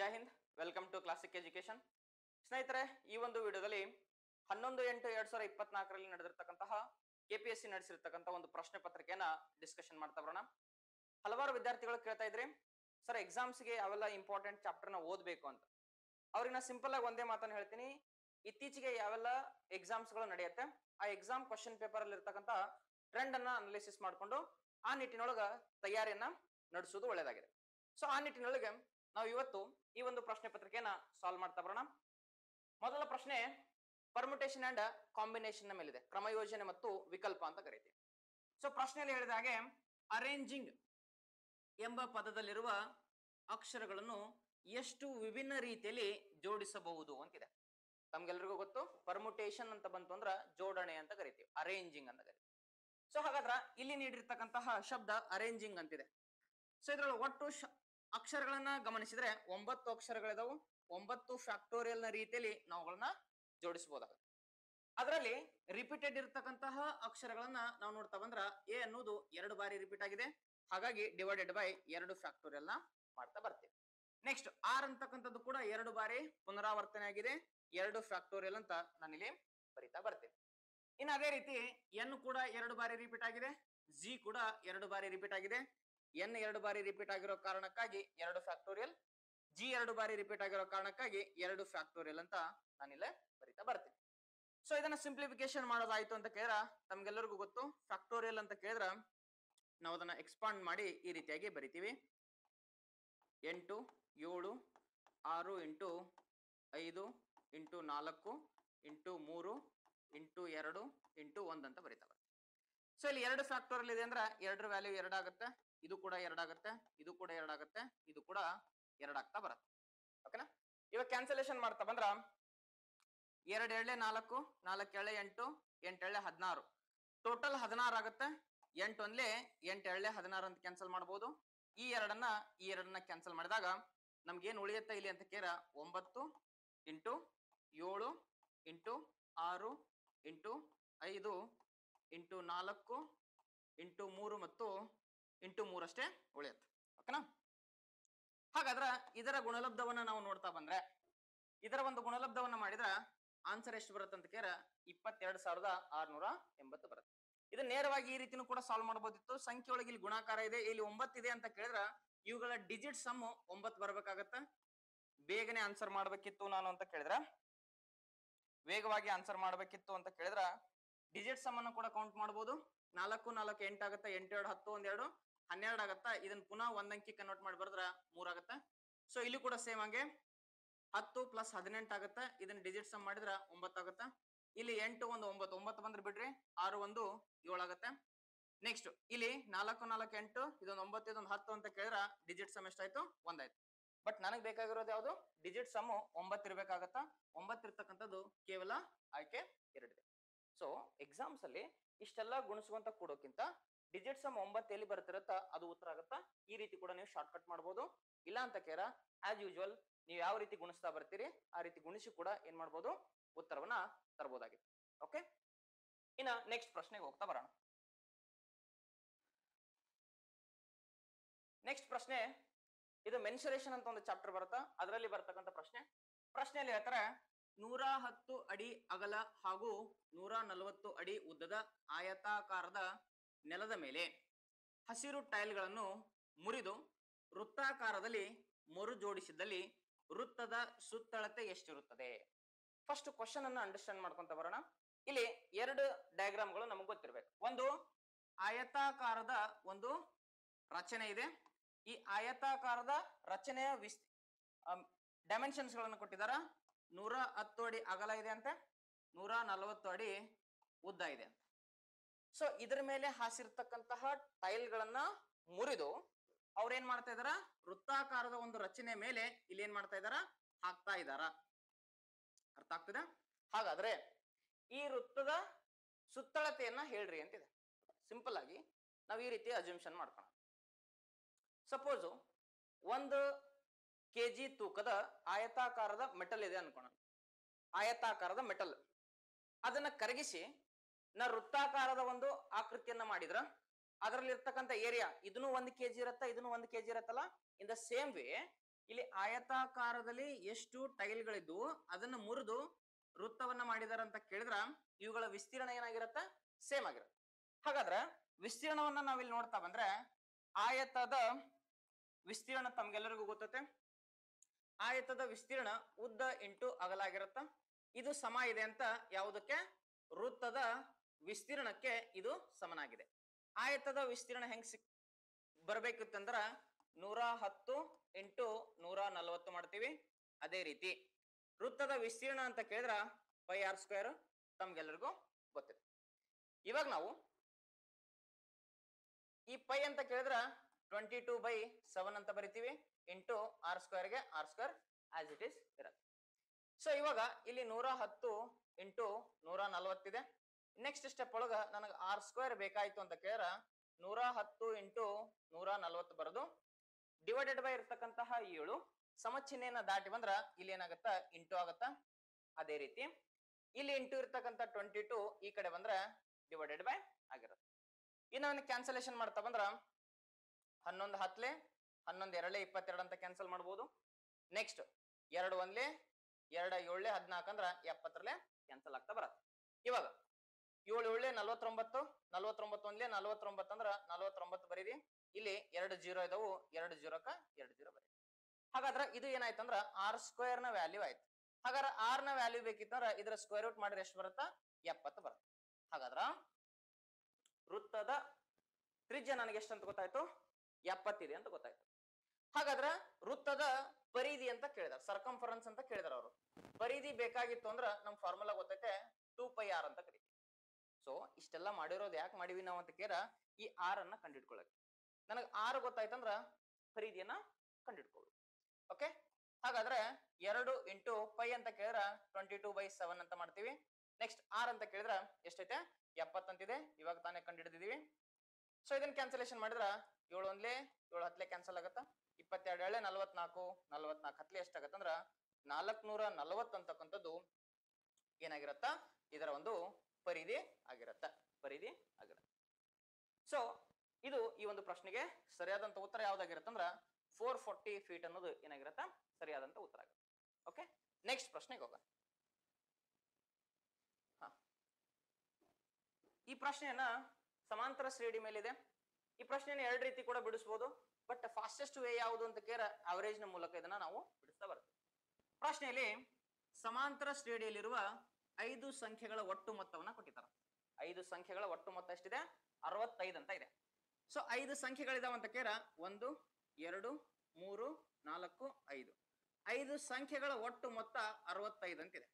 ಜೈ ಹಿಂದ್ welcome to Classic Education ಸ್ನೇಹಿತರೆ ಈ ಒಂದು ವಿಡಿಯೋದಲ್ಲಿ ಹನ್ನೊಂದು ಎಂಟು ಎರಡ್ ಸಾವಿರದ ಇಪ್ಪತ್ನಾಲ್ಕರಲ್ಲಿ ನಡೆದಿರ್ತಕ್ಕಂತಹ ಕೆಪಿಎಸ್ಸಿ ನಡೆಸಿರ್ತಕ್ಕಂಥ ಒಂದು ಪ್ರಶ್ನೆ ಪತ್ರಿಕೆಯನ್ನ ಡಿಸ್ಕಷನ್ ಮಾಡ್ತಾ ಬರೋಣ ಹಲವಾರು ವಿದ್ಯಾರ್ಥಿಗಳು ಕೇಳ್ತಾ ಇದ್ರಿ ಸರ್ ಎಕ್ಸಾಮ್ಸ್ಗೆ ಯಾವೆಲ್ಲ ಇಂಪಾರ್ಟೆಂಟ್ ಚಾಪ್ಟರ್ನ ಓದಬೇಕು ಅಂತ ಅವ್ರಿಗೆ ನಾ ಸಿಂಪಲ್ ಆಗಿ ಒಂದೇ ಮಾತನ್ನ ಹೇಳ್ತೀನಿ ಇತ್ತೀಚೆಗೆ ಯಾವೆಲ್ಲ ಎಕ್ಸಾಮ್ಸ್ ಗಳು ನಡೆಯುತ್ತೆ ಆ ಎಕ್ಸಾಮ್ ಕ್ವಶನ್ ಪೇಪರ್ ಅಲ್ಲಿ ಇರ್ತಕ್ಕಂಥ ಟ್ರೆಂಡ್ ಅನ್ನ ಅನಾಲಿಸಿಸ್ ಮಾಡಿಕೊಂಡು ಆ ನಿಟ್ಟಿನೊಳಗ ತಯಾರಿಯನ್ನ ನಡೆಸೋದು ಒಳ್ಳೇದಾಗಿದೆ ಸೊ ಆ ನಿಟ್ಟಿನೊಳಗೆ ನಾವು ಇವತ್ತು ಈ ಒಂದು ಪ್ರಶ್ನೆ ಪತ್ರಿಕೆಯನ್ನ ಸಾಲ್ವ್ ಮಾಡ್ತಾ ಬರೋಣ ಮೊದಲ ಪ್ರಶ್ನೆ ಪರ್ಮುಟೇಷನ್ ಅಂಡ್ ಕಾಂಬಿನೇಷನ್ ನ ಮೇಲಿದೆ ಕ್ರಮಯೋಜನೆ ಮತ್ತು ವಿಕಲ್ಪ ಅಂತ ಕರೀತೀವಿ ಸೊ ಪ್ರಶ್ನೆಯಲ್ಲಿ ಹೇಳಿದ ಹಾಗೆ ಅರೇಂಜಿಂಗ್ ಎಂಬ ಪದದಲ್ಲಿರುವ ಅಕ್ಷರಗಳನ್ನು ಎಷ್ಟು ವಿಭಿನ್ನ ರೀತಿಯಲ್ಲಿ ಜೋಡಿಸಬಹುದು ಅಂತಿದೆ ತಮ್ಗೆಲ್ರಿಗೂ ಗೊತ್ತು ಪರ್ಮುಟೇಷನ್ ಅಂತ ಬಂತು ಅಂದ್ರ ಜೋಡಣೆ ಅಂತ ಕರಿತೀವಿ ಅರೇಂಜಿಂಗ್ ಅಂತ ಕರಿತೀವಿ ಸೊ ಹಾಗಾದ್ರ ಇಲ್ಲಿ ನೀಡಿರ್ತಕ್ಕಂತಹ ಶಬ್ದ ಅರೇಂಜಿಂಗ್ ಅಂತಿದೆ ಸೊ ಇದ್ರೊಳಗೆ ಒಟ್ಟು ಶ- ಅಕ್ಷರಗಳನ್ನ ಗಮನಿಸಿದ್ರೆ ಒಂಬತ್ತು ಅಕ್ಷರಗಳಿದಾವು ಒಂಬತ್ತು ಫ್ಯಾಕ್ಟೋರಿಯಲ್ ನ ರೀತಿಯಲ್ಲಿ ನಾವುಗಳನ್ನ ಜೋಡಿಸಬಹುದಾಗುತ್ತೆ ಅದರಲ್ಲಿ ರಿಪೀಟೆಡ್ ಇರತಕ್ಕಂತಹ ಅಕ್ಷರಗಳನ್ನ ನಾವು ನೋಡ್ತಾ ಬಂದ್ರ ಎ ಅನ್ನೋದು ಎರಡು ಬಾರಿ ರಿಪೀಟ್ ಆಗಿದೆ ಹಾಗಾಗಿ ಡಿವೈಡೆಡ್ ಬೈ ಎರಡು ಫ್ಯಾಕ್ಟೋರಿಯಲ್ ನ ಮಾಡ್ತಾ ಬರ್ತೀವಿ ನೆಕ್ಸ್ಟ್ ಆರ್ ಅಂತಕ್ಕಂಥದ್ದು ಕೂಡ ಎರಡು ಬಾರಿ ಪುನರಾವರ್ತನೆ ಆಗಿದೆ ಎರಡು ಫ್ಯಾಕ್ಟೋರಿಯಲ್ ಅಂತ ನಾನಿಲ್ಲಿ ಬರಿತಾ ಬರ್ತೇನೆ ಇನ್ನು ಅದೇ ರೀತಿ ಎನ್ ಕೂಡ ಎರಡು ಬಾರಿ ರಿಪೀಟ್ ಆಗಿದೆ ಜಿ ಕೂಡ ಎರಡು ಬಾರಿ ರಿಪೀಟ್ ಆಗಿದೆ ಎನ್ ಎರಡು ಬಾರಿ ರಿಪೀಟ್ ಆಗಿರೋ ಕಾರಣಕ್ಕಾಗಿ ಎರಡು ಫ್ಯಾಕ್ಟೋರಿಯಲ್ ಜಿ ಎರಡು ಬಾರಿ ರಿಪೀಟ್ ಆಗಿರೋ ಕಾರಣಕ್ಕಾಗಿ ಎರಡು ಫ್ಯಾಕ್ಟೋರಿಯಲ್ ಅಂತ ನಾನಿಲ್ಲೇ ಬರಿತಾ ಬರ್ತೀನಿ ಸೊ ಇದನ್ನ ಸಿಂಪ್ಲಿಫಿಕೇಶನ್ ಮಾಡೋದಾಯ್ತು ಅಂತ ಕೇಳಿದ್ರ ತಮ್ಗೆಲ್ಲರಿಗೂ ಗೊತ್ತು ಫ್ಯಾಕ್ಟೋರಿಯಲ್ ಅಂತ ಕೇಳಿದ್ರ ನಾವು ಅದನ್ನ ಎಕ್ಸ್ಪಾಂಡ್ ಮಾಡಿ ಈ ರೀತಿಯಾಗಿ ಬರಿತೀವಿ ಎಂಟು ಏಳು ಆರು ಇಂಟು ಐದು ಇಂಟು ನಾಲ್ಕು ಇಂಟು ಮೂರು ಇಂಟು ಎರಡು ಇಂಟು ಒಂದ್ ಅಂತ ಬರಿತಾ ಬರ್ತೀವಿ ಸೊ ಇಲ್ಲಿ ಎರಡು ಫ್ಯಾಕ್ಟೋರಿಯಲ್ ಇದೆ ಅಂದ್ರೆ ಎರಡರ ವ್ಯಾಲ್ಯೂ ಎರಡಾಗುತ್ತೆ ಇದು ಕೂಡ ಎರಡಾಗುತ್ತೆ ಇದು ಕೂಡ ಎರಡಾಗುತ್ತೆ ಇದು ಕೂಡ ಎರಡಾಗ್ತಾ ಬರುತ್ತೆ ಓಕೆನಾ ಇವಾಗ ಕ್ಯಾನ್ಸಲೇಷನ್ ಮಾಡ್ತಾ ಬಂದ್ರ ಎರಡ್ ಎಳ್ಳೆ ನಾಲ್ಕು ನಾಲ್ಕು ಎಳ್ಳೆ ಎಂಟು ಎಂಟು ಎಳ್ಳೆ ಹದಿನಾರು ಟೋಟಲ್ ಹದಿನಾರು ಆಗುತ್ತೆ ಎಂಟು ಒಂದ್ಲೆ ಎಂಟು ಎಳ್ಳೆ ಹದಿನಾರು ಅಂತ ಕ್ಯಾನ್ಸಲ್ ಮಾಡ್ಬೋದು ಈ ಎರಡನ್ನ ಈ ಎರಡನ್ನ ಕ್ಯಾನ್ಸಲ್ ಮಾಡಿದಾಗ ನಮ್ಗೆ ಏನ್ ಉಳಿಯುತ್ತೆ ಇಲ್ಲಿ ಅಂತ ಕೇರ ಒಂಬತ್ತು ಇಂಟು ಏಳು ಇಂಟು ಆರು ಇಂಟು ಐದು ಇಂಟು ನಾಲ್ಕು ಇಂಟು ಮೂರು ಮತ್ತು ಇಂಟು ಮೂರಷ್ಟೇ ಉಳಿಯುತ್ತೆ ಓಕೆನಾ ಹಾಗಾದ್ರ ಇದರ ಗುಣಲಬ್ಧವನ್ನ ನಾವು ನೋಡ್ತಾ ಬಂದ್ರೆ ಇದರ ಒಂದು ಗುಣಲಬ್ಧವನ್ನ ಮಾಡಿದ್ರ ಆನ್ಸರ್ ಎಷ್ಟು ಬರುತ್ತೆ ಅಂತ ಕೇರ ಇಪ್ಪತ್ತೆರಡು ಸಾವಿರದ ಆರ್ನೂರ ಎಂಬತ್ತು ಬರುತ್ತೆ ಇದು ನೇರವಾಗಿ ಈ ರೀತಿನೂ ಕೂಡ ಸಾಲ್ವ್ ಮಾಡಬಹುದಿತ್ತು ಸಂಖ್ಯೆ ಒಳಗೆ ಇಲ್ಲಿ ಗುಣಾಕಾರ ಇದೆ ಇಲ್ಲಿ ಒಂಬತ್ತಿದೆ ಅಂತ ಕೇಳಿದ್ರ ಇವುಗಳ ಡಿಜಿಟ್ ಸಮ್ ಒಂಬತ್ತು ಬರ್ಬೇಕಾಗತ್ತ ಬೇಗನೆ ಆನ್ಸರ್ ಮಾಡ್ಬೇಕಿತ್ತು ನಾನು ಅಂತ ಕೇಳಿದ್ರ ವೇಗವಾಗಿ ಆನ್ಸರ್ ಮಾಡ್ಬೇಕಿತ್ತು ಅಂತ ಕೇಳಿದ್ರ ಡಿಜಿಟ್ ಸಮ್ ಅನ್ನು ಕೂಡ ಕೌಂಟ್ ಮಾಡಬಹುದು ನಾಲ್ಕು ನಾಲ್ಕು ಎಂಟು ಆಗುತ್ತೆ ಎಂಟು ಎರಡು ಹತ್ತು ಒಂದೆರಡು ಹನ್ನೆರಡು ಆಗತ್ತ ಇದನ್ನ ಪುನಃ ಒಂದ್ ಅಂಕಿ ಕನ್ವರ್ಟ್ ಮಾಡಿ ಬರೆದ್ರ ಮೂರ್ ಆಗತ್ತ ಸೊ ಇಲ್ಲಿ ಕೂಡ ಸೇಮ್ ಹಂಗೆ ಹತ್ತು ಪ್ಲಸ್ ಹದಿನೆಂಟು ಆಗತ್ತ ಇದನ್ನ ಡಿಜಿಟ್ ಸಮ್ ಮಾಡಿದ್ರ ಒಂಬತ್ತು ಆಗತ್ತ ಇಲ್ಲಿ ಎಂಟು ಒಂದು ಒಂಬತ್ತು ಒಂಬತ್ತು ಬಂದ್ರೆ ಬಿಡ್ರಿ ಆರು ಒಂದು ಏಳು ಆಗತ್ತೆ ನೆಕ್ಸ್ಟ್ ಇಲ್ಲಿ ನಾಲ್ಕು ನಾಲ್ಕು ಎಂಟು ಇದೊಂದು ಒಂಬತ್ತು ಇದೊಂದು ಹತ್ತು ಅಂತ ಕೇಳಿದ್ರ ಡಿಜಿಟ್ ಸಮ್ ಎಷ್ಟಾಯ್ತು ಒಂದಾಯ್ತು ಬಟ್ ನನಗ್ ಬೇಕಾಗಿರೋದು ಯಾವುದು ಡಿಜಿಟ್ ಸಮ್ ಒಂಬತ್ತು ಇರ್ಬೇಕಾಗತ್ತ ಒಂಬತ್ತು ಇರ್ತಕ್ಕಂಥದ್ದು ಕೇವಲ ಆಯ್ಕೆ ಎರಡಿದೆ ಸೊ ಎಕ್ಸಾಮ್ಸ್ ಅಲ್ಲಿ ಇಷ್ಟೆಲ್ಲ ಗುಣಿಸುವಂತ ಕೂಡೋಕ್ಕಿಂತ ಡಿಜಿಟ್ ಸಮ್ ಒಂಬತ್ತು ಎಲ್ಲಿ ಬರ್ತಿರತ್ತ ಅದು ಉತ್ತರ ಆಗತ್ತಾ ಈ ರೀತಿ ಕೂಡ ನೀವು ಶಾರ್ಟ್ ಕಟ್ ಮಾಡ್ಬೋದು ಇಲ್ಲ ಅಂತ ಕೇರ ಆಸ್ ಯೂಶುವಲ್ ನೀವು ಯಾವ ರೀತಿ ಗುಣಿಸ್ತಾ ಬರ್ತೀರಿ ಆ ರೀತಿ ಗುಣಿಸಿ ಕೂಡ ಏನ್ ಮಾಡ್ಬೋದು ಉತ್ತರವನ್ನ ತರಬಹುದಾಗಿದೆ ಓಕೆ ಇನ್ನ ನೆಕ್ಸ್ಟ್ ಪ್ರಶ್ನೆಗೆ ಹೋಗ್ತಾ ಬರೋಣ ನೆಕ್ಸ್ಟ್ ಪ್ರಶ್ನೆ ಇದು ಮೆನ್ಸುರೇಷನ್ ಅಂತ ಒಂದು ಚಾಪ್ಟರ್ ಬರುತ್ತಾ ಅದರಲ್ಲಿ ಬರ್ತಕ್ಕಂಥ ಪ್ರಶ್ನೆ ಪ್ರಶ್ನೆಯಲ್ಲಿ ಹೇಳ್ತಾರೆ ನೂರ ಹತ್ತು ಅಡಿ ಅಗಲ ಹಾಗೂ ನೂರ ನಲವತ್ತು ಅಡಿ ಉದ್ದದ ಆಯತಾಕಾರದ ನೆಲದ ಮೇಲೆ ಹಸಿರು ಟೈಲ್ಗಳನ್ನು ಮುರಿದು ವೃತ್ತಾಕಾರದಲ್ಲಿ ಮರು ಜೋಡಿಸಿದಲ್ಲಿ ವೃತ್ತದ ಸುತ್ತಳತೆ ಎಷ್ಟಿರುತ್ತದೆ ಫಸ್ಟ್ ಕ್ವಶನ್ ಅನ್ನ ಅಂಡರ್ಸ್ಟ್ಯಾಂಡ್ ಮಾಡ್ಕೊಂತ ಬರೋಣ ಇಲ್ಲಿ ಎರಡು ಡಯಾಗ್ರಾಮ್ಗಳು ನಮಗೆ ಗೊತ್ತಿರ್ಬೇಕು ಒಂದು ಆಯತಾಕಾರದ ಒಂದು ರಚನೆ ಇದೆ ಈ ಆಯತಾಕಾರದ ರಚನೆಯ ವಿಸ್ ಡೈಮೆನ್ಷನ್ಸ್ ಗಳನ್ನು ಕೊಟ್ಟಿದಾರ ನೂರ ಹತ್ತು ಅಡಿ ಅಗಲ ಇದೆ ಅಂತೆ ನೂರ ನಲವತ್ತು ಅಡಿ ಉದ್ದ ಇದೆ ಅಂತ ಸೊ ಇದ್ರ ಮೇಲೆ ಹಾಸಿರ್ತಕ್ಕಂತಹ ಟೈಲ್ ಗಳನ್ನ ಮುರಿದು ಅವ್ರ ಏನ್ ಮಾಡ್ತಾ ಇದಾರ ವೃತ್ತಾಕಾರದ ಒಂದು ರಚನೆ ಮೇಲೆ ಇಲ್ಲಿ ಏನ್ ಮಾಡ್ತಾ ಇದಾರ ಹಾಕ್ತಾ ಇದಾರ ಅರ್ಥ ಆಗ್ತದೆ ಹಾಗಾದ್ರೆ ಈ ವೃತ್ತದ ಸುತ್ತಳತೆಯನ್ನ ಹೇಳ್ರಿ ಅಂತಿದೆ ಸಿಂಪಲ್ ಆಗಿ ನಾವು ಈ ರೀತಿ ಅಜ್ಯೂಮ್ಷನ್ ಮಾಡ್ಕೋಣ ಸಪೋಸ್ ಒಂದು ಕೆಜಿ ತೂಕದ ಆಯತಾಕಾರದ ಮೆಟಲ್ ಇದೆ ಅನ್ಕೋಣ ಆಯತಾಕಾರದ ಮೆಟಲ್ ಅದನ್ನ ಕರಗಿಸಿ ನಾ ವೃತ್ತಾಕಾರದ ಒಂದು ಆಕೃತಿಯನ್ನ ಮಾಡಿದ್ರ ಅದರಲ್ಲಿ ಇರ್ತಕ್ಕಂಥ ಏರಿಯಾ ಇದನ್ನು ಒಂದ್ ಕೆಜಿ ಇರತ್ತ ಇದನ್ನು ಒಂದ್ ಕೆಜಿ ಇರತ್ತಲ್ಲ ಇನ್ ದ ಸೇಮ್ ವೇ ಇಲ್ಲಿ ಆಯತಾಕಾರದಲ್ಲಿ ಎಷ್ಟು ಟೈಲ್ಗಳಿದ್ವು ಅದನ್ನ ಮುರಿದು ವೃತ್ತವನ್ನ ಮಾಡಿದಾರೆ ಅಂತ ಕೇಳಿದ್ರ ಇವುಗಳ ವಿಸ್ತೀರ್ಣ ಏನಾಗಿರತ್ತ ಸೇಮ್ ಆಗಿರುತ್ತೆ ಹಾಗಾದ್ರೆ ವಿಸ್ತೀರ್ಣವನ್ನ ನಾವಿಲ್ಲಿ ನೋಡ್ತಾ ಬಂದ್ರೆ ಆಯತದ ವಿಸ್ತೀರ್ಣ ತಮ್ಗೆಲ್ಲರಿಗೂ ಗೊತ್ತತೆ ಆಯತದ ವಿಸ್ತೀರ್ಣ ಉದ್ದ ಇಂಟು ಅಗಲಾಗಿರುತ್ತ ಇದು ಸಮ ಇದೆ ಅಂತ ಯಾವುದಕ್ಕೆ ವೃತ್ತದ ವಿಸ್ತೀರ್ಣಕ್ಕೆ ಇದು ಸಮನಾಗಿದೆ ಆಯತದ ವಿಸ್ತೀರ್ಣ ಹೆಂಗ್ ಸಿಕ್ ಬರ್ಬೇಕಿತ್ತಂದ್ರ ನೂರ ಹತ್ತು ಇಂಟು ನೂರ ನಲವತ್ತು ಮಾಡ್ತೀವಿ ಅದೇ ರೀತಿ ವೃತ್ತದ ವಿಸ್ತೀರ್ಣ ಅಂತ ಕೇಳಿದ್ರ ಪೈ ಆರ್ ಸ್ಕ್ವೇರ್ ತಮ್ಗೆಲ್ಲರಿಗೂ ಗೊತ್ತಿದೆ ಇವಾಗ ನಾವು ಈ ಪೈ ಅಂತ ಕೇಳಿದ್ರ ಟ್ವೆಂಟಿ ಟೂ ಬೈ ಸೆವೆನ್ ಅಂತ ಬರಿತೀವಿ ಇಂಟು ಆರ್ ಸ್ಕ್ವೇರ್ಗೆ R square as it is ಇರುತ್ತೆ ಸೊ ಇವಾಗ ಇಲ್ಲಿ ನೂರ ಹತ್ತು ಇಂಟು ನೂರ ನಲವತ್ತಿದೆ ನೆಕ್ಸ್ಟ್ ಸ್ಟೆಪ್ ಒಳಗ ನನಗೆ ಆರ್ ಸ್ಕ್ವೇರ್ ಬೇಕಾಯ್ತು ಅಂತ ಕೇಳಿದ್ರ ನೂರ ಹತ್ತು ಇಂಟು ನೂರ ನಲವತ್ತು ಬರೋದು ಡಿವೈಡೆಡ್ ಬೈ ಇರ್ತಕ್ಕಂತಹ ಏಳು ಸಮಚಿಹ್ನೆಯನ್ನ ದಾಟಿ ಬಂದ್ರ ಇಲ್ಲಿ ಏನಾಗತ್ತ ಇಂಟು ಆಗತ್ತ ಅದೇ ರೀತಿ ಇಲ್ಲಿ ಇಂಟು ಇರ್ತಕ್ಕಂಥ ಟ್ವೆಂಟಿ ಟು ಈ ಕಡೆ ಬಂದ್ರ ಡಿವೈಡೆಡ್ ಬೈ ಆಗಿರುತ್ತೆ ಇನ್ನು ಕ್ಯಾನ್ಸಲೇಷನ್ ಮಾಡ್ತಾ ಬಂದ್ರ ಹನ್ನೊಂದು ಹತ್ಲೆ ಹನ್ನೊಂದು ಎರಡೇ ಇಪ್ಪತ್ತೆರಡು ಅಂತ ಕ್ಯಾನ್ಸಲ್ ಮಾಡ್ಬೋದು ನೆಕ್ಸ್ಟ್ ಎರಡು ಒಂದ್ಲೆ ಎರಡ ಏಳ್ಲೆ ಹದಿನಾಲ್ಕು ಅಂದ್ರ ಎಪ್ಪತ್ತರಲ್ಲೇ ಕ್ಯಾನ್ಸಲ್ ಆಗ್ತಾ ಬರತ್ತೆ ಇವಾಗ ಏಳು ಏಳ್ಲೆ ನಲ್ವತ್ತೊಂಬತ್ತು ನಲ್ವತ್ತೊಂಬತ್ತು ಒಂದ್ಲೆ ನಲ್ವತ್ತೊಂಬತ್ತು ಅಂದ್ರ ನಲ್ವತ್ತೊಂಬತ್ತು ಬರೀರಿ ಇಲ್ಲಿ ಎರಡು ಜೀರೋ ಇದಾವು ಎರಡು ಜೀರೋಕ್ಕ ಎರಡು ಜೀರೋ ಬರೀ ಹಾಗಾದ್ರೆ ಇದು ಏನಾಯ್ತಂದ್ರ ಆರ್ ಸ್ಕ್ವೇರ್ ನ ವ್ಯಾಲ್ಯೂ ಆಯ್ತು ಹಾಗಾದ್ರೆ ಆರ್ ನ ವ್ಯಾಲ್ಯೂ ಬೇಕಿತ್ತಂದ್ರ ಇದರ ಸ್ಕ್ವೇರ್ ರೂಟ್ ಮಾಡಿದ್ರೆ ಎಷ್ಟು ಬರುತ್ತಾ ಎಪ್ಪತ್ತು ಬರುತ್ತೆ ಹಾಗಾದ್ರ ವೃತ್ತದ ತ್ರಿಜ್ಯ ನನಗೆ ಎಷ್ಟು ಅಂತ ಗೊತ್ತಾಯ್ತು ಎಪ್ಪತ್ತಿದೆ ಅಂತ ಗೊತ್ತಾಯ್ತು ಹಾಗಾದ್ರ ವೃತ್ತದ ಪರಿಧಿ ಅಂತ ಕೇಳಿದಾರೆ ಸರ್ಕಂಫರೆನ್ಸ್ ಅಂತ ಕೇಳಿದಾರೆ ಅವರು ಪರಿಧಿ ಬೇಕಾಗಿತ್ತು ಅಂದ್ರ ನಮ್ ಫಾರ್ಮುಲಾ ಗೊತ್ತೈತೆ ಟೂ ಪೈ ಆರ್ ಅಂತ ಕರಿತೀವಿ ಸೊ ಇಷ್ಟೆಲ್ಲ ಮಾಡಿರೋದು ಯಾಕೆ ಮಾಡಿವಿ ನಾವು ಅಂತ ಕೇರ ಈ ಆರ್ ಅನ್ನ ಕಂಡಿಡ್ಕೊಳ್ಳಕ್ಕೆ ನನಗೆ ಆರ್ ಗೊತ್ತಾಯ್ತಂದ್ರ ಪರಿಧಿಯನ್ನ ಕಂಡಿಡ್ಕೊಳ್ಳಿ ಓಕೆ ಹಾಗಾದ್ರೆ ಎರಡು ಇಂಟು ಪೈ ಅಂತ ಕೇಳಿದ್ರ ಟ್ವೆಂಟಿ ಟೂ ಬೈ ಸೆವೆನ್ ಅಂತ ಮಾಡ್ತೀವಿ ನೆಕ್ಸ್ಟ್ ಆರ್ ಅಂತ ಕೇಳಿದ್ರ ಎಷ್ಟೈತೆ ಎಪ್ಪತ್ತಂತಿದೆ ಇವಾಗ ತಾನೇ ಕಂಡಿಡಿದೀವಿ ಸೊ ಇದನ್ನ ಕ್ಯಾನ್ಸಲೇಷನ್ ಮಾಡಿದ್ರ ಏಳು ಒಂದ್ಲೆ ಏಳು ಹತ್ಲೆ ಕ್ಯಾನ್ಸಲ್ ಆಗತ್ತ ಇಪ್ಪತ್ತೆರಡು ಏಳೆ ನಲ್ವತ್ನಾಲ್ಕು ನಲ್ವತ್ನಾಲ್ಕು ಹತ್ಲೆ ಎಷ್ಟಾಗತ್ತಂದ್ರ ನಾಲ್ಕನೂರ ನಲವತ್ತು ಅಂತಕ್ಕಂಥದ್ದು ಏನಾಗಿರತ್ತ ಇದರ ಒಂದು ಪರಿಧಿ ಆಗಿರತ್ತ ಪರಿಧಿ ಆಗಿರತ್ತ ಸೊ ಇದು ಈ ಒಂದು ಪ್ರಶ್ನೆಗೆ ಸರಿಯಾದಂತ ಉತ್ತರ ಯಾವ್ದಾಗಿರತ್ತಂದ್ರ ಫೋರ್ ಫೋರ್ಟಿ ಫೀಟ್ ಅನ್ನೋದು ಏನಾಗಿರತ್ತ ಸರಿಯಾದಂತ ಉತ್ತರ ಆಗುತ್ತೆ ಓಕೆ ನೆಕ್ಸ್ಟ್ ಪ್ರಶ್ನೆಗೆ ಹೋಗೋಣ ಹಾ ಈ ಪ್ರಶ್ನೆಯನ್ನ ಸಮಾಂತರ ಶ್ರೇಣಿ ಮೇಲಿದೆ ಈ ಪ್ರಶ್ನೆಯನ್ನು ಎರಡು ರೀತಿ ಕೂಡ ಬಿಡಿಸ್ಬೋದು ಬಟ್ ಫಾಸ್ಟೆಸ್ಟ್ ವೇ ಯಾವುದು ಅಂತ ಕೇರ ಅವರೇಜ್ ನ ಮೂಲಕ ಇದನ್ನ ನಾವು ಬಿಡಿಸ್ತಾ ಬರ್ತೀವಿ ಪ್ರಶ್ನೆಯಲ್ಲಿ ಸಮಾಂತರ ಶ್ರೇಣಿಯಲ್ಲಿರುವ ಐದು ಸಂಖ್ಯೆಗಳ ಒಟ್ಟು ಮೊತ್ತವನ್ನ ಕೊಟ್ಟಿದ್ದಾರೆ ಐದು ಸಂಖ್ಯೆಗಳ ಒಟ್ಟು ಮೊತ್ತ ಎಷ್ಟಿದೆ ಅರವತ್ತೈದು ಅಂತ ಇದೆ ಸೊ ಐದು ಸಂಖ್ಯೆಗಳಿದಾವ ಅಂತ ಕೇರ ಒಂದು ಎರಡು ಮೂರು ನಾಲ್ಕು ಐದು ಐದು ಸಂಖ್ಯೆಗಳ ಒಟ್ಟು ಮೊತ್ತ ಅರವತ್ತೈದು ಅಂತಿದೆ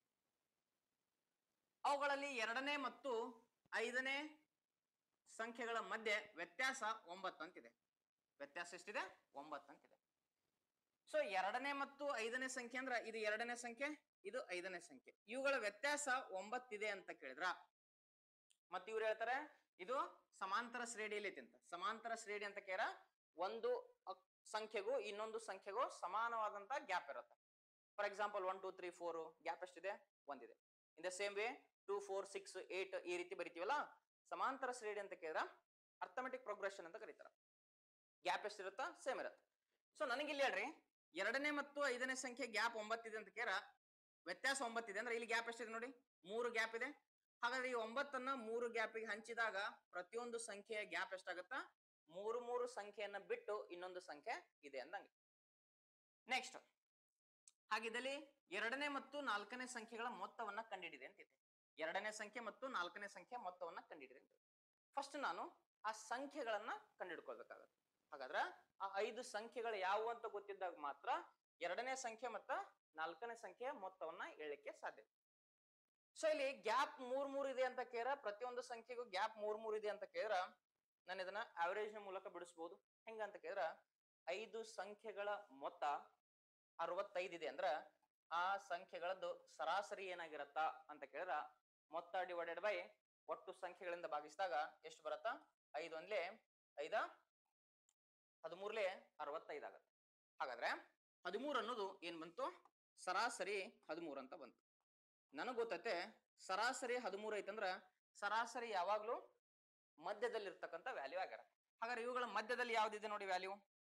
ಅವುಗಳಲ್ಲಿ ಎರಡನೇ ಮತ್ತು ಐದನೇ ಸಂಖ್ಯೆಗಳ ಮಧ್ಯೆ ವ್ಯತ್ಯಾಸ ಒಂಬತ್ತು ಅಂತಿದೆ ವ್ಯತ್ಯಾಸ ಎಷ್ಟಿದೆ ಒಂಬತ್ತು ಅಂತಿದೆ ಸೊ ಎರಡನೇ ಮತ್ತು ಐದನೇ ಸಂಖ್ಯೆ ಅಂದ್ರ ಇದು ಎರಡನೇ ಸಂಖ್ಯೆ ಇದು ಐದನೇ ಸಂಖ್ಯೆ ಇವುಗಳ ವ್ಯತ್ಯಾಸ ಒಂಬತ್ತಿದೆ ಅಂತ ಕೇಳಿದ್ರ ಮತ್ತೆ ಇವ್ರು ಹೇಳ್ತಾರೆ ಇದು ಸಮಾಂತರ ಶ್ರೇಣಿಯಲ್ಲಿ ಐತಿ ಅಂತ ಸಮಾಂತರ ಶ್ರೇಣಿ ಅಂತ ಕೇಳ ಒಂದು ಅಕ್- ಸಂಖ್ಯೆಗೂ ಇನ್ನೊಂದು ಸಂಖ್ಯೆಗೂ ಸಮಾನವಾದಂತ ಗ್ಯಾಪ್ ಇರುತ್ತೆ for example one two three four gap ಎಷ್ಟಿದೆ ಒಂದಿದೆ in the same way two four six eight ಈ ರೀತಿ ಬರಿತೀವಲ್ಲ ಸಮಾಂತರ ಶ್ರೇಣಿ ಅಂತ ಕೇಳಿದ್ರ ಅರ್ಥಮೆಟಿಕ್ ಪ್ರೋಗ್ರೆಷನ್ ಅಂತ ಕರೀತಾರ ಗ್ಯಾಪ್ ಎಷ್ಟಿರುತ್ತಾ ಸೇಮ್ ಇರುತ್ತೆ ಸೊ ನನಗೆ ಇಲ್ಲಿ ಹೇಳ್ರಿ ಎರಡನೇ ಮತ್ತು ಐದನೇ ಸಂಖ್ಯೆ ಗ್ಯಾಪ್ ಒಂಬತ್ತಿದೆ ಅಂತ ಕೇರ ವ್ಯತ್ಯಾಸ ಒಂಬತ್ತಿದೆ ಅಂದ್ರೆ ಇಲ್ಲಿ ಗ್ಯಾಪ್ ಎಷ್ಟಿದೆ ನೋಡಿ ಮೂರು ಗ್ಯಾಪ್ ಇದೆ ಹಾಗಾದ್ರೆ ಈ ಒಂಬತ್ತನ್ನ ಮೂರು ಗ್ಯಾಪಿಗೆ ಹಂಚಿದಾಗ ಪ್ರತಿಯೊಂದು ಸಂಖ್ಯೆಯ ಗ್ಯಾಪ್ ಎಷ್ಟಾಗತ್ತಾ ಮೂರು ಮೂರು ಸಂಖ್ಯೆಯನ್ನ ಬಿಟ್ಟು ಇನ್ನೊಂದು ಸಂಖ್ಯೆ ಇದೆ ಅಂದಂಗೆ ನೆಕ್ಸ್ಟ್ ಹಾಗಿದ್ದಲ್ಲಿ ಎರಡನೇ ಮತ್ತು ನಾಲ್ಕನೇ ಸಂಖ್ಯೆಗಳ ಮೊತ್ತವನ್ನ ಕಂಡಿಡಿದೆ ಅಂತಿದೆ ಎರಡನೇ ಸಂಖ್ಯೆ ಮತ್ತು ನಾಲ್ಕನೇ ಸಂಖ್ಯೆ ಮೊತ್ತವನ್ನ ಕಂಡಿಡಿದೆ ಅಂತ ಫಸ್ಟ್ ನಾನು ಆ ಸಂಖ್ಯೆಗಳನ್ನ ಕಂಡಿಡ್ಕೊಳ್ಬೇಕಾಗತ್ತೆ ಹಾಗಾದ್ರೆ ಆ ಐದು ಸಂಖ್ಯೆಗಳು ಯಾವುವು ಅಂತ ಗೊತ್ತಿದ್ದಾಗ ಮಾತ್ರ ಎರಡನೇ ಸಂಖ್ಯೆ ಮತ್ತು ನಾಲ್ಕನೇ ಸಂಖ್ಯೆಯ ಮೊತ್ತವನ್ನ ಹೇಳಲಿಕ್ಕೆ ಸಾಧ್ಯ ಸೊ ಇಲ್ಲಿ ಗ್ಯಾಪ್ ಮೂರ್ ಮೂರ್ ಇದೆ ಅಂತ ಕೇರ ಪ್ರತಿಯೊಂದು ಸಂಖ್ಯೆಗೂ ಗ್ಯಾಪ್ ಮೂರ್ ಮೂರ್ ಇದೆ ಅಂತ ಕೇಳಿದ್ರ ನಾನು ಇದನ್ನ ಆವರೇಜ್ ನ ಮೂಲಕ ಬಿಡಿಸ್ಬೋದು ಹೆಂಗ ಅಂತ ಕೇಳಿದ್ರ ಐದು ಸಂಖ್ಯೆಗಳ ಮೊತ್ತ ಅರವತ್ತೈದು ಇದೆ ಅಂದ್ರ ಆ ಸಂಖ್ಯೆಗಳದ್ದು ಸರಾಸರಿ ಏನಾಗಿರತ್ತಾ ಅಂತ ಕೇಳಿದ್ರ ಮೊತ್ತ ಡಿವೈಡೆಡ್ ಬೈ ಒಟ್ಟು ಸಂಖ್ಯೆಗಳಿಂದ ಭಾಗಿಸಿದಾಗ ಎಷ್ಟು ಬರತ್ತಾ ಐದು ಒಂದ್ಲೆ ಐದ ಹದಿಮೂರ್ಲೆ ಅರವತ್ತೈದು ಆಗತ್ತೆ ಹಾಗಾದ್ರೆ ಹದಿಮೂರು ಅನ್ನೋದು ಏನ್ ಬಂತು ಸರಾಸರಿ ಹದಿಮೂರು ಅಂತ ಬಂತು ನನಗ್ ಗೊತ್ತೈತೆ ಸರಾಸರಿ ಹದಿಮೂರು ಐತಂದ್ರ ಸರಾಸರಿ ಯಾವಾಗ್ಲೂ ಮಧ್ಯದಲ್ಲಿ ಇರ್ತಕ್ಕಂಥ ವ್ಯಾಲ್ಯೂ ಆಗ್ಯಾರ ಹಾಗಾದ್ರೆ ಇವುಗಳ ಮಧ್ಯದಲ್ಲಿ ಯಾವ್ದಿದೆ ನೋಡಿ ವ್ಯಾಲ್ಯೂ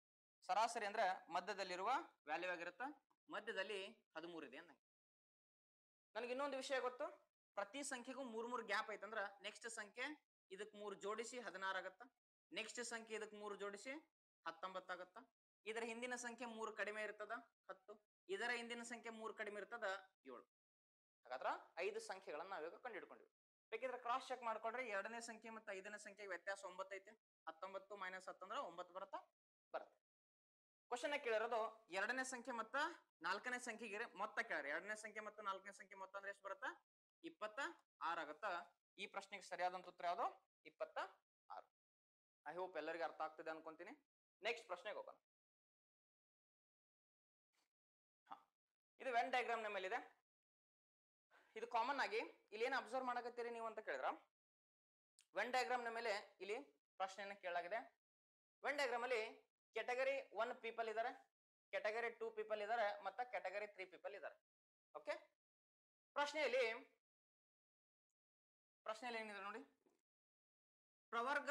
ಸರಾಸರಿ ಅಂದ್ರೆ ಮಧ್ಯದಲ್ಲಿರುವ ವ್ಯಾಲ್ಯೂ ಆಗಿರುತ್ತ ಮಧ್ಯದಲ್ಲಿ ಹದಿಮೂರು ಇದೆ ಅಂದಂಗೆ ನನಗೆ ಇನ್ನೊಂದು ವಿಷಯ ಗೊತ್ತು ಪ್ರತಿ ಸಂಖ್ಯೆಗೂ ಮೂರ್ ಮೂರ್ ಗ್ಯಾಪ್ ಐತಂದ್ರ ನೆಕ್ಸ್ಟ್ ಸಂಖ್ಯೆ ಇದಕ್ ಮೂರು ಜೋಡಿಸಿ ಹದಿನಾರು ಆಗತ್ತ ನೆಕ್ಸ್ಟ್ ಸಂಖ್ಯೆ ಇದಕ್ ಮೂರು ಜೋಡಿಸಿ ಹತ್ತೊಂಬತ್ತು ಆಗತ್ತ ಇದರ ಹಿಂದಿನ ಸಂಖ್ಯೆ ಮೂರು ಕಡಿಮೆ ಇರ್ತದ ಹತ್ತು ಇದರ ಹಿಂದಿನ ಸಂಖ್ಯೆ ಮೂರು ಕಡಿಮೆ ಇರ್ತದ ಏಳು ಹಾಗಾದ್ರ ಐದು ಸಂಖ್ಯೆಗಳನ್ನ ನಾವೀಗ ಕಂಡುಹಿಡ್ಕೊಂಡಿವಿ ಬೇಕಿದ್ರೆ ಕ್ರಾಸ್ ಚೆಕ್ ಮಾಡ್ಕೊಂಡ್ರೆ ಎರಡನೇ ಸಂಖ್ಯೆ ಮತ್ತು ಐದನೇ ಸಂಖ್ಯೆ ವ್ಯತ್ಯಾಸ ಒಂಬತ್ತು ಐತೆ ಹತ್ತೊಂಬತ್ತು ಮೈನಸ್ ಹತ್ತಂದ್ರೆ ಒಂಬತ್ತು ಬರುತ್ತಾ ಬರುತ್ತೆ ಕ್ವಶನ್ ಕೇಳಿರೋದು ಎರಡನೇ ಸಂಖ್ಯೆ ಮತ್ತು ನಾಲ್ಕನೇ ಸಂಖ್ಯೆಗೆ ಮೊತ್ತ ಕೇಳ್ರಿ ಎರಡನೇ ಸಂಖ್ಯೆ ಮತ್ತು ನಾಲ್ಕನೇ ಸಂಖ್ಯೆ ಮೊತ್ತ ಅಂದ್ರೆ ಎಷ್ಟು ಬರುತ್ತಾ ಇಪ್ಪತ್ತ ಆರು ಆಗತ್ತಾ ಈ ಪ್ರಶ್ನೆಗೆ ಸರಿಯಾದಂತ ಉತ್ತರ ಯಾವುದು ಇಪ್ಪತ್ತ ಆರು ಐ ಹೋಪ್ ಎಲ್ಲರಿಗೂ ಅರ್ಥ ಆಗ್ತಿದೆ ಅನ್ಕೊಂತೀನಿ ನೆಕ್ಸ್ಟ್ ಪ್ರಶ್ನೆಗೆ ಹೋಗೋಣ ಹ. ಇದು ವೆನ್ ಡಯಾಗ್ರಾಮ್ ನ ಮೇಲಿದೆ ಇದು ಕಾಮನ್ ಆಗಿ ಇಲ್ಲಿ ಏನು ಅಬ್ಸರ್ವ್ ಮಾಡಕತ್ತೀರಿ ನೀವು ಅಂತ ಕೇಳಿದ್ರ ವೆನ್ ಡಯಾಗ್ರಾಮ್ ನ ಮೇಲೆ ಇಲ್ಲಿ ಪ್ರಶ್ನೆಯನ್ನ ಕೇಳಲಾಗಿದೆ ವೆನ್ ಡಯಾಗ್ರಾಮ್ ಅಲ್ಲಿ ಕೆಟಗರಿ ಒನ್ ಪೀಪಲ್ ಇದ್ದಾರೆ ಕೆಟಗರಿ ಟೂ ಪೀಪಲ್ ಇದ್ದಾರೆ ಮತ್ತೆ ಕೆಟಗರಿ ತ್ರೀ ಪೀಪಲ್ ಇದ್ದಾರೆ ಓಕೆ ಪ್ರಶ್ನೆಯಲ್ಲಿ ಪ್ರಶ್ನೆಯಲ್ಲಿ ಏನಿದೆ ನೋಡಿ ಪ್ರವರ್ಗ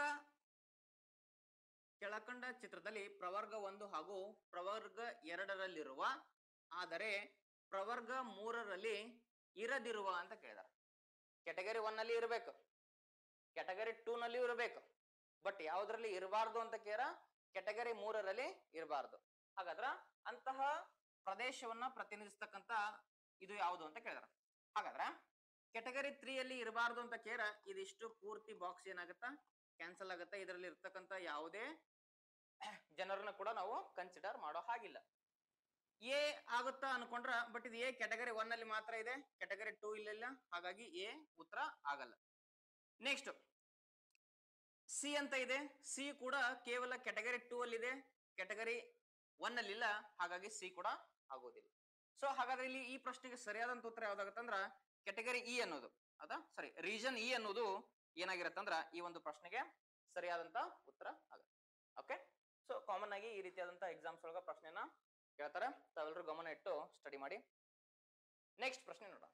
ಕೆಳಕಂಡ ಚಿತ್ರದಲ್ಲಿ ಪ್ರವರ್ಗ ಒಂದು ಹಾಗೂ ಪ್ರವರ್ಗ ಎರಡರಲ್ಲಿರುವ ಆದರೆ ಪ್ರವರ್ಗ ಮೂರರಲ್ಲಿ ಇರದಿರುವ ಅಂತ ಕೇಳಿದಾರೆ ಕೆಟಗರಿ ಒನ್ ಅಲ್ಲಿ ಇರಬೇಕು ಕೆಟಗರಿ ಟೂ ನಲ್ಲಿ ಇರಬೇಕು ಬಟ್ ಯಾವ್ದ್ರಲ್ಲಿ ಇರಬಾರ್ದು ಅಂತ ಕೇರ ಕೆಟಗರಿ ಮೂರರಲ್ಲಿ ಇರಬಾರ್ದು ಹಾಗಾದ್ರ ಅಂತಹ ಪ್ರದೇಶವನ್ನ ಪ್ರತಿನಿಧಿಸ್ತಕ್ಕಂತ ಇದು ಯಾವುದು ಅಂತ ಕೇಳಿದಾರೆ ಹಾಗಾದ್ರ ಕೆಟಗರಿ ತ್ರೀ ಅಲ್ಲಿ ಇರಬಾರ್ದು ಅಂತ ಕೇರ ಇದಿಷ್ಟು ಪೂರ್ತಿ ಬಾಕ್ಸ್ ಏನಾಗುತ್ತಾ ಕ್ಯಾನ್ಸಲ್ ಆಗುತ್ತೆ ಇದರಲ್ಲಿ ಇರ್ತಕ್ಕಂತ ಯಾವುದೇ ಜನರನ್ನ ಕೂಡ ನಾವು ಕನ್ಸಿಡರ್ ಮಾಡೋ ಹಾಗಿಲ್ಲ ಎ ಆಗುತ್ತಾ ಅನ್ಕೊಂಡ್ರ ಬಟ್ ಇದು ಎ ಕೆಟಗರಿ ಒನ್ ಅಲ್ಲಿ ಮಾತ್ರ ಇದೆ ಕೆಟಗರಿ ಟೂ ಇಲ್ಲ ಹಾಗಾಗಿ ಎ ಉತ್ತರ ಆಗಲ್ಲ ನೆಕ್ಸ್ಟ್ ಸಿ ಅಂತ ಇದೆ ಸಿ ಕೂಡ ಕೇವಲ ಕೆಟಗರಿ ಟೂ ಅಲ್ಲಿ ಇದೆ ಕೆಟಗರಿ ಒನ್ ಅಲ್ಲಿ ಇಲ್ಲ ಹಾಗಾಗಿ ಸಿ ಕೂಡ ಆಗೋದಿಲ್ಲ ಸೊ ಹಾಗಾದ್ರೆ ಇಲ್ಲಿ ಈ ಪ್ರಶ್ನೆಗೆ ಸರಿಯಾದಂತ ಉತ್ತರ ಯಾವ್ದಾಗತ್ತಂದ್ರ ಕೆಟಗರಿ ಇ ಅನ್ನೋದು ಅದಾ ಸರಿ ರೀಜನ್ ಇ ಅನ್ನೋದು ಏನಾಗಿರತ್ತಂದ್ರ ಈ ಒಂದು ಪ್ರಶ್ನೆಗೆ ಸರಿಯಾದಂತ ಉತ್ತರ ಆಗುತ್ತೆ ಓಕೆ ಸೊ ಕಾಮನ್ ಆಗಿ ಈ ರೀತಿಯಾದಂತ ಎಕ್ಸಾಮ್ಸ್ ಒಳಗ ಪ್ರಶ್ನೆನ ಕೇಳ್ತಾರೆ ತಾವೆಲ್ಲರೂ ಗಮನ ಇಟ್ಟು ಸ್ಟಡಿ ಮಾಡಿ ನೆಕ್ಸ್ಟ್ ಪ್ರಶ್ನೆ ನೋಡೋಣ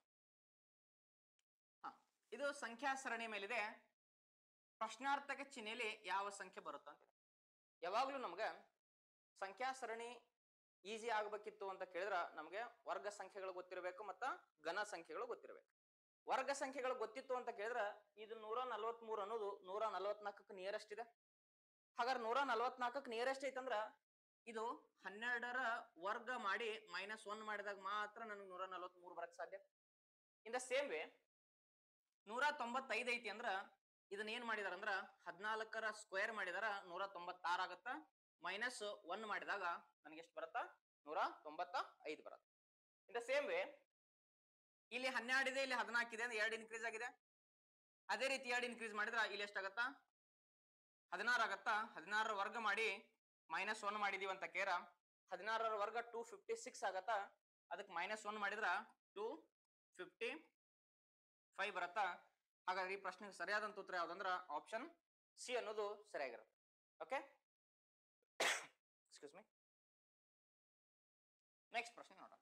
ಹಾ ಇದು ಸಂಖ್ಯಾ ಸರಣಿ ಮೇಲಿದೆ ಪ್ರಶ್ನಾರ್ಥಕ ಚಿಹ್ನೆಯಲ್ಲಿ ಯಾವ ಸಂಖ್ಯೆ ಬರುತ್ತೆ ಅಂತ ಯಾವಾಗ್ಲೂ ನಮ್ಗೆ ಸಂಖ್ಯಾ ಸರಣಿ ಈಸಿ ಆಗ್ಬೇಕಿತ್ತು ಅಂತ ಕೇಳಿದ್ರ ನಮ್ಗೆ ವರ್ಗ ಸಂಖ್ಯೆಗಳು ಗೊತ್ತಿರಬೇಕು ಮತ್ತ ಘನ ಸಂಖ್ಯೆಗಳು ಗೊತ್ತಿರಬೇಕು ವರ್ಗ ಸಂಖ್ಯೆಗಳು ಗೊತ್ತಿತ್ತು ಅಂತ ಕೇಳಿದ್ರ ಇದು ನೂರ ನಲವತ್ಮೂರು ಅನ್ನೋದು ನೂರ ನಲವತ್ನಾಲ್ಕಕ್ಕೆ ನಿಯರೆಸ್ಟ್ ಇದೆ ಹಾಗಾದ್ರೆ ನೂರ ನಲವತ್ನಾಲ್ಕಕ್ಕೆ ನಿಯರೆಸ್ಟ್ ಐತಂದ್ರ ಇದು ಹನ್ನೆರಡರ ವರ್ಗ ಮಾಡಿ ಮೈನಸ್ ಒನ್ ಮಾಡಿದಾಗ ಮಾತ್ರ ನನಗೆ ನೂರ ನಲವತ್ಮೂರು ಬರಕ್ ಸಾಧ್ಯ ಇನ್ ದ ಸೇಮ್ ವೇ ನೂರ ತೊಂಬತ್ತೈದು ಐತಿ ಅಂದ್ರ ಇದನ್ನ ಏನ್ ಮಾಡಿದಾರ ಅಂದ್ರ ಹದಿನಾಲ್ಕರ ಸ್ಕ್ವೇರ್ ಮಾಡಿದಾರ ನೂರ ತೊಂಬತ್ತಾರು ಆಗತ್ತ ಮೈನಸ್ ಒನ್ ಮಾಡಿದಾಗ ನನಗೆ ಎಷ್ಟು ಬರುತ್ತಾ ನೂರ ತೊಂಬತ್ತ ಐದು ಬರುತ್ತೆ ಇನ್ ದ ಸೇಮ್ ವೇ ಇಲ್ಲಿ ಹನ್ನೆರಡು ಇದೆ ಇಲ್ಲಿ ಹದಿನಾಲ್ಕು ಇದೆ ಅಂದ್ರೆ ಎರಡು ಇನ್ಕ್ರೀಸ್ ಆಗಿದೆ ಅದೇ ರೀತಿ ಎರಡು ಇನ್ಕ್ರೀಸ್ ಮಾಡಿದ್ರ ಇಲ್ಲಿ ಎಷ್ಟಾಗತ್ತಾ ಹದಿನಾರು ಆಗತ್ತಾ ಹದಿನಾರರ ವರ್ಗ ಮಾಡಿ ಮೈನಸ್ ಒನ್ ಮಾಡಿದೀವಿ ಅಂತ ಕೇರ ಹದಿನಾರರ ವರ್ಗ ಟೂ ಫಿಫ್ಟಿ ಸಿಕ್ಸ್ ಆಗತ್ತಾ ಅದಕ್ಕೆ ಮೈನಸ್ ಒನ್ ಮಾಡಿದ್ರ ಟೂ ಫಿಫ್ಟಿ ಫೈವ್ ಬರತ್ತಾ ಹಾಗಾದ್ರೆ ಈ ಪ್ರಶ್ನೆಗೆ ಸರಿಯಾದಂತ ಉತ್ತರ ಯಾವ್ದಂದ್ರ ಆಪ್ಷನ್ ಸಿ ಅನ್ನೋದು ಸರಿಯಾಗಿರುತ್ತೆ ಓಕೆ ಎಕ್ಸ್ಕ್ಯೂಸ್ ಮೀ ನೆಕ್ಸ್ಟ್ ಪ್ರಶ್ನೆ ನೋಡೋಣ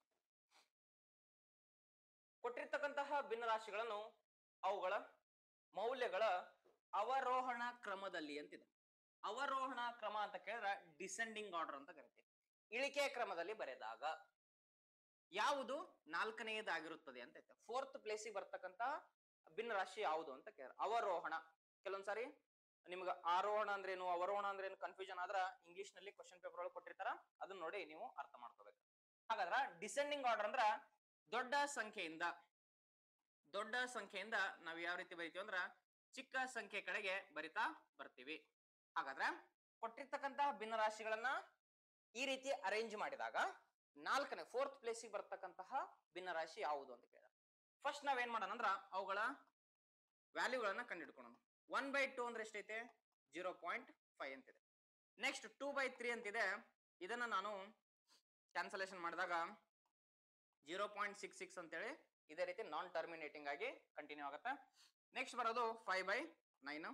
ಕೊಟ್ಟಿರ್ತಕ್ಕಂತಹ ಭಿನ್ನರಾಶಿಗಳನ್ನು ಅವುಗಳ ಮೌಲ್ಯಗಳ ಅವರೋಹಣ ಕ್ರಮದಲ್ಲಿ ಅಂತಿದೆ ಅವರೋಹಣ ಕ್ರಮ ಅಂತ ಕೇಳಿದ್ರೆ ಡಿಸೆಂಡಿಂಗ್ ಆರ್ಡರ್ ಅಂತ ಕರಿತೀವಿ ಇಳಿಕೆ ಕ್ರಮದಲ್ಲಿ ಬರೆದಾಗ ಯಾವುದು ನಾಲ್ಕನೆಯದಾಗಿರುತ್ತದೆ ಅಂತ ಐತೆ ಫೋರ್ತ್ ಪ್ಲೇಸಿಗೆ ಬರ್ತಕ್ಕಂತ ಭಿನ್ನರಾಶಿ ಯಾವುದು ಅಂತ ಕೇಳ ಅವರೋಹಣ ಕೆಲವೊಂದ್ಸಾರಿ ನಿಮ್ಗೆ ಆರೋಹಣ ಅಂದ್ರೇನು ಅವರೋಹಣ ಅಂದ್ರೇನು ಕನ್ಫ್ಯೂಷನ್ ಆದ್ರ ಇಂಗ್ಲಿಷ್ ನಲ್ಲಿ ಕ್ವಶನ್ ಪೇಪರ್ ಒಳಗೆ ಕೊಟ್ಟಿರ್ತಾರ ಅದನ್ನ ನೋಡಿ ನೀವು ಅರ್ಥ ಮಾಡ್ಕೋಬೇಕು ಹಾಗಾದ್ರ ಡಿಸೆಂಡಿಂಗ್ ಆರ್ಡರ್ ಅಂದ್ರ ದೊಡ್ಡ ಸಂಖ್ಯೆಯಿಂದ ದೊಡ್ಡ ಸಂಖ್ಯೆಯಿಂದ ನಾವು ಯಾವ ರೀತಿ ಬರಿತೀವಿ ಅಂದ್ರ ಚಿಕ್ಕ ಸಂಖ್ಯೆ ಕಡೆಗೆ ಬರಿತಾ ಬರ್ತೀವಿ ಹಾಗಾದ್ರೆ ಕೊಟ್ಟಿರ್ತಕ್ಕಂತಹ ಭಿನ್ನರಾಶಿಗಳನ್ನ ಈ ರೀತಿ ಅರೇಂಜ್ ಮಾಡಿದಾಗ ನಾಲ್ಕನೇ ಫೋರ್ತ್ ಪ್ಲೇಸಿಗೆ ಬರ್ತಕ್ಕಂತಹ ಭಿನ್ನರಾಶಿ ಯಾವುದು ಅಂತ ಕೇಳಿದ ಫಸ್ಟ್ ನಾವೇನ್ ಮಾಡೋಣ ಅಂದ್ರ ಅವುಗಳ ವ್ಯಾಲ್ಯೂಗಳನ್ನ ಕಂಡುಹಿಡ್ಕೊಳ್ಳೋಣ ಒನ್ ಬೈ ಟೂ ಅಂದ್ರೆ ಎಷ್ಟೈತೆ ಜೀರೋ ಪಾಯಿಂಟ್ ಫೈವ್ ಅಂತಿದೆ ನೆಕ್ಸ್ಟ್ ಟೂ ಬೈ ತ್ರೀ ಅಂತಿದೆ ಇದನ್ನ ನಾನು ಕ್ಯಾನ್ಸಲೇಷನ್ ಮಾಡಿದಾಗ ಜೀರೋ ಪಾಯಿಂಟ್ ಸಿಕ್ಸ್ ಸಿಕ್ಸ್ ಅಂತೇಳಿ ಇದೇ ರೀತಿ ನಾನ್ ಟರ್ಮಿನೇಟಿಂಗ್ ಆಗಿ ಕಂಟಿನ್ಯೂ ಆಗುತ್ತೆ ನೆಕ್ಸ್ಟ್ ಬರೋದು five by nine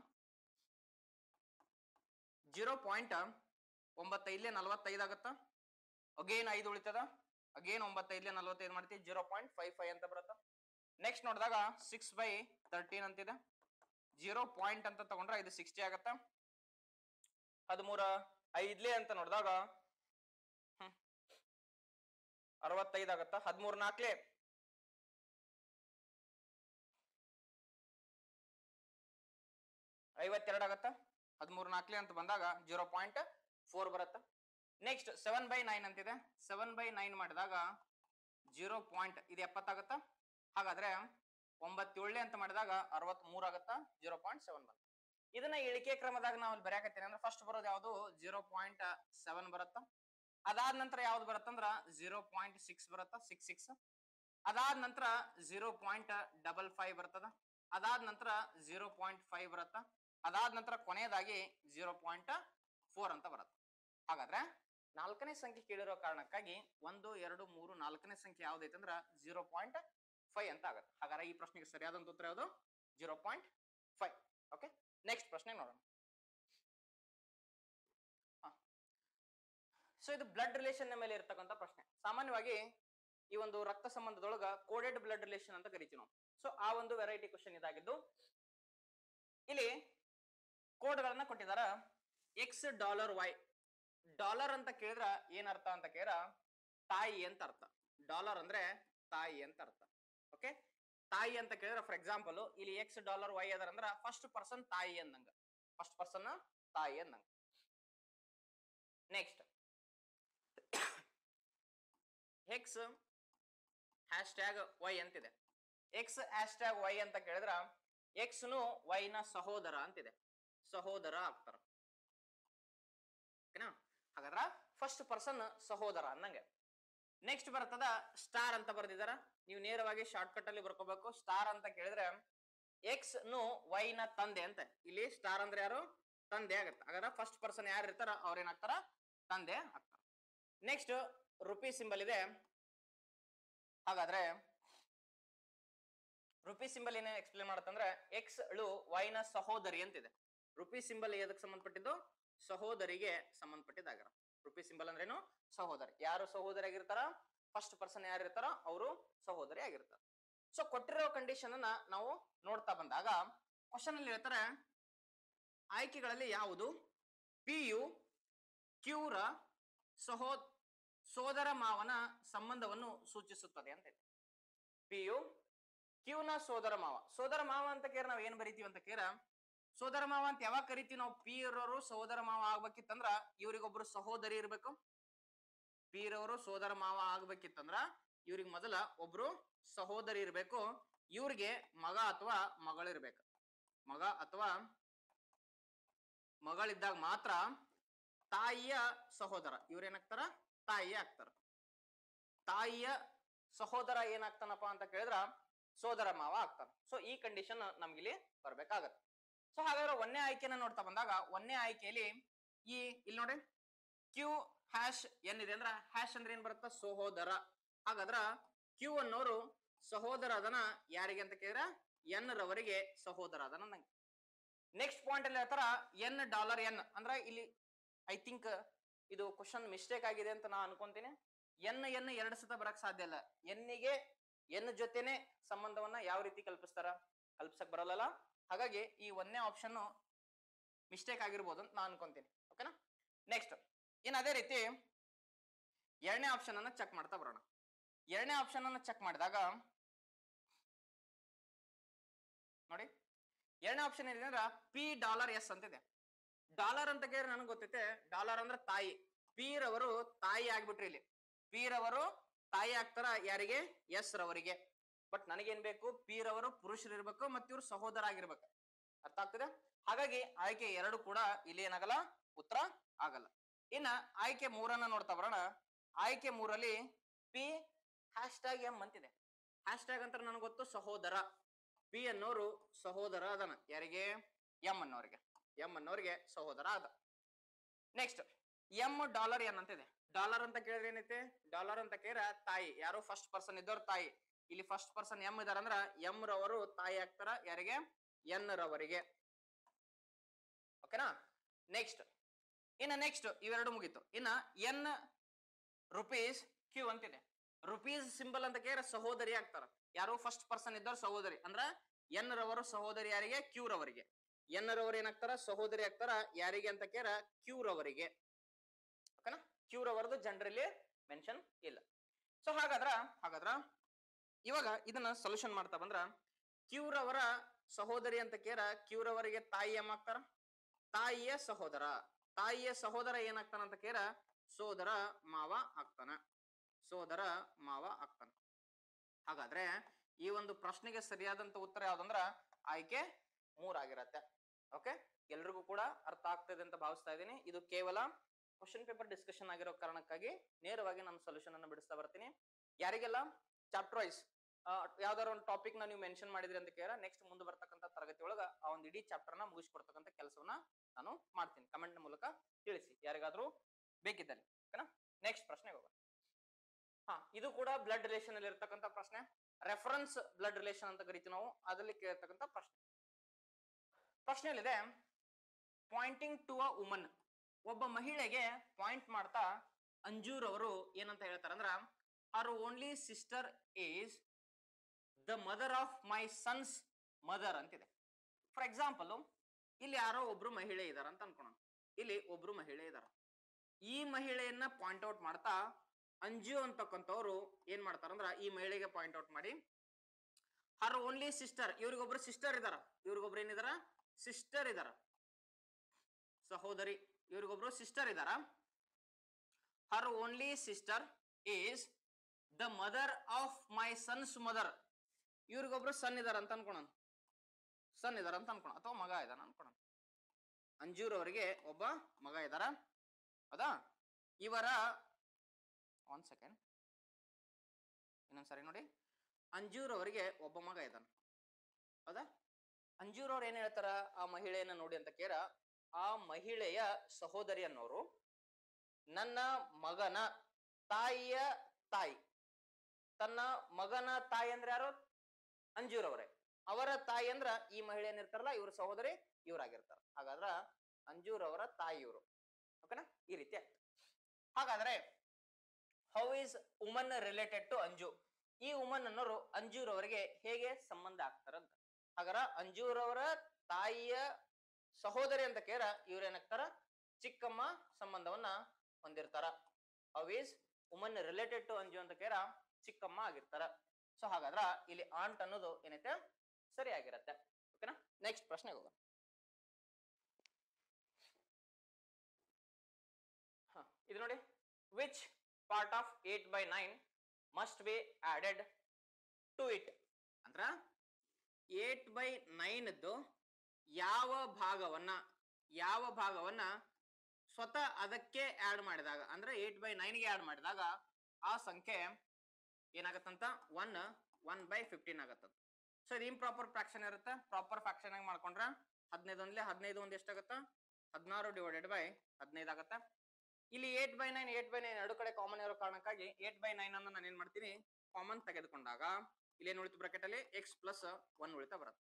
zero point ಒಂಬತ್ತೈದ್ಲೆ ನಲವತ್ತೈದು ಆಗುತ್ತಾ ಅಗೇನ್ ಐದು ಉಳಿತದ ಅಗೇನ್ ಒಂಬತ್ತೈದ್ಲೆ ನಲವತ್ತೈದು ಮಾಡ್ತೀವಿ ಜೀರೋ ಪಾಯಿಂಟ್ ಫೈವ್ ಫೈವ್ ಅಂತ ಬರುತ್ತೆ ನೆಕ್ಸ್ಟ್ ನೋಡಿದಾಗ ಸಿಕ್ಸ್ ಬೈ ತರ್ಟೀನ್ ಅಂತಿದೆ ಜೀರೋ ಪಾಯಿಂಟ್ ಅಂತ ತಗೊಂಡ್ರೆ ಇದು ಸಿಕ್ಸ್ಟಿ ಆಗತ್ತ ಹದಿಮೂರ ಐದ್ಲೆ ಅಂತ ನೋಡಿದಾಗ ಅರವತ್ತೈದು ಆಗತ್ತ ಹದಿಮೂರ್ ನಾಲ್ಕಲೆ ಐವತ್ತೆರಡು ಆಗತ್ತ ಹದಿಮೂರ್ ನಾಲ್ಕಲೆ ಅಂತ ಬಂದಾಗ ಜೀರೋ ಪಾಯಿಂಟ್ ಫೋರ್ ಬರುತ್ತೆ ನೆಕ್ಸ್ಟ್ ಸೆವೆನ್ ಬೈ ನೈನ್ ಅಂತಿದೆ ಸೆವೆನ್ ಬೈ ನೈನ್ ಮಾಡಿದಾಗ ಜೀರೋ ಪಾಯಿಂಟ್ ಇದು ಎಪ್ಪತ್ತಾಗತ್ತ ಹಾಗಾದ್ರೆ ಒಂಬತ್ತೇಳನೇ ಅಂತ ಮಾಡಿದಾಗ ಅರವತ್ ಮೂರ್ ಆಗತ್ತ ಜೀರೋ ಪಾಯಿಂಟ್ ಸೆವೆನ್ ಬಂತ ಇದನ್ನ ಇಳಿಕೆ ಕ್ರಮದಾಗ ನಾವು ಇಲ್ಲಿ ಬರೆಯಾಕತ್ತೀನಿ ಅಂದ್ರೆ ಫಸ್ಟ್ ಬರೋದು ಯಾವುದು ಜೀರೋ ಪಾಯಿಂಟ್ ಸೆವೆನ್ ಬರುತ್ತ ಅದಾದ ನಂತರ ಯಾವ್ದು ಬರುತ್ತಂದ್ರ ಜೀರೋ ಪಾಯಿಂಟ್ ಸಿಕ್ಸ್ ಬರುತ್ತ ಸಿಕ್ಸ್ ಸಿಕ್ಸ್ ಅದಾದ ನಂತರ ಜೀರೋ ಪಾಯಿಂಟ್ ಡಬಲ್ ಫೈವ್ ಬರ್ತದ ಅದಾದ ನಂತರ ಜೀರೋ ಪಾಯಿಂಟ್ ಫೈವ್ ಬರುತ್ತ ಅದಾದ ನಂತರ ಕೊನೆಯದಾಗಿ ಜೀರೋ ಪಾಯಿಂಟ್ ಫೋರ್ ಅಂತ ಬರುತ್ತೆ ಹಾಗಾದ್ರೆ ನಾಲ್ಕನೇ ಸಂಖ್ಯೆ ಕೇಳಿರೋ ಕಾರಣಕ್ಕಾಗಿ ಒಂದು ಎರಡು ಮೂರು ನಾಲ್ಕನೇ ಸಂಖ್ಯೆ ಯಾವ್ದೈತೆ ಅಂದ್ರ ಜೀರೋ ಪಾಯಿಂಟ್ ಫೈವ್ ಅಂತ ಆಗುತ್ತೆ ಹಾಗಾದ್ರೆ ಈ ಪ್ರಶ್ನೆಗೆ ಸರಿಯಾದಂತ ಉತ್ತರ ಯಾವುದು zero point five okay next ಪ್ರಶ್ನೆ ನೋಡೋಣ ಸೊ ಇದು ಬ್ಲಡ್ ರಿಲೇಷನ್ ಮೇಲೆ ಇರ್ತಕ್ಕಂಥ ಪ್ರಶ್ನೆ ಸಾಮಾನ್ಯವಾಗಿ ಈ ಒಂದು ರಕ್ತ ಸಂಬಂಧದೊಳಗ ಕೋಡೆಡ್ ಬ್ಲಡ್ ರಿಲೇಷನ್ ಅಂತ ಕರಿತೀವಿ ನಾವು ಸೊ ಆ ಒಂದು ವೆರೈಟಿ ಕ್ವಶನ್ ಇದಾಗಿದ್ದು ಇಲ್ಲಿ ಕೋಡ್ಗಳನ್ನ ಕೊಟ್ಟಿದಾರ ಎಕ್ಸ್ ಡಾಲರ್ ವೈ ಡಾಲರ್ ಅಂತ ಕೇಳಿದ್ರ ಏನ್ ಅರ್ಥ ಅಂತ ಕೇಳಿದ್ರ ತಾಯಿ ಅಂತ ಅರ್ಥ ಡಾಲರ್ ಅಂದ್ರೆ ತಾಯಿ ಅಂತ ಅರ್ಥ ಓಕೆ ತಾಯಿ ಅಂತ ಕೇಳಿದ್ರೆ ಫಾರ್ ಎಕ್ಸಾಂಪಲ್ ಇಲ್ಲಿ ಎಕ್ಸ್ ಡಾಲರ್ ವೈ ಅದರ ಅಂದ್ರ ಫಸ್ಟ್ ಪರ್ಸನ್ ತಾಯಿ ಅಂದಂಗ ಫಸ್ಟ್ ಪರ್ಸನ್ ತಾಯಿ ಅಂದಂಗ next X hash tag Y ಅಂತಿದೆ ಎಕ್ಸ್ ಹ್ಯಾಶ್ ಟ್ಯಾಗ್ ವೈ ಅಂತ ಕೇಳಿದ್ರ ಎಕ್ಸ್ ನು ವೈ ನ ಸಹೋದರ ಅಂತಿದೆ ಸಹೋದರ ಆಗ್ತಾರ ಓಕೆನಾ ಹಾಗಾದ್ರ ಫಸ್ಟ್ ಪರ್ಸನ್ ಸಹೋದರ ಅನ್ನಂಗೆ ನೆಕ್ಸ್ಟ್ ಬರ್ತದ ಸ್ಟಾರ್ ಅಂತ ಬರ್ದಿದಾರ ನೀವು ನೇರವಾಗಿ ಶಾರ್ಟ್ ಕಟ್ ಅಲ್ಲಿ ಬರ್ಕೋಬೇಕು ಸ್ಟಾರ್ ಅಂತ ಕೇಳಿದ್ರೆ ಎಕ್ಸ್ ನು ವೈ ನ ತಂದೆ ಅಂತ ಇಲ್ಲಿ ಸ್ಟಾರ್ ಅಂದ್ರೆ ಯಾರು ತಂದೆ ಆಗತ್ತೆ ಹಾಗಾದ್ರೆ ಫಸ್ಟ್ ಪರ್ಸನ್ ಯಾರು ಇರ್ತಾರ ಅವ್ರೇನಾಗ್ತಾರ ತಂದೆ ಆಗ್ತಾರ ನೆಕ್ಸ್ಟ್ ರುಪಿ ಸಿಂಬಲ್ ಇದೆ ಹಾಗಾದ್ರೆ ರುಪಿ ಸಿಂಬಲ್ ಏನೇ ಎಕ್ಸ್ಪ್ಲೇನ್ ಮಾಡತ್ತಂದ್ರೆ ಎಕ್ಸ್ ಳು ವೈ ನ ಸಹೋದರಿ ಅಂತಿದೆ ರುಪಿ ಸಿಂಬಲ್ ಎದಕ್ಕೆ ಸಂಬಂಧಪಟ್ಟಿದ್ದು ಸಹೋದರಿಗೆ ಸಂಬಂಧಪಟ್ಟಿದ್ದಾಗಿರ ರುಪಿ ಸಿಂಬಲ್ ಅಂದ್ರೇನು ಸಹೋದರಿ ಯಾರು ಸಹೋದರಿ ಆಗಿರ್ತಾರ ಫಸ್ಟ್ ಪರ್ಸನ್ ಯಾರು ಇರ್ತಾರ ಅವರು ಸಹೋದರಿ ಆಗಿರ್ತಾರ ಸೊ ಕೊಟ್ಟಿರೋ ಕಂಡೀಷನ್ ಅನ್ನ ನಾವು ನೋಡ್ತಾ ಬಂದಾಗ ಕ್ವಶನ್ ಅಲ್ಲಿ ಹೇಳ್ತಾರೆ ಆಯ್ಕೆಗಳಲ್ಲಿ ಯಾವುದು ಪಿ ಯು ಕ್ಯೂರ ಸಹೋ ಸೋದರ ಮಾವನ ಸಂಬಂಧವನ್ನು ಸೂಚಿಸುತ್ತದೆ ಅಂತ ಇದೆ ಪಿ ಯು ಕ್ಯೂನ ಸೋದರ ಮಾವ ಸೋದರ ಮಾವ ಅಂತ ಕೇರ್ ನಾವ್ ಏನ್ ಬರಿತೀವಿ ಅಂತ ಕೇರ ಸೋದರ ಮಾವ ಅಂತ ಯಾವಾಗ ಕರಿತೀವಿ ನಾವು ಪಿ ಇರೋರು ಸೋದರ ಮಾವ ಆಗ್ಬೇಕಿತ್ತಂದ್ರ ಇವ್ರಿಗೊಬ್ರು ಸಹೋದರಿ ಇರ್ಬೇಕು ಪಿ ಇರೋರು ಸೋದರ ಮಾವ ಆಗ್ಬೇಕಿತ್ತಂದ್ರ ಇವ್ರಿಗೆ ಮೊದಲ ಒಬ್ರು ಸಹೋದರಿ ಇರ್ಬೇಕು ಇವ್ರಿಗೆ ಮಗ ಅಥವಾ ಮಗಳಿರ್ಬೇಕು ಮಗ ಅಥವಾ ಮಗಳಿದ್ದಾಗ ಮಾತ್ರ ತಾಯಿಯ ಸಹೋದರ ಇವ್ರೇನಾಗ್ತಾರ ತಾಯಿ ಆಗ್ತಾರ ತಾಯಿಯ ಸಹೋದರ ಏನಾಗ್ತಾನಪ್ಪ ಅಂತ ಕೇಳಿದ್ರ ಸೋದರ ಮಾವ ಆಗ್ತಾನ ಸೊ ಈ ಕಂಡೀಷನ್ ನಮ್ಗಿಲ್ಲಿ ಬರ್ಬೇಕಾಗತ್ತೆ ಸೊ ಹಾಗಾದ್ರೆ ಒಂದೇ ಆಯ್ಕೆನ ನೋಡ್ತಾ ಬಂದಾಗ ಒಂದೇ ಆಯ್ಕೆಯಲ್ಲಿ ಈ ಇಲ್ಲಿ ನೋಡಿ ಕ್ಯೂ ಹ್ಯಾಶ್ ಏನ್ ಇದೆ ಅಂದ್ರ ಹ್ಯಾಶ್ ಅಂದ್ರೆ ಏನ್ ಬರುತ್ತ ಸಹೋದರ ಹಾಗಾದ್ರ ಕ್ಯೂ ಅನ್ನೋರು ಸಹೋದರ ಅದನ ಯಾರಿಗೆ ಅಂತ ಕೇಳಿದ್ರ ಎನ್ ರವರಿಗೆ ಸಹೋದರ ಅದನ ನಂಗೆ ನೆಕ್ಸ್ಟ್ ಪಾಯಿಂಟ್ ಅಲ್ಲಿ ಹೇಳ್ತಾರ ಎನ್ ಡಾಲರ್ ಎನ್ ಅಂದ್ರ ಇಲ್ಲಿ ಐ ಥಿಂಕ್ ಇದು ಕ್ವಶನ್ ಮಿಸ್ಟೇಕ್ ಆಗಿದೆ ಅಂತ ನಾ ಅನ್ಕೊಂತೀನಿ ಎನ್ ಎನ್ ಎರಡು ಸತ ಬರಕ್ ಸಾಧ್ಯ ಇಲ್ಲ ಎನ್ನಿಗೆ ಎನ್ ಜೊತೆನೆ ಸಂಬಂಧವನ್ನ ಯಾವ ರೀತಿ ಕಲ್ಪಿಸ್ತಾರ ಕಲ್ಪಿಸಕ್ ಬರಲ್ಲ ಹಾಗಾಗಿ ಈ ಒಂದನೇ ಆಪ್ಷನ್ ಮಿಸ್ಟೇಕ್ ಆಗಿರ್ಬೋದು ಅಂತ ನಾ ಅನ್ಕೊಂತೀನಿ ಓಕೆನಾ ನೆಕ್ಸ್ಟ್ ಇನ್ ಅದೇ ರೀತಿ ಎರಡನೇ ಆಪ್ಷನ್ ಅನ್ನ ಚೆಕ್ ಮಾಡ್ತಾ ಬರೋಣ ಎರಡನೇ ಆಪ್ಷನ್ ಅನ್ನ ಚೆಕ್ ಮಾಡಿದಾಗ ನೋಡಿ ಎರಡನೇ ಆಪ್ಷನ್ ಏನಿದೆ ಅಂದ್ರ ಪಿ ಡಾಲರ್ ಎಸ್ ಅಂತಿದೆ ಡಾಲರ್ ಅಂತ ಕೇಳಿ ನನಗೆ ಗೊತ್ತೈತೆ ಡಾಲರ್ ಅಂದ್ರೆ ತಾಯಿ ಪಿ ರವರು ತಾಯಿ ಆಗ್ಬಿಟ್ರಿ ಇಲ್ಲಿ ಪಿ ರವರು ತಾಯಿ ಆಗ್ತಾರ ಯಾರಿಗೆ ಎಸ್ ರವರಿಗೆ ಬಟ್ ನನಗೇನ್ ಬೇಕು ಪಿ ರವರು ಪುರುಷರು ಇರ್ಬೇಕು ಮತ್ತೆ ಇವ್ರು ಸಹೋದರ ಆಗಿರ್ಬೇಕು ಅರ್ಥ ಆಗ್ತದೆ ಹಾಗಾಗಿ ಆಯ್ಕೆ ಎರಡು ಕೂಡ ಇಲ್ಲಿ ಏನಾಗಲ್ಲ ಉತ್ತರ ಆಗಲ್ಲ ಇನ್ನ ಆಯ್ಕೆ ಮೂರನ್ನ ನೋಡ್ತಾ ಬರೋಣ ಆಯ್ಕೆ ಮೂರಲ್ಲಿ ಪಿ ಹ್ಯಾಶ್ ಟ್ಯಾಗ್ ಎಂ ಅಂತಿದೆ ಹ್ಯಾಶ್ ಟ್ಯಾಗ್ ಅಂತ ನನಗೆ ಗೊತ್ತು ಸಹೋದರ ಪಿ ಅನ್ನೋರು ಸಹೋದರ ಅದನ ಯಾರಿಗೆ ಎಂ ಅನ್ನೋರಿಗೆ ಎಂ ಅನ್ನೋರಿಗೆ ಸಹೋದರ ಅದ ನೆಕ್ಸ್ಟ್ ಎಂ ಡಾಲರ್ ಎನ್ ಅಂತಿದೆ ಡಾಲರ್ ಅಂತ ಕೇಳಿದ್ರೆ ಏನೈತೆ ಡಾಲರ್ ಅಂತ ಕೇಳಿದ್ರೆ ತಾಯಿ ಯಾರು ಫಸ್ಟ್ ಪರ್ಸನ್ ಇದ್ದವ್ರ ತಾಯಿ ಇಲ್ಲಿ ಫಸ್ಟ್ ಪರ್ಸನ್ ಎಂ ಇದಾರ ಅಂದ್ರ ಎಂ ರವರು ತಾಯಿ ಆಗ್ತಾರ ಯಾರಿಗೆ ಎನ್ ರವರಿಗೆ ಓಕೆನಾ ನೆಕ್ಸ್ಟ್ ಇನ್ನ ನೆಕ್ಸ್ಟ್ ಇವೆರಡು ಮುಗೀತು ಇನ್ನ ಎನ್ ರುಪೀಸ್ ಕ್ಯೂ ಅಂತಿದೆ ರುಪೀಸ್ ಸಿಂಬಲ್ ಅಂತ ಕೇಳಿದ್ರೆ ಸಹೋದರಿ ಆಗ್ತಾರ ಯಾರು ಫಸ್ಟ್ ಪರ್ಸನ್ ಇದ್ದವ್ರ ಸಹೋದರಿ ಅಂದ್ರ ಎನ್ ರವರು ಸಹೋದರಿ ಯಾರಿಗೆ ಕ್ಯೂ ರವರಿಗೆ ಎನ್ ರವರು ಏನಾಗ್ತಾರ ಸಹೋದರಿ ಆಗ್ತಾರ ಯಾರಿಗೆ ಅಂತ ಕೇರ ಕ್ಯೂ ರವರಿಗೆ ಓಕೆನಾ ಕ್ಯೂ ರವರದು ಜನರಲಿ ಮೆನ್ಷನ್ ಇಲ್ಲ ಸೊ ಹಾಗಾದ್ರ ಹಾಗಾದ್ರ ಇವಾಗ ಇದನ್ನ ಸೊಲ್ಯೂಷನ್ ಮಾಡ್ತಾ ಬಂದ್ರ ಕ್ಯೂರವರ ಸಹೋದರಿ ಅಂತ ಕೇರ ಕ್ಯೂರವರಿಗೆ ತಾಯಿ ಏಮಾಗ್ತಾರ ತಾಯಿಯ ಸಹೋದರ ತಾಯಿಯ ಸಹೋದರ ಏನಾಗ್ತಾನ ಅಂತ ಕೇರ ಸೋದರ ಮಾವ ಆಗ್ತಾನ ಸೋದರ ಮಾವ ಆಗ್ತಾನ ಹಾಗಾದ್ರೆ ಈ ಒಂದು ಪ್ರಶ್ನೆಗೆ ಸರಿಯಾದಂತ ಉತ್ತರ ಯಾವ್ದಂದ್ರ ಆಯ್ಕೆ ಮೂರಾಗಿರತ್ತೆ ಓಕೆ ಎಲ್ರಿಗೂ ಕೂಡ ಅರ್ಥ ಆಗ್ತದೆ ಅಂತ ಭಾವಿಸ್ತಾ ಇದ್ದೀನಿ ಇದು ಕೇವಲ ಕ್ವಶನ್ ಪೇಪರ್ ಡಿಸ್ಕಷನ್ ಆಗಿರೋ ಕಾರಣಕ್ಕಾಗಿ ನೇರವಾಗಿ ನಾನು ಸೊಲ್ಯೂಷನ್ ಅನ್ನು ಬಿಡಿಸ್ತಾ ಬರ್ತೀನಿ ಯಾರಿಗೆಲ್ಲ ಚಾಪ್ಟರ್ ವೈಸ್ ಯಾವ್ದಾರ ಒಂದು ಟಾಪಿಕ್ ನ ನೀವು ಮೆನ್ಷನ್ ಮಾಡಿದ್ರಿ ಅಂತ ಕೇಳ ನೆಕ್ಸ್ಟ್ ಮುಂದೆ ಬರ್ತಕ್ಕಂಥ ತರಗತಿ ಒಳಗ ಆ ಒಂದು ಇಡೀ ಚಾಪ್ಟರ್ ನ ಮುಗಿಸ್ಕೊಡ್ತಕ್ಕಂಥ ಕೆಲಸವನ್ನ ನಾನು ಮಾಡ್ತೀನಿ ಕಮೆಂಟ್ ಮೂಲಕ ತಿಳಿಸಿ ಯಾರಿಗಾದ್ರೂ ಬೇಕಿದ್ದಲ್ಲಿ ಓಕೆನಾ ನೆಕ್ಸ್ಟ್ ಪ್ರಶ್ನೆಗೆ ಹೋಗೋಣ ಹಾ ಇದು ಕೂಡ ಬ್ಲಡ್ ರಿಲೇಷನ್ ಅಲ್ಲಿ ಇರ್ತಕ್ಕಂಥ ಪ್ರಶ್ನೆ ರೆಫರೆನ್ಸ್ ಬ್ಲಡ್ ರಿಲೇಷನ್ ಅಂತ ಕರಿತೀವಿ ನಾವು ಅದರಲ್ಲಿ ಕೇಳ್ತಕ್ಕಂಥ ಪ್ರಶ್ನೆ ಪ್ರಶ್ನೆಯಲ್ಲಿದೆ ಪಾಯಿಂಟಿಂಗ್ ಟು ಅ ವುಮನ್ ಒಬ್ಬ ಮಹಿಳೆಗೆ ಪಾಯಿಂಟ್ ಮಾಡ್ತಾ ಅಂಜೂರ್ ಅವರು ಏನಂತ ಹೇಳ್ತಾರಂದ್ರ her only sister is the mother of my son's mother ಅಂತಿದೆ ಫಾರ್ ಎಕ್ಸಾಂಪಲ್ ಇಲ್ಲಿ ಯಾರೋ ಒಬ್ರು ಮಹಿಳೆ ಇದಾರ ಅಂತ ಅನ್ಕೋಣ ಇಲ್ಲಿ ಒಬ್ರು ಮಹಿಳೆ ಇದಾರ ಈ ಮಹಿಳೆಯನ್ನ ಪಾಯಿಂಟ್ ಔಟ್ ಮಾಡ್ತಾ ಅಂಜು ಅಂತಕ್ಕಂಥವ್ರು ಏನ್ ಮಾಡ್ತಾರಂದ್ರ ಈ ಮಹಿಳೆಗೆ ಪಾಯಿಂಟ್ ಔಟ್ ಮಾಡಿ ಹರ್ ಓನ್ಲಿ ಸಿಸ್ಟರ್ ಇವ್ರಿಗೊಬ್ರು ಸಿಸ್ಟರ್ ಇದಾರ ಇವ್ರಿಗೊಬ್ರು ಏನಿದಾರ ಸಿಸ್ಟರ್ ಇದಾರ ಸಹೋದರಿ ಇವ್ರಿಗೊಬ್ರು ಸಿಸ್ಟರ್ ಇದಾರ her only sister is the mother of my son's mother ಇವ್ರಿಗೊಬ್ರು ಸನ್ ಇದಾರ ಅಂತ ಅನ್ಕೊಳನ್ ಸನ್ ಇದಾರ ಅಂತ ಅನ್ಕೊಳ ಅಥವಾ ಮಗ ಇದಾನ ಅನ್ಕೊಳ ಅಂಜೂರ್ ಅವರಿಗೆ ಒಬ್ಬ ಮಗ ಇದಾರ ಹೌದಾ ಇವರ ಒನ್ ಸೆಕೆಂಡ್ ಇನ್ನೊಂದ್ಸರಿ ನೋಡಿ ಅಂಜೂರ್ ಅವರಿಗೆ ಒಬ್ಬ ಮಗ ಇದ್ದಾನ ಹೌದಾ ಅಂಜೂರ್ ಅವ್ರು ಏನ್ ಹೇಳ್ತಾರ ಆ ಮಹಿಳೆಯನ್ನ ನೋಡಿ ಅಂತ ಕೇರ ಆ ಮಹಿಳೆಯ ಸಹೋದರಿ ಅನ್ನೋರು ನನ್ನ ಮಗನ ತಾಯಿಯ ತಾಯಿ ತನ್ನ ಮಗನ ತಾಯಿ ಅಂದ್ರೆ ಯಾರು ಅಂಜೂರ್ ಅವರೇ ಅವರ ತಾಯಿ ಅಂದ್ರ ಈ ಮಹಿಳೆ ಏನಿರ್ತಾರಲ್ಲ ಇವ್ರ ಸಹೋದರಿ ಇವ್ರಾಗಿರ್ತಾರ ಹಾಗಾದ್ರ ಅಂಜೂರ್ ಅವರ ತಾಯಿ ಇವರು ಓಕೆನಾ ಈ ರೀತಿ ಆಯ್ತು ಹಾಗಾದ್ರೆ how is woman related to Anju ಈ ಉಮನ್ ಅನ್ನೋರು ಅಂಜೂರ್ ಅವರಿಗೆ ಹೇಗೆ ಸಂಬಂಧ ಆಗ್ತಾರಂತ ಹಾಗಾರ ಅಂಜೂರ್ ಅವರ ತಾಯಿಯ ಸಹೋದರಿ ಅಂತ ಕೇರ ಇವ್ರೇನಾಗ್ತಾರ ಚಿಕ್ಕಮ್ಮ ಸಂಬಂಧವನ್ನ ಹೊಂದಿರ್ತಾರ how is woman related to Anju ಅಂತ ಕೇರ ಚಿಕ್ಕಮ್ಮ ಆಗಿರ್ತಾರ ಸೊ ಹಾಗಾದ್ರ ಇಲ್ಲಿ ಆಂಟ್ ಅನ್ನೋದು ಏನೈತೆ ಸರಿಯಾಗಿರತ್ತೆ ಓಕೆನಾ ನೆಕ್ಸ್ಟ್ ಪ್ರಶ್ನೆಗೆ ಹೋಗೋಣ ಹ, ಇದು ನೋಡಿ which part of eight by nine must be added to it ಅಂದ್ರ ಏಟ್ ಬೈ ನೈನ್ದು ಯಾವ ಭಾಗವನ್ನ ಯಾವ ಭಾಗವನ್ನ ಸ್ವತಃ ಅದಕ್ಕೆ ಆಡ್ ಮಾಡಿದಾಗ ಅಂದ್ರೆ ಏಟ್ ಬೈ ನೈನ್ಗೆ ಆಡ್ ಮಾಡಿದಾಗ ಆ ಸಂಖ್ಯೆ ಏನಾಗತ್ತಂತ ಒನ್ ಒನ್ ಬೈ ಫಿಫ್ಟೀನ್ ಆಗತ್ತ ಸೊ ಇದು ಇಂಪ್ರಾಪರ್ ಫ್ರಾಕ್ಷನ್ ಇರುತ್ತೆ ಪ್ರಾಪರ್ ಫ್ರಾಕ್ಷನ್ ಆಗಿ ಮಾಡ್ಕೊಂಡ್ರ ಹದಿನೈದು ಒಂದ್ಲೆ ಹದಿನೈದು ಒಂದ್ ಎಷ್ಟಾಗತ್ತ ಹದಿನಾರು ಡಿವೈಡೆಡ್ ಬೈ ಹದಿನೈದು ಆಗತ್ತ ಇಲ್ಲಿ eight by nine eight by nine ಎರಡು ಕಡೆ ಕಾಮನ್ ಇರೋ ಕಾರಣಕ್ಕಾಗಿ ಏಟ್ ಬೈ ನೈನ್ ಅನ್ನು ನಾನು ಏನ್ ಮಾಡ್ತೀನಿ ಕಾಮನ್ ತೆಗೆದುಕೊಂಡಾಗ ಇಲ್ಲಿ ಏನ್ ಉಳಿತು ಬ್ರಾಕೆಟ್ ಅಲ್ಲಿ ಎಕ್ಸ್ ಪ್ಲಸ್ ಒನ್ ಉಳಿತಾ ಬರುತ್ತೆ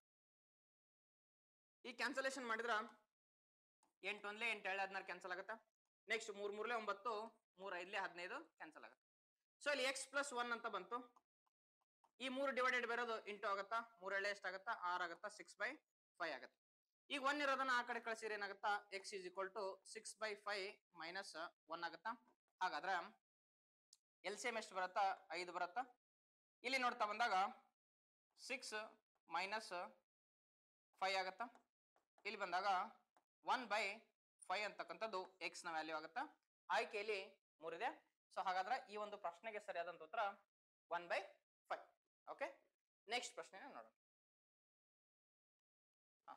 ಈ ಕ್ಯಾನ್ಸಲೇಷನ್ ಮಾಡಿದ್ರ ಎಂಟು ಒಂದ್ಲೆ ಎಂಟು ಏಳು ಹದಿನಾರು ಕ್ಯಾನ್ಸಲ್ ಆಗುತ್ತೆ ನೆಕ್ಸ್ಟ್ ಮೂರ್ ಮೂರ್ಲೆ ಒಂಬತ್ತು ಮೂರ್ ಐದ್ಲೆ ಹದಿನೈದು ಕ್ಯಾನ್ಸಲ್ ಆಗುತ್ತೆ ಸೊ ಇಲ್ಲಿ ಎಕ್ಸ್ ಪ್ಲಸ್ ಒನ್ ಅಂತ ಬಂತು ಈ ಮೂರು ಡಿವೈಡೆಡ್ ಬರೋದು ಇಂಟು ಆಗತ್ತಾ ಮೂರ್ ಎಳೆ ಎಷ್ಟಾಗತ್ತಾ ಆರ್ ಆಗತ್ತಾ ಸಿಕ್ಸ್ ಬೈ ಫೈವ್ ಆಗತ್ತೆ ಈಗ ಒನ್ ಇರೋದನ್ನ ಆ ಕಡೆ ಕಳಿಸಿದ್ರೆ ಏನಾಗತ್ತಾ X is equal to six by five minus one ಆಗತ್ತಾ ಹಾಗಾದ್ರೆ ಎಲ್ ಸಿ ಎಂ ಎಷ್ಟು ಬರುತ್ತಾ ಐದು ಬರುತ್ತಾ ಇಲ್ಲಿ ನೋಡ್ತಾ ಬಂದಾಗ ಸಿಕ್ಸ್ ಮೈನಸ್ ಫೈವ್ ಆಗತ್ತಾ ಇಲ್ಲಿ ಬಂದಾಗ ಒನ್ ಬೈ ಫೈವ್ ಅಂತಕ್ಕಂಥದ್ದು ಎಕ್ಸ್ ನ ವ್ಯಾಲ್ಯೂ ಆಗುತ್ತಾ ಆಯ್ಕೆಯಲ್ಲಿ ಮೂರಿದೆ ಸೊ ಹಾಗಾದ್ರೆ ಈ ಒಂದು ಪ್ರಶ್ನೆಗೆ ಸರಿಯಾದಂತ ಉತ್ತರ one by five okay next ಪ್ರಶ್ನೆ ನೋಡೋಣ ಹ.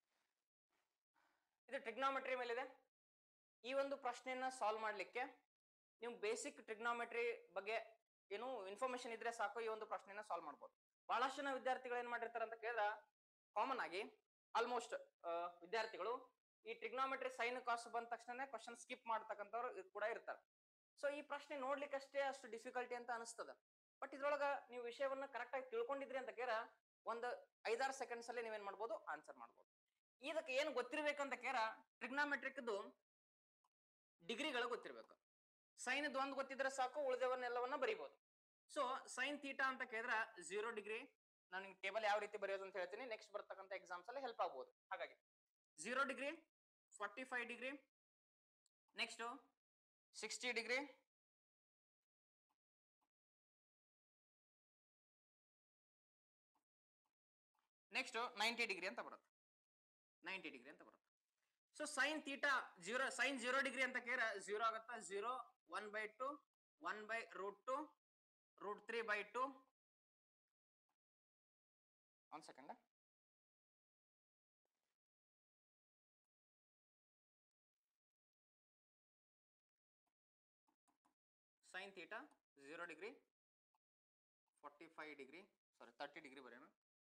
ಇದು ಟ್ರಿಗ್ನಾಮೆಟ್ರಿ ಮೇಲಿದೆ ಈ ಒಂದು ಪ್ರಶ್ನೆಯನ್ನ ಸಾಲ್ವ್ ಮಾಡ್ಲಿಕ್ಕೆ ನೀವು ಬೇಸಿಕ್ ಟ್ರಿಗ್ನಾಮೆಟ್ರಿ ಬಗ್ಗೆ ಏನು ಇನ್ಫಾರ್ಮೇಶನ್ ಇದ್ರೆ ಸಾಕು ಈ ಒಂದು ಪ್ರಶ್ನೆಯನ್ನ ಸಾಲ್ವ್ ಮಾಡ್ಬೋದು ಬಹಳಷ್ಟು ಜನ ವಿದ್ಯಾರ್ಥಿಗಳು ಏನ್ ಮಾಡಿರ್ತಾರೆ ಅಂತ ಕೇಳಿದ್ರ ಕಾಮನ್ ಆಗಿ ಆಲ್ಮೋಸ್ಟ್ ವಿದ್ಯಾರ್ಥಿಗಳು ಈ ಟ್ರಿಗ್ನಾಮೆಟ್ರಿ ಸೈನ್ ಕಾಸ್ಟ್ ಬಂದ ತಕ್ಷಣ ಕ್ವಶನ್ ಸ್ಕಿಪ್ ಮಾಡ್ತಕ್ಕಂಥವ್ರು ಇರ್- ಕೂಡ ಇರ್ತಾರೆ ಸೊ ಈ ಪ್ರಶ್ನೆ ನೋಡ್ಲಿಕ್ಕಷ್ಟೇ ಅಷ್ಟು ಡಿಫಿಕಲ್ಟಿ ಅಂತ ಅನಿಸ್ತದ ಬಟ್ ಇದ್ರೊಳಗ ನೀವು ವಿಷಯವನ್ನ ಕರೆಕ್ಟ್ ಆಗಿ ತಿಳ್ಕೊಂಡಿದ್ರಿ ಅಂತ ಕೇರ ಒಂದು ಐದಾರು ಸೆಕೆಂಡ್ಸ್ ಅಲ್ಲಿ ನೀವೇನ್ ಮಾಡ್ಬೋದು ಆನ್ಸರ್ ಮಾಡ್ಬೋದು ಇದಕ್ಕೆ ಏನು ಗೊತ್ತಿರ್ಬೇಕಂತ ಕೇರ ಟ್ರಿಗ್ನಾಮೆಟ್ರಿಕ್ದು ಡಿಗ್ರಿಗಳು ಗೊತ್ತಿರ್ಬೇಕು ಸೈನ್ ಒಂದು ಗೊತ್ತಿದ್ರೆ ಸಾಕು ಉಳಿದವನ್ನೆಲ್ಲವನ್ನ ಬರಿಬಹುದು ಸೊ ಸೈನ್ ಥೀಟಾ ಅಂತ ಕೇಳಿದ್ರೆ ಝೀರೋ ಡಿಗ್ರಿ ನಾನು ನಿಮ್ಗೆ ಟೇಬಲ್ ಯಾವ ರೀತಿ ಬರೆಯೋದು ಅಂತ ಹೇಳ್ತೀನಿ ನೆಕ್ಸ್ಟ್ ಬರ್ತಕ್ಕಂಥ ಎಕ್ಸಾಮ್ಸ್ ಅಲ್ಲಿ ಹೆಲ್ಪ್ ಆಗ್ಬೋದು ಹಾಗಾಗಿ zero degree forty five degree next sixty degree next ninety degree ಅಂತ ಬರುತ್ತೆ ನೈಂಟಿ ಡಿಗ್ರಿ ಅಂತ ಬರುತ್ತೆ so sine theta zero sine zero degree ಅಂತ ಕೇರ ಜೀರೋ ಆಗುತ್ತಾ zero one by two one by root two root three by two ಒಂದ್ second sine theta zero degree forty five degree sorry thirty degree ಬರೆಯೋಣ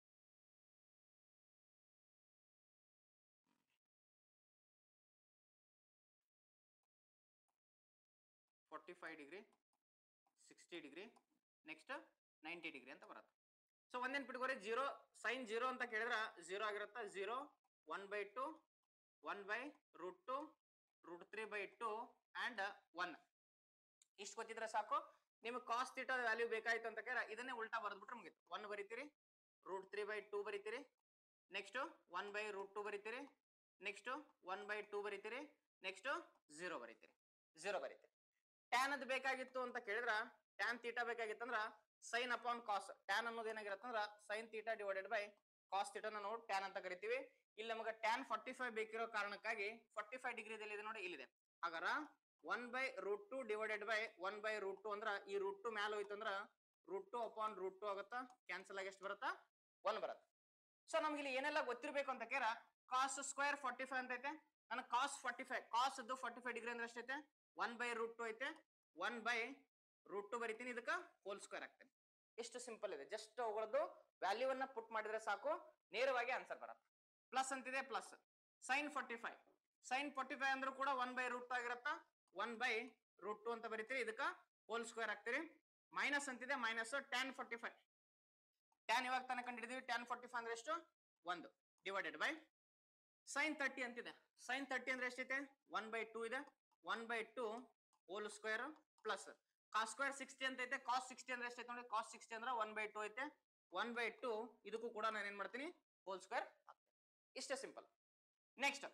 forty five degree sixty degree next ninety degree ಅಂತ ಬರುತ್ತೆ so ಒಂದೇನು ಬಿಟ್ಕೋರಿ zero sine zero ಅಂತ ಕೇಳಿದ್ರೆ zero ಆಗಿರುತ್ತೆ zero one by two one by root two root three by two and one ಇಷ್ಟು ಗೊತ್ತಿದ್ರೆ ಸಾಕು ನಿಮಗೆ ಕಾಸ್ ಥೀಟಾ ವ್ಯಾಲ್ಯೂ ಬೇಕಾಯ್ತು ಅಂತ ಕೇಳ ಇದನ್ನೇ ಉಲ್ಟಾ ಬರೆದ್ಬಿಟ್ರೆ ಮುಗೀತು ಒನ್ ಬರಿತೀರಿ ರೂಟ್ ತ್ರೀ ಬೈ ಟೂ ಬರಿತೀರಿ next one by root two ಬರಿತೀರಿ ನೆಕ್ಸ್ಟ್ ಒನ್ ಬೈ ಟೂ ಬರಿತೀರಿ ನೆಕ್ಸ್ಟ್ ಝೀರೋ ಬರಿತೀರಿ ಝೀರೋ ಬರಿತೀರಿ ಟ್ಯಾನ್ ಅದು ಬೇಕಾಗಿತ್ತು ಅಂತ ಕೇಳಿದ್ರ ಟ್ಯಾನ್ ತೀಟಾ ಬೇಕಾಗಿತ್ತಂದ್ರ ಸೈನ್ ಅಪಾನ್ ಕಾಸ್ ಟ್ಯಾನ್ ಅನ್ನೋದು ಏನಾಗಿರುತ್ತಂದ್ರ sine theta divided by cos ತೀಟಾನ ನಾವು ಟ್ಯಾನ್ ಅಂತ ಕರಿತೀವಿ ಇಲ್ಲಿ ನಮಗೆ ಟ್ಯಾನ್ ಫಾರ್ಟಿ ಫೈವ್ ಬೇಕಿರೋ ಕಾರಣಕ್ಕಾಗಿ ಫಾರ್ಟಿ ಫೈವ್ ಡಿಗ್ರಿದಲ್ಲಿ ಇದೆ ನೋಡಿ ಇಲ್ಲಿದೆ ಹಾಗಾರ one by root two divided by one by root two ಅಂದ್ರ ಈ ರೂಟ್ ಟು ಮ್ಯಾಲ ಹೋಯ್ತು ಅಂದ್ರ root two upon root two ಆಗುತ್ತಾ ಕ್ಯಾನ್ಸಲ್ ಆಗಿ ಎಷ್ಟು ಬರುತ್ತಾ ಒನ್ ಬರುತ್ತೆ ಸೊ ನಮ್ಗೆ ಇಲ್ಲಿ ಏನೆಲ್ಲ ಗೊತ್ತಿರ್ಬೇಕು ಅಂತ ಕೇರ ಕಾಸ್ ಸ್ಕ್ವೇರ್ ಫಾರ್ಟಿ ಫೈವ್ ಅಂತ ಐತೆ ನನಗೆ cos forty five cos forty five degree ಅಂದ್ರೆ ಎಷ್ಟೈತೆ ಒನ್ ಬೈ ರೂಟ್ ಟು ಐತೆ ಒನ್ ಬೈ ರೂಟ್ ಟು ಬರಿತೀನಿ ಇದಕ್ಕೆ ಹೋಲ್ ಸ್ಕ್ವೇರ್ ಆಗ್ತೇನೆ ಎಷ್ಟು ಸಿಂಪಲ್ ಇದೆ ಜಸ್ಟ್ ಅವುಗಳದ್ದು ವ್ಯಾಲ್ಯೂವನ್ನ ಪುಟ್ ಮಾಡಿದ್ರೆ ಸಾಕು ನೇರವಾಗಿ ಆನ್ಸರ್ ಬರುತ್ತೆ ಪ್ಲಸ್ ಅಂತಿದೆ plus sine forty five sine forty five ಅಂದ್ರೂ ಕೂಡ ಒನ್ ಬೈ ರೂಟ್ ಆಗಿರತ್ತಾ ಒನ್ ಬೈ ರೂಟ್ ಟು ಅಂತ ಬರಿತೀರಿ ಇದಕ್ಕೆ ಹೋಲ್ ಸ್ಕ್ವೇರ್ ಹಾಕ್ತೀರಿ ಮೈನಸ್ ಅಂತಿದೆ minus tan forty five tan ಇವಾಗ ತನಕ ಕಂಡಿದ್ದೀವಿ ಟ್ಯಾನ್ ಫಾರ್ಟಿ ಫೈವ್ ಅಂದ್ರೆ ಎಷ್ಟು ಒಂದು ಡಿವೈಡೆಡ್ ಬೈ ಸೈನ್ ತರ್ಟಿ ಅಂತಿದೆ ಸೈನ್ ತರ್ಟಿ ಅಂದ್ರೆ ಎಷ್ಟೈತೆ ಒನ್ ಬೈ ಟೂ ಇದೆ one by two whole square plus cos square sixty ಅಂತ ಐತೆ ಕಾಸ್ ಸಿಕ್ಸ್ಟಿ ಅಂದ್ರೆ ಎಷ್ಟೈತೆ ನೋಡಿ ಕಾಸ್ ಸಿಕ್ಸ್ಟಿ ಅಂದ್ರೆ ಒನ್ ಬೈ ಟೂ ಐತೆ ಒನ್ ಬೈ ಟೂ ಇದಕ್ಕೂ ಕೂಡ ನಾನು ಏನ್ ಮಾಡ್ತೀನಿ ಹೋಲ್ ಸ್ಕ್ವೇರ್ ಇಷ್ಟೇ ಸಿಂಪಲ್ ನೆಕ್ಸ್ಟ್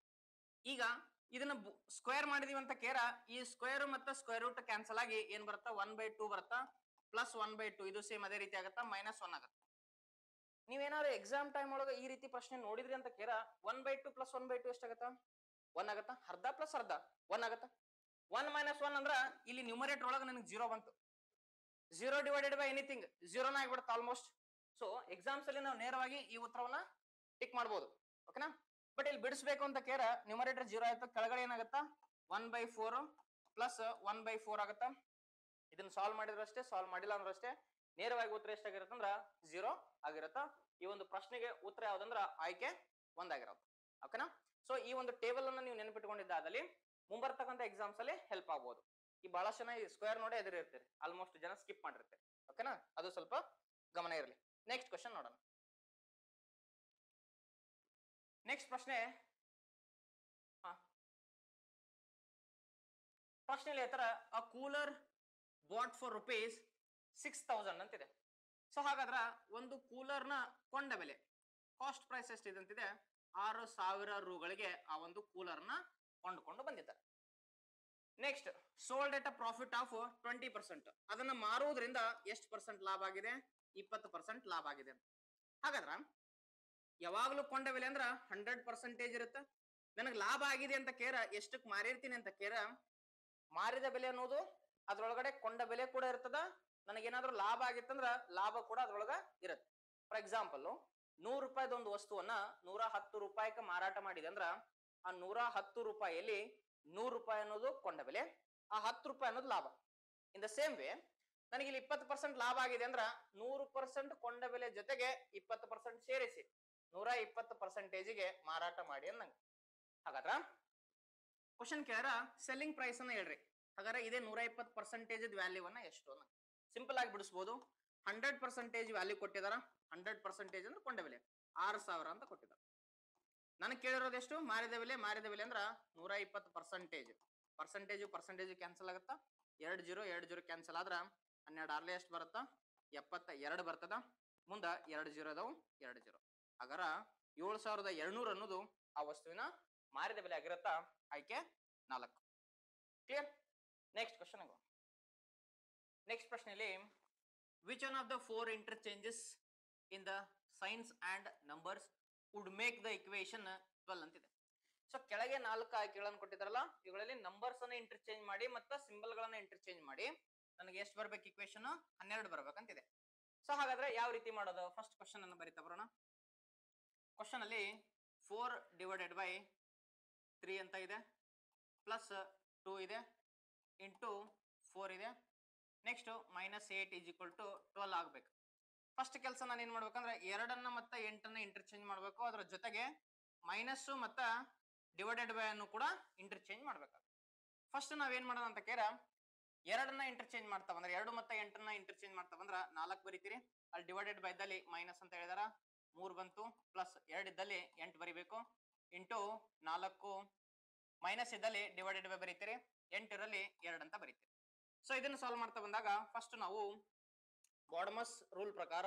ಈಗ ಇದನ್ನ ಸ್ಕ್ವೇರ್ ಮಾಡಿದೀವಿ ಅಂತ ಕೇರ ಈ ಸ್ಕ್ವೇರ್ ಮತ್ತೆ ಸ್ಕ್ವೇರ್ ರೂಟ್ ಕ್ಯಾನ್ಸಲ್ ಆಗಿ ಏನ್ ಬರುತ್ತಾ ಒನ್ ಬೈ ಟೂ ಬರುತ್ತಾ ಪ್ಲಸ್ ಒನ್ ಬೈ ಟೂ ಇದು ಸೇಮ್ ಅದೇ ರೀತಿ ಆಗುತ್ತಾ ಮೈನಸ್ ಒನ್ ಆಗುತ್ತೆ ನೀವೇನಾದ್ರು ಎಕ್ಸಾಮ್ ಟೈಮ್ ಒಳಗೆ ಈ ರೀತಿ ಪ್ರಶ್ನೆ ನೋಡಿದ್ರಿ ಅಂತ ಕೇರ one by two plus one by two ಎಷ್ಟಾಗತ್ತಾ ಒನ್ ಆಗತ್ತಾ ಅರ್ಧ ಪ್ಲಸ್ ಅರ್ಧ ಒನ್ ಆಗತ್ತಾ ಒನ್ ಮೈನಸ್ ಒನ್ ಅಂದ್ರ ಇಲ್ಲಿ ನ್ಯೂಮರೇಟರ್ ಒಳಗೆ ನನಗೆ ಜೀರೋ ಬಂತು ಜೀರೋ ಡಿವೈಡೆಡ್ ಬೈ ಎನಿಥಿಂಗ್ ಜೀರೋನ ಆಗ್ಬಿಡುತ್ತೆ ಆಲ್ಮೋಸ್ಟ್ ಸೊ ಎಕ್ಸಾಮ್ಸ್ ಅಲ್ಲಿ ನಾವು ನೇರವಾಗಿ ಈ ಉತ್ತರವನ್ನ ಟಿಕ್ ಮಾಡ್ಬೋದು ಓಕೆನಾ ಬಟ್ ಇಲ್ಲಿ ಬಿಡಿಸ್ಬೇಕು ಅಂತ ಕೇರ ನ್ಯೂಮರೇಟರ್ ಜೀರೋ ಆಯ್ತು ಕೆಳಗಡೆ ಏನಾಗತ್ತಾ one by four plus one by four ಆಗತ್ತಾ ಇದನ್ನ ಸಾಲ್ವ್ ಮಾಡಿದ್ರು ಅಷ್ಟೇ ಸಾಲ್ವ್ ಮಾಡಿಲ್ಲ ಅಂದ್ರೂ ಅಷ್ಟೇ ನೇರವಾಗಿ ಉತ್ತರ ಎಷ್ಟಾಗಿರುತ್ತೆ ಅಂದ್ರ ಜೀರೋ ಆಗಿರುತ್ತಾ ಈ ಒಂದು ಪ್ರಶ್ನೆಗೆ ಉತ್ತರ ಯಾವ್ದಂದ್ರ ಆಯ್ಕೆ ಒಂದಾಗಿರುತ್ತೆ ಓಕೆನಾ ಸೊ ಈ ಒಂದು ಟೇಬಲ್ ಅನ್ನ ನೀವು ನೆನಪಿಟ್ಕೊಂಡಿದ್ದಾದಲ್ಲಿ ಮುಂಬರ್ತಕ್ಕಂಥ ಎಕ್ಸಾಮ್ಸ್ ಅಲ್ಲಿ ಹೆಲ್ಪ್ ಆಗ್ಬೋದು ಈ ಬಹಳಷ್ಟು ಜನ ಈ ಸ್ಕ್ವೇರ್ ನೋಡಿ ಎದುರಿರ್ತೀರಿ ಆಲ್ಮೋಸ್ಟ್ ಜನ ಸ್ಕಿಪ್ ಮಾಡಿರ್ತೀರಿ ಓಕೆನಾ ಅದು ಸ್ವಲ್ಪ ಗಮನ ಇರಲಿ ನೆಕ್ಸ್ಟ್ ಕ್ವಶನ್ ನೋಡೋಣ ನೆಕ್ಸ್ಟ್ ಪ್ರಶ್ನೆ ಹಾ ಪ್ರಶ್ನೆಯಲ್ಲಿ ತರ a cooler bought for rupees six thousand ಅಂತಿದೆ ಸೊ ಹಾಗಾದ್ರ ಒಂದು ಕೂಲರ್ನ ಕೊಂಡ ಬೆಲೆ ಕಾಸ್ಟ್ ಪ್ರೈಸ್ ಎಷ್ಟಿದೆ ಅಂತಿದೆ ಆರು ಸಾವಿರ ರೂಗಳಿಗೆ ಆ ಒಂದು ಕೂಲರ್ನ ಕೊಂಡುಕೊಂಡು ಬಂದಿದ್ದಾರೆ next sold at a profit of twenty percent ಅದನ್ನ ಮಾರುವುದರಿಂದ ಎಷ್ಟು ಪರ್ಸೆಂಟ್ ಲಾಭ ಆಗಿದೆ ಇಪ್ಪತ್ತು ಪರ್ಸೆಂಟ್ ಲಾಭ ಆಗಿದೆ ಹಾಗಾದ್ರ ಯಾವಾಗ್ಲೂ ಕೊಂಡ ಬೆಲೆ ಅಂದ್ರ ಹಂಡ್ರೆಡ್ ಪರ್ಸೆಂಟೇಜ್ ಇರುತ್ತೆ ನನಗೆ ಲಾಭ ಆಗಿದೆ ಅಂತ ಕೇರ ಎಷ್ಟಕ್ಕೆ ಮಾರಿರ್ತೀನಿ ಅಂತ ಕೇರ ಮಾರಿದ ಬೆಲೆ ಅನ್ನೋದು ಅದ್ರೊಳಗಡೆ ಕೊಂಡ ಬೆಲೆ ಕೂಡ ಇರ್ತದ ನನಗೇನಾದ್ರೂ ಲಾಭ ಆಗಿತ್ತಂದ್ರ ಲಾಭ ಕೂಡ ಅದ್ರೊಳಗ ಇರುತ್ತೆ ಫಾರ್ ಎಕ್ಸಾಂಪಲ್ ನೂರು ರೂಪಾಯಿದ ಒಂದು ವಸ್ತುವನ್ನ ನೂರ ಹತ್ತು ರೂಪಾಯಿಗೆ ಮಾರಾಟ ಮಾಡಿದೆ ಅಂದ್ರ ಆ ನೂರ ಹತ್ತು ರೂಪಾಯಿಯಲ್ಲಿ ನೂರು ರೂಪಾಯಿ ಅನ್ನೋದು ಕೊಂಡ ಬೆಲೆ ಆ ಹತ್ತು ರೂಪಾಯಿ ಅನ್ನೋದು ಲಾಭ ಇನ್ ದ ಸೇಮ್ ವೇ ನನಗೆ ಇಲ್ಲಿ ಇಪ್ಪತ್ತು ಪರ್ಸೆಂಟ್ ಲಾಭ ಆಗಿದೆ ಅಂದ್ರ ನೂರು ಪರ್ಸೆಂಟ್ ಕೊಂಡ ಬೆಲೆ ಜೊತೆಗೆ ಇಪ್ಪತ್ತು ಪರ್ಸೆಂಟ್ ಸೇರಿಸಿ ನೂರ ಇಪ್ಪತ್ತು ಪರ್ಸೆಂಟೇಜಿಗೆ ಮಾರಾಟ ಮಾಡಿ ಅನ್ನಂಗ ಹಾಗಾದ್ರ ಕ್ವಶನ್ ಕೇಳ್ರ ಸೆಲ್ಲಿಂಗ್ ಪ್ರೈಸ್ ಅನ್ನ ಹೇಳ್ರಿ ಹಾಗಾದ್ರೆ ಇದೇ ನೂರ ಇಪ್ಪತ್ತು ಪರ್ಸೆಂಟೇಜ್ ವ್ಯಾಲ್ಯೂವನ್ನ ಎಷ್ಟು ಅನ್ನ ಸಿಂಪಲ್ ಆಗಿ ಬಿಡಿಸ್ಬೋದು ಹಂಡ್ರೆಡ್ ಪರ್ಸೆಂಟೇಜ್ ವ್ಯಾಲ್ಯೂ ಕೊಟ್ಟಿದಾರ ಹಂಡ್ರೆಡ್ ಪರ್ಸೆಂಟೇಜ್ ಅಂದ್ರೆ ಕೊಂಡ ಬೆಲೆ ಆರು ಸಾವಿರ ಅಂತ ಕೊಟ್ಟಿದ್ದಾರೆ ನನಗೆ ಕೇಳಿರೋದು ಎಷ್ಟು ಮಾರಿದ ಬೆಲೆ ಮಾರಿದ ಬೆಲೆ ಅಂದ್ರ ನೂರ ಇಪ್ಪತ್ತು ಪರ್ಸೆಂಟೇಜ್ ಪರ್ಸೆಂಟೇಜ್ ಪರ್ಸೆಂಟೇಜ್ ಕ್ಯಾನ್ಸಲ್ ಆಗುತ್ತಾ ಎರಡು ಜೀರೋ ಎರಡು ಜೀರೋ ಕ್ಯಾನ್ಸಲ್ ಆದ್ರ ಹನ್ನೆರಡು ಆರ್ಲೆ ಎಷ್ಟು ಬರುತ್ತಾ ಎಪ್ಪತ್ತ ಎರಡು ಬರ್ತದ ಮುಂದ ಎರಡು ಜೀರೋ ಅದಾವು ಎರಡು ಜೀರೋ ಹಾಗಾರ ಏಳು ಸಾವಿರದ ಎರಡ್ನೂರು ಅನ್ನೋದು ಆ ವಸ್ತುವಿನ ಮಾರಿದ ಬೆಲೆ ಆಗಿರುತ್ತಾ ಆಯ್ಕೆ ನಾಲ್ಕು ಕ್ಲಿಯರ್ ನೆಕ್ಸ್ಟ್ ಕ್ವಶನ್ ನೆಕ್ಸ್ಟ್ ಪ್ರಶ್ನೆಯಲ್ಲಿ which one of the four interchanges in the signs and numbers would make the equation twelve ಅಂತಿದೆ ಸೊ ಕೆಳಗೆ ನಾಲ್ಕು ಆಯ್ಕೆಗಳನ್ನು ಕೊಟ್ಟಿದ್ದಾರಲ್ಲ ಇವುಗಳಲ್ಲಿ ನಂಬರ್ಸ್ ಅನ್ನ ಇಂಟರ್ಚೇಂಜ್ ಮಾಡಿ ಮತ್ತೆ ಸಿಂಬಲ್ ಗಳನ್ನ ಇಂಟರ್ಚೇಂಜ್ ಮಾಡಿ ನನಗೆ ಎಷ್ಟು ಬರ್ಬೇಕು ಇಕ್ವೇಶನ್ ಹನ್ನೆರಡು ಬರ್ಬೇಕಂತಿದೆ ಸೊ ಹಾಗಾದ್ರೆ ಯಾವ ರೀತಿ ಮಾಡೋದು ಫಸ್ಟ್ ಕ್ವಶನ್ ಅನ್ನು ಬರಿತಾ ಬರೋಣ ಕ್ವಶನ್ ಅಲ್ಲಿ ಫೋರ್ ಡಿವೈಡೆಡ್ ಬೈ ತ್ರೀ ಅಂತ ಇದೆ ಪ್ಲಸ್ ಟೂ ಇದೆ ಇಂಟು ಫೋರ್ ಇದೆ next minus eight is equal to twelve ಆಗ್ಬೇಕು ಫಸ್ಟ್ ಕೆಲಸ ನಾನು ಏನ್ ಮಾಡ್ಬೇಕಂದ್ರೆ ಎರಡನ್ನ ಮತ್ತೆ ಎಂಟನ್ನ ಇಂಟರ್ಚೇಂಜ್ ಮಾಡಬೇಕು ಅದ್ರ ಜೊತೆಗೆ ಮೈನಸ್ ಮತ್ತ ಡಿವೈಡೆಡ್ ಬೈ ಅನ್ನು ಕೂಡ ಇಂಟರ್ಚೇಂಜ್ ಮಾಡ್ಬೇಕಾಗುತ್ತೆ ಫಸ್ಟ್ ನಾವೇನ್ ಮಾಡೋಣ ಅಂತ ಕೇರ ಎರಡನ್ನ ಇಂಟರ್ಚೇಂಜ್ ಮಾಡ್ತಾ ಬಂದ್ರೆ ಎರಡು ಮತ್ತೆ ಎಂಟನ್ನ ಇಂಟರ್ಚೇಂಜ್ ಮಾಡ್ತಾ ಬಂದ್ರ ನಾಲ್ಕು ಬರೀತೀರಿ ಅಲ್ಲಿ ಡಿವೈಡೆಡ್ ಬೈ ಇದ್ದಲ್ಲಿ ಮೈನಸ್ ಅಂತ ಹೇಳಿದಾರ ಮೂರ್ ಬಂತು ಪ್ಲಸ್ ಎರಡು ಇದ್ದಲ್ಲಿ ಎಂಟು ಬರಿಬೇಕು ಇಂಟು ನಾಲ್ಕು ಮೈನಸ್ ಇದ್ದಲ್ಲಿ ಡಿವೈಡೆಡ್ ಬೈ ಬರೀತೀರಿ ಎಂಟರಲ್ಲಿ ಎರಡು ಅಂತ ಬರೀತೀರಿ ಸೊ ಇದನ್ನ ಸಾಲ್ವ್ ಮಾಡ್ತಾ ಬಂದಾಗ ಫಸ್ಟ್ ನಾವು ಬಾಡ್ಮಸ್ ರೂಲ್ ಪ್ರಕಾರ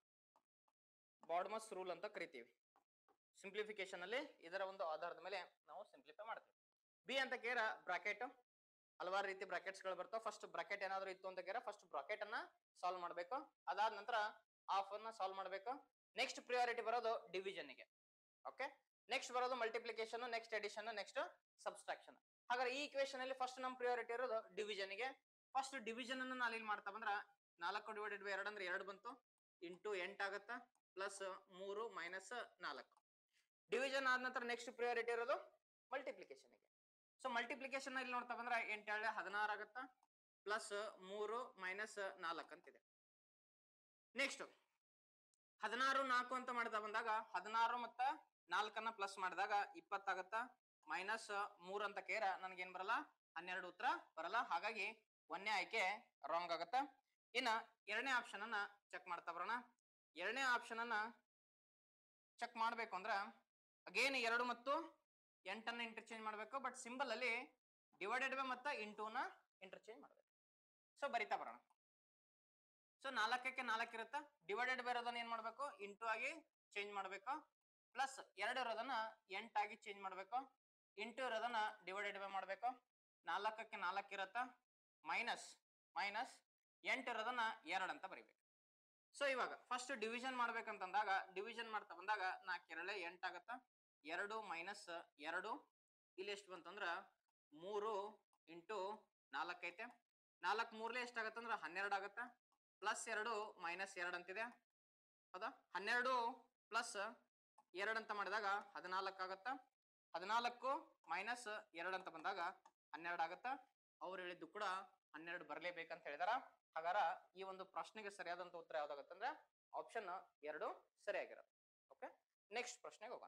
ಬಾಡ್ಮಸ್ ರೂಲ್ ಅಂತ ಕರಿತೀವಿ ಸಿಂಪ್ಲಿಫಿಕೇಶನ್ ಅಲ್ಲಿ ಇದರ ಒಂದು ಆಧಾರದ ಮೇಲೆ ನಾವು ಸಿಂಪ್ಲಿಫೈ ಮಾಡ್ತೀವಿ ಬಿ ಅಂತ ಕೇರ ಬ್ರಾಕೆಟ್ ಹಲವಾರು ರೀತಿ ಬ್ರಾಕೆಟ್ಸ್ ಗಳು ಬರ್ತಾವ ಫಸ್ಟ್ ಬ್ರಾಕೆಟ್ ಏನಾದ್ರು ಇತ್ತು ಅಂತ ಕೇರ ಫಸ್ಟ್ ಬ್ರಾಕೆಟ್ ಅನ್ನ ಸಾಲ್ವ್ ಮಾಡಬೇಕು ಅದಾದ ನಂತರ ಆಫ್ ಅನ್ನ ಸಾಲ್ವ್ ಮಾಡಬೇಕು ನೆಕ್ಸ್ಟ್ ಪ್ರಿಯಾರಿಟಿ ಬರೋದು division ಗೆ ಓಕೆ ನೆಕ್ಸ್ಟ್ ಬರೋದು multiplication next addition next subtraction ಹಾಗಾದ್ರೆ ಈ ಇಕ್ವೇಶನ್ ಅಲ್ಲಿ ಫಸ್ಟ್ ನಮ್ ಪ್ರಿಯಾರಿಟಿ ಇರೋದು division ಗೆ ಫಸ್ಟ್ ಡಿವಿಷನ್ ಅನ್ನ ನಾನು ಇಲ್ಲಿ ಮಾಡ್ತಾ ಬಂದ್ರ ನಾಲ್ಕು ಡಿವೈಡೆಡ್ ಬೈ ಎರಡು ಅಂದ್ರೆ ಎರಡು ಬಂತು ಇಂಟು ಎಂಟು ಆಗತ್ತಾ ಪ್ಲಸ್ ಮೂರು ಮೈನಸ್ ನಾಲ್ಕು ಡಿವಿಷನ್ ಆದ ನಂತರ ನೆಕ್ಸ್ಟ್ ಪ್ರಿಯಾರಿಟಿ ಇರೋದು ಮಲ್ಟಿಪ್ಲಿಕೇಶನ್ಗೆ ಸೊ ಮಲ್ಟಿಪ್ಲಿಕೇಶನ್ ಇಲ್ಲಿ ನೋಡ್ತಾ ಬಂದ್ರೆ ಎಂಟು ಏಳೆ ಹದಿನಾರು ಆಗತ್ತಾ ಪ್ಲಸ್ ಮೂರು ಮೈನಸ್ ನಾಲ್ಕು ಅಂತಿದೆ ನೆಕ್ಸ್ಟ್ ಹದಿನಾರು ನಾಲ್ಕು ಅಂತ ಮಾಡ್ತಾ ಬಂದಾಗ ಹದಿನಾರು ಮತ್ತ ನಾಲ್ಕನ್ನ ಪ್ಲಸ್ ಮಾಡಿದಾಗ ಇಪ್ಪತ್ತಾಗತ್ತ ಮೈನಸ್ ಮೂರ್ ಅಂತ ಕೇರ ನನಗೇನ್ ಬರಲ್ಲ ಹನ್ನೆರಡು ಉತ್ತರ ಬರಲ್ಲ ಹಾಗಾಗಿ ಒಂದನೇ ಆಯ್ಕೆ ರಾಂಗ್ ಆಗತ್ತ ಇನ್ನ ಎರಡನೇ ಆಪ್ಷನ್ ಅನ್ನ ಚೆಕ್ ಮಾಡ್ತಾ ಬರೋಣ ಎರಡನೇ ಆಪ್ಷನ್ ಅನ್ನ ಚೆಕ್ ಮಾಡ್ಬೇಕು ಅಂದ್ರ ಅಗೇನ್ ಎರಡು ಮತ್ತು ಎಂಟನ್ನ ಇಂಟರ್ಚೇಂಜ್ ಮಾಡಬೇಕು ಬಟ್ ಸಿಂಬಲ್ ಅಲ್ಲಿ ಡಿವೈಡೆಡ್ ಬೈ ಮತ್ತು ಇಂಟೂನ ಇಂಟರ್ಚೇಂಜ್ ಮಾಡಬೇಕು ಸೊ ಬರಿತಾ ಬರೋಣ ಸೊ ನಾಲ್ಕಕ್ಕೆ ನಾಲ್ಕು ಇರುತ್ತೆ ಡಿವೈಡೆಡ್ ಬೈ ಇರೋದನ್ನ ಏನ್ ಮಾಡ್ಬೇಕು ಇಂಟು ಆಗಿ ಚೇಂಜ್ ಮಾಡಬೇಕು ಪ್ಲಸ್ ಎರಡು ಇರೋದನ್ನ ಎಂಟಾಗಿ ಚೇಂಜ್ ಮಾಡಬೇಕು ಇಂಟು ಇರೋದನ್ನ ಡಿವೈಡೆಡ್ ಬೈ ಮಾಡಬೇಕು ನಾಲ್ಕಕ್ಕೆ ನಾಲ್ಕು ಇರತ್ತ ಮೈನಸ್ ಮೈನಸ್ ಎಂಟು ಇರೋದನ್ನ ಎರಡು ಅಂತ ಬರಿಬೇಕು ಸೊ ಇವಾಗ ಫಸ್ಟ್ ಡಿವಿಷನ್ ಮಾಡ್ಬೇಕಂತಂದಾಗ ಡಿವಿಷನ್ ಮಾಡ್ತಾ ಬಂದಾಗ ನಾಲ್ಕು ಎರಡೇ ಎಂಟಾಗತ್ತ ಎರಡು ಮೈನಸ್ ಎರಡು ಇಲ್ಲಿ ಎಷ್ಟು ಬಂತಂದ್ರ ಮೂರು ಇಂಟು ನಾಲ್ಕು ಐತೆ ನಾಲ್ಕು ಮೂರ್ಲೆ ಎಷ್ಟಾಗತ್ತಂದ್ರ ಹನ್ನೆರಡು ಆಗತ್ತ ಪ್ಲಸ್ ಎರಡು ಮೈನಸ್ ಎರಡು ಅಂತಿದೆ ಹೌದಾ ಹನ್ನೆರಡು ಪ್ಲಸ್ ಎರಡು ಅಂತ ಮಾಡಿದಾಗ ಹದಿನಾಲ್ಕು ಆಗತ್ತ ಹದಿನಾಲ್ಕು ಮೈನಸ್ ಎರಡು ಅಂತ ಬಂದಾಗ ಹನ್ನೆರಡು ಆಗತ್ತ ಅವ್ರು ಹೇಳಿದ್ದು ಕೂಡ ಹನ್ನೆರಡು ಬರಲೇಬೇಕಂತ ಹೇಳಿದಾರ ಹಾಗಾರ ಈ ಒಂದು ಪ್ರಶ್ನೆಗೆ ಸರಿಯಾದಂತ ಉತ್ತರ ಯಾವ್ದಾಗತ್ತಂದ್ರೆ ಆಪ್ಷನ್ ಎರಡು ಸರಿಯಾಗಿರುತ್ತೆ ಓಕೆ ನೆಕ್ಸ್ಟ್ ಪ್ರಶ್ನೆಗೆ ಹೋಗೋಣ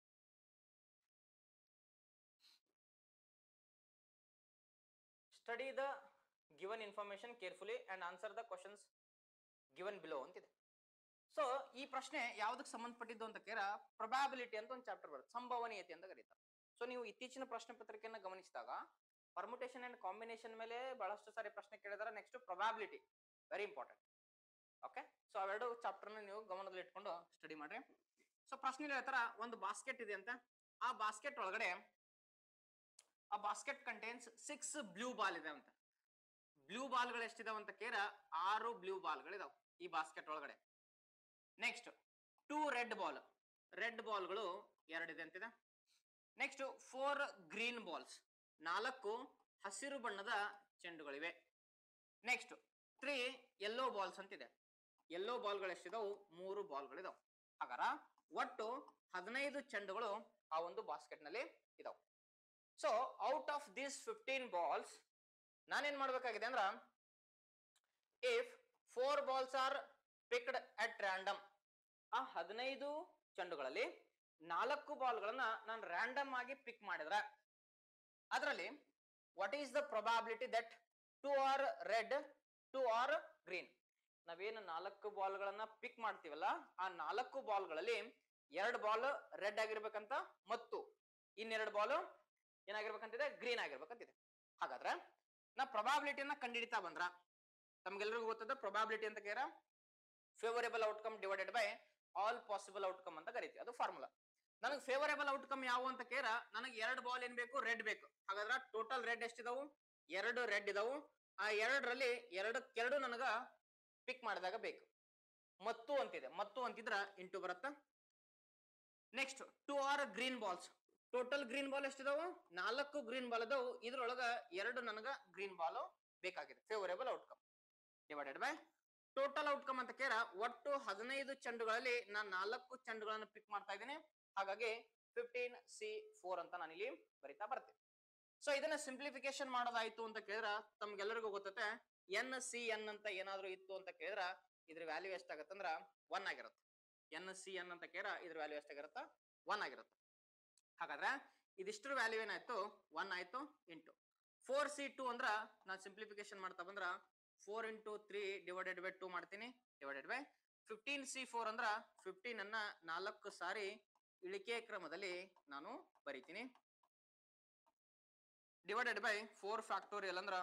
study the given information carefully and answer the questions given below ಅಂತಿದೆ ಸೊ ಈ ಪ್ರಶ್ನೆ ಯಾವ್ದಕ್ಕೆ ಸಂಬಂಧಪಟ್ಟಿದ್ದು ಅಂತ ಕೇರ ಪ್ರೊಬ್ಯಾಬಿಲಿಟಿ ಅಂತ ಒಂದು ಚಾಪ್ಟರ್ ಬರುತ್ತೆ ಸಂಭವನೀಯತೆ ಅಂತ ಕರೀತಾರೆ ಸೊ ನೀವು ಇತ್ತೀಚಿನ ಪ್ರಶ್ನೆ ಪತ್ರಿಕೆಯನ್ನು ಗಮನಿಸಿದಾಗ ಪರ್ಮುಟೇಷನ್ ಅಂಡ್ ಕಾಂಬಿನೇಷನ್ ಮೇಲೆ ಬಹಳಷ್ಟು ಸಾರಿ ಪ್ರಶ್ನೆ ಕೇಳಿದಾರೆ next probability very important okay so ಅವೆರಡು ಚಾಪ್ಟರ್ನ ನೀವು ಗಮನದಲ್ಲಿ ಇಟ್ಕೊಂಡು ಸ್ಟಡಿ ಮಾಡ್ರಿ ಸೊ ಪ್ರಶ್ನೆ ಹೇಳ್ತಾರ ಒಂದು ಬಾಸ್ಕೆಟ್ ಇದೆ ಅಂತ ಆ ಬಾಸ್ಕೆಟ್ ಒಳಗಡೆ ಆ basket contains six blue ball ಇದೆ ಅಂತ ಬ್ಲೂ ಬಾಲ್ಗಳು ಎಷ್ಟಿದಾವ ಅಂತ ಕೇರ ಆರು ಬ್ಲೂ ಬಾಲ್ಗಳಿದಾವ ಈ ಬಾಸ್ಕೆಟ್ ಒಳಗಡೆ next two red ball red ಬಾಲ್ಗಳು ಎರಡಿದೆ ಅಂತಿದೆ ನೆಕ್ಸ್ಟ್ ಫೋರ್ ಗ್ರೀನ್ ಬಾಲ್ಸ್ ನಾಲ್ಕು ಹಸಿರು ಬಣ್ಣದ ಚೆಂಡುಗಳಿವೆ ನೆಕ್ಸ್ಟ್ ತ್ರೀ ಯೆಲ್ಲೋ ಬಾಲ್ಸ್ ಅಂತಿದೆ ಯೆಲ್ಲೋ ಬಾಲ್ಗಳು ಎಷ್ಟಿದಾವು ಮೂರು ಬಾಲ್ಗಳಿದಾವೆ ಹಾಗಾರ ಒಟ್ಟು ಹದಿನೈದು ಚೆಂಡುಗಳು ಆ ಒಂದು ಬಾಸ್ಕೆಟ್ ನಲ್ಲಿ ಇದಾವೆ so out of these fifteen balls ನಾನೇನ್ ಮಾಡ್ಬೇಕಾಗಿದೆ ಅಂದ್ರ if four balls are picked at random ಆ ಹದಿನೈದು ಚೆಂಡುಗಳಲ್ಲಿ ನಾಲ್ಕು ಬಾಲ್ಗಳನ್ನ ನಾನು ರ್ಯಾಂಡಮ್ ಆಗಿ ಪಿಕ್ ಮಾಡಿದ್ರೆ ಅದರಲ್ಲಿ what is the probability that two are red two are green ನಾವೇನು ನಾಲ್ಕು ಬಾಲ್ಗಳನ್ನ ಪಿಕ್ ಮಾಡ್ತೀವಲ್ಲ ಆ ನಾಲ್ಕು ಬಾಲ್ಗಳಲ್ಲಿ ಎರಡು ಬಾಲ್ ರೆಡ್ ಆಗಿರ್ಬೇಕಂತ ಮತ್ತು ಇನ್ನೆರಡು ಬಾಲ್ ಏನಾಗಿರ್ಬೇಕಂತಿದೆ ಗ್ರೀನ್ ಆಗಿರ್ಬೇಕಂತಿದೆ ಹಾಗಾದ್ರೆ ನಾ ಪ್ರೊಬಾಬಿಲಿಟಿಯನ್ನ ಕಂಡುಹಿಡಿತಾ ಬಂದ್ರ ತಮ್ಗೆಲ್ರಿಗೂ ಗೊತ್ತದ ಪ್ರೊಬಾಬಿಲಿಟಿ ಅಂತ ಕೇರ favourable outcome divided by all possible outcome ಅಂತ ಕರಿತೀವಿ ಅದು ಫಾರ್ಮುಲಾ ನನಗೆ ಫೇವರೇಬಲ್ ಔಟ್ಕಮ್ ಯಾವ ಅಂತ ಕೇರ ನನಗೆ ಎರಡು ಬಾಲ್ ಏನ್ ಬೇಕು ರೆಡ್ ಬೇಕು ಹಾಗಾದ್ರೆ ಟೋಟಲ್ ರೆಡ್ ಎಷ್ಟಿದಾವು ಎರಡು ರೆಡ್ ಇದಾವು ಆ ಎರಡರಲ್ಲಿ ಎರಡು ಎರಡು ನನಗ ಪಿಕ್ ಮಾಡಿದಾಗ ಬೇಕು ಮತ್ತು ಅಂತಿದೆ ಮತ್ತು ಅಂತಿದ್ರ ಇಂಟು ಬರುತ್ತಾ next two are green balls total green ball ಎಷ್ಟಿದಾವು ನಾಲ್ಕು ಗ್ರೀನ್ ಬಾಲ್ ಅದಾವು ಇದ್ರೊಳಗ ಎರಡು ನನಗ ಗ್ರೀನ್ ಬಾಲ್ ಬೇಕಾಗಿದೆ favourable outcome divided by total outcome ಅಂತ ಕೇರ ಒಟ್ಟು ಹದಿನೈದು ಚೆಂಡುಗಳಲ್ಲಿ ನಾನು ನಾಲ್ಕು ಚೆಂಡುಗಳನ್ನು ಪಿಕ್ ಮಾಡ್ತಾ ಇದ್ದೀನಿ ಹಾಗಾಗಿ ಫಿಫ್ಟೀನ್ ಸಿ ಫೋರ್ ಅಂತ ನಾನು ಇಲ್ಲಿ ಬರಿತಾ ಬರ್ತೀನಿ ಸೊ ಇದನ್ನ ಸಿಂಪ್ಲಿಫಿಕೇಶನ್ ಮಾಡೋದಾಯ್ತು ಅಂತ ಕೇಳಿದ್ರ ತಮ್ಗೆಲ್ಲರಿಗೂ ಗೊತ್ತತೆ ಎನ್ ಸಿ ಎನ್ ಅಂತ ಏನಾದ್ರೂ ಇತ್ತು ಅಂತ ಕೇಳಿದ್ರ ಇದ್ರ ವ್ಯಾಲ್ಯೂ ಎಷ್ಟಾಗತ್ತಂದ್ರ ಒನ್ ಆಗಿರುತ್ತೆ ಎನ್ ಸಿ ಎನ್ ಅಂತ ಕೇಳ ಇದ್ರ ವ್ಯಾಲ್ಯೂ ಎಷ್ಟಾಗಿರುತ್ತ ಒನ್ ಆಗಿರುತ್ತೆ ಹಾಗಾದ್ರೆ ಇದಿಷ್ಟರ ವ್ಯಾಲ್ಯೂ ಏನಾಯ್ತು ಒನ್ ಆಯ್ತು ಇಂಟು ಫೋರ್ ಸಿ ಟು ಅಂದ್ರ ನಾನು ಸಿಂಪ್ಲಿಫಿಕೇಶನ್ ಮಾಡ್ತಾ ಬಂದ್ರ four into three divided by two ಮಾಡ್ತೀನಿ divided by fifteen C four ಅಂದ್ರ ಫಿಫ್ಟೀನ್ ಅನ್ನ ನಾಲ್ಕು ಸಾರಿ ಇಳಿಕೆ ಕ್ರಮದಲ್ಲಿ ನಾನು ಬರಿತೀನಿ ಡಿವೈಡೆಡ್ ಬೈ ಫೋರ್ ಫ್ಯಾಕ್ಟೋರಿಯಲ್ ಅಂದ್ರ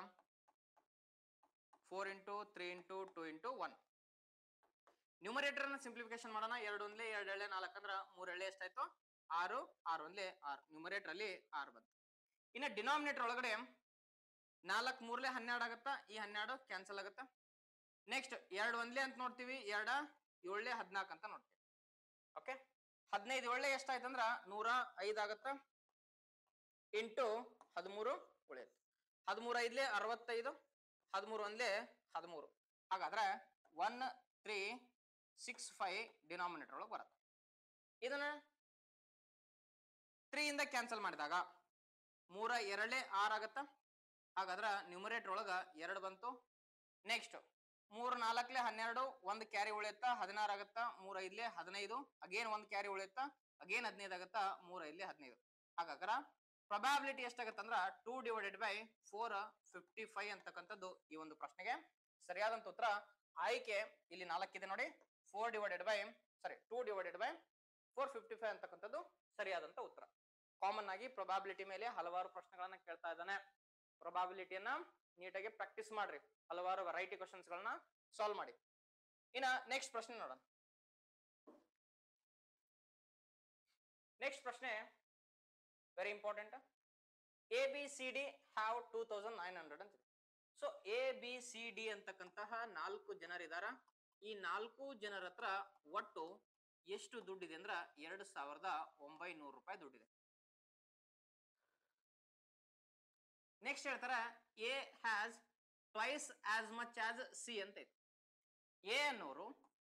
four into three into two into one numerator ನ ಸಿಂಪ್ಲಿಫಿಕೇಶನ್ ಮಾಡೋಣ ಎರಡು ಒಂದ್ಲೆ ಎರಡು ಎಳೆ ನಾಲ್ಕು ಅಂದ್ರ ಮೂರ್ ಎಳೆ ಎಷ್ಟಾಯ್ತು ಆರು ಆರು ಒಂದ್ಲೆ ಆರು ನ್ಯೂಮರೇಟರ್ ಅಲ್ಲಿ ಆರು ಬಂತು ಇನ್ನ ಡಿನಾಮಿನೇಟರ್ ಒಳಗಡೆ ನಾಲ್ಕು ಮೂರ್ಲೆ ಹನ್ನೆರಡು ಆಗತ್ತಾ ಈ ಹನ್ನೆರಡು ಕ್ಯಾನ್ಸಲ್ ಆಗತ್ತಾ ನೆಕ್ಸ್ಟ್ ಎರಡು ಒಂದ್ಲೆ ಅಂತ ನೋಡ್ತೀವಿ ಎರಡ ಏಳ್ಲೆ ಹದಿನಾಲ್ಕು ಅಂತ ನೋಡ್ತೀವಿ ಓಕೆ ಹದಿನೈದು ಏಳ್ಲೆ ಎಷ್ಟಾಯ್ತಂದ್ರ ನೂರ ಐದು ಆಗತ್ತಾ ಇಂಟು ಹದಿಮೂರು ಉಳಿಯುತ್ತೆ ಹದಿಮೂರು ಐದ್ಲೆ ಅರವತ್ತೈದು ಹದಿಮೂರು ಒಂದ್ಲೆ ಹದಿಮೂರು ಹಾಗಾದ್ರೆ one three six five denominator ಒಳಗೆ ಬರುತ್ತೆ ಇದನ್ನ ತ್ರೀ ಇಂದ ಕ್ಯಾನ್ಸಲ್ ಮಾಡಿದಾಗ ಮೂರ ಎರಡೇ ಆರ್ ಆಗತ್ತ ಹಾಗಾದ್ರ ನ್ಯೂಮರೇಟರ್ ಒಳಗ ಎರಡು ಬಂತು ನೆಕ್ಸ್ಟ್ ಮೂರ್ ನಾಲ್ಕಲೆ ಹನ್ನೆರಡು ಒಂದ್ ಕ್ಯಾರಿ ಉಳಿಯುತ್ತಾ ಹದಿನಾರು ಆಗತ್ತಾ ಮೂರ್ ಐದ್ಲೆ ಹದಿನೈದು ಅಗೇನ್ ಒಂದ್ ಕ್ಯಾರಿ ಉಳಿಯುತ್ತಾ ಅಗೇನ್ ಹದಿನೈದು ಆಗತ್ತಾ ಮೂರ್ ಐದ್ಲೆ ಹದಿನೈದು ಹಾಗಾದ್ರ ಪ್ರೊಬಾಬಿಲಿಟಿ ಎಷ್ಟಾಗತ್ತಂದ್ರ two divided by four fifty five ಅಂತಕ್ಕಂಥದ್ದು ಈ ಒಂದು ಪ್ರಶ್ನೆಗೆ ಸರಿಯಾದಂತ ಉತ್ತರ ಆಯ್ಕೆ ಇಲ್ಲಿ ನಾಲ್ಕಿದೆ ನೋಡಿ four divided by sorry two divided by four fifty five ಅಂತಕ್ಕಂಥದ್ದು ಸರಿಯಾದಂತ ಉತ್ತರ ಕಾಮನ್ ಆಗಿ ಪ್ರೊಬಾಬಿಲಿಟಿ ಮೇಲೆ ಹಲವಾರು ಪ್ರಶ್ನೆಗಳನ್ನ ಕೇಳ್ತಾ ಇದ್ದಾನೆ ಪ್ರೊಬಾಬಿಲಿಟಿಯನ್ನ ನೀಟಾಗಿ ಪ್ರಾಕ್ಟೀಸ್ ಮಾಡ್ರಿ ಹಲವಾರು ವೆರೈಟಿ ಕ್ವಶನ್ಸ್ ಗಳನ್ನ ಸಾಲ್ವ್ ಮಾಡಿ ಇನ್ನ ನೆಕ್ಸ್ಟ್ ಪ್ರಶ್ನೆ ನೋಡೋಣ ನೆಕ್ಸ್ಟ್ ಪ್ರಶ್ನೆ very important A B C D have two thousand nine hundred ಅಂತ so A B C D ಅಂತಕ್ಕಂತಹ ನಾಲ್ಕು ಜನರಿದಾರ ಈ ನಾಲ್ಕು ಜನರ ಹತ್ರ ಒಟ್ಟು ಎಷ್ಟು ದುಡ್ಡಿದೆ ಅಂದ್ರ ಎರಡು ಸಾವಿರದ ಒಂಬೈನೂರು ರೂಪಾಯಿ ದುಡ್ಡಿದೆ ನೆಕ್ಸ್ಟ್ ಹೇಳ್ತಾರ A has twice as much as C ಅಂತ ಐತಿ ಎ ಅನ್ನೋರು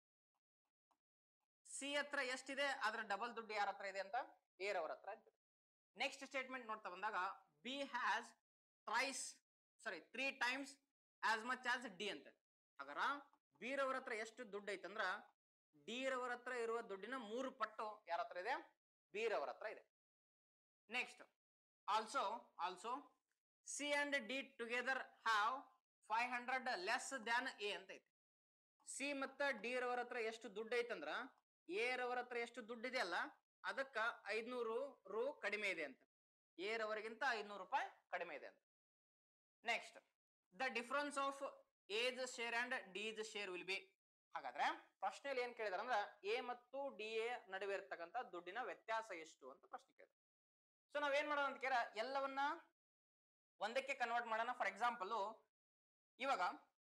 ಸಿ ಹತ್ರ ಎಷ್ಟಿದೆ ಅದ್ರ ಡಬಲ್ ದುಡ್ಡು ಯಾರ ಹತ್ರ ಇದೆ ಅಂತ ಎ ರವರ ಹತ್ರ ಇದೆ ನೆಕ್ಸ್ಟ್ ಸ್ಟೇಟ್ಮೆಂಟ್ ನೋಡ್ತಾ ಬಂದಾಗ B has trice sorry three times as much as D ಅಂತ ಹಾಗಾರ ಬಿ ರವರ ಹತ್ರ ಎಷ್ಟು ದುಡ್ಡು ಐತಂದ್ರ ಡಿ ರವರ ಹತ್ರ ಇರುವ ದುಡ್ಡಿನ ಮೂರು ಪಟ್ಟು ಯಾರ ಹತ್ರ ಇದೆ ಬಿ ರವರ ಹತ್ರ ಇದೆ next also also C and D together have five hundred less than A ಅಂತ ಐತಿ ಸಿ ಮತ್ತ ಡಿ ರವರ ಹತ್ರ ಎಷ್ಟು ದುಡ್ಡು ಐತಂದ್ರ ಎ ರವರ ಹತ್ರ ಎಷ್ಟು ದುಡ್ಡು ಇದೆಯಲ್ಲ ಅದಕ್ಕ ಐದ್ನೂರು ರು ಕಡಿಮೆ ಇದೆ ಅಂತ ಎ ರವರಿಗಿಂತ ಐದ್ನೂರು ರೂಪಾಯಿ ಕಡಿಮೆ ಇದೆ ಅಂತ next the difference of A's share and D's share will be ಹಾಗಾದ್ರೆ ಪ್ರಶ್ನೆಯಲ್ಲಿ ಏನ್ ಕೇಳಿದಾರೆ ಅಂದ್ರ ಎ ಮತ್ತು ಡಿ ಎ ನಡುವೆ ಇರ್ತಕ್ಕಂಥ ದುಡ್ಡಿನ ವ್ಯತ್ಯಾಸ ಎಷ್ಟು ಅಂತ ಪ್ರಶ್ನೆ ಕೇಳಿದ್ರು ಸೊ ನಾವೇನ್ ಮಾಡೋಣ ಅಂತ ಕೇಳ ಎಲ್ಲವನ್ನ ಒಂದಕ್ಕೆ ಕನ್ವರ್ಟ್ ಮಾಡೋಣ ಫಾರ್ ಎಕ್ಸಾಂಪಲ್ ಇವಾಗ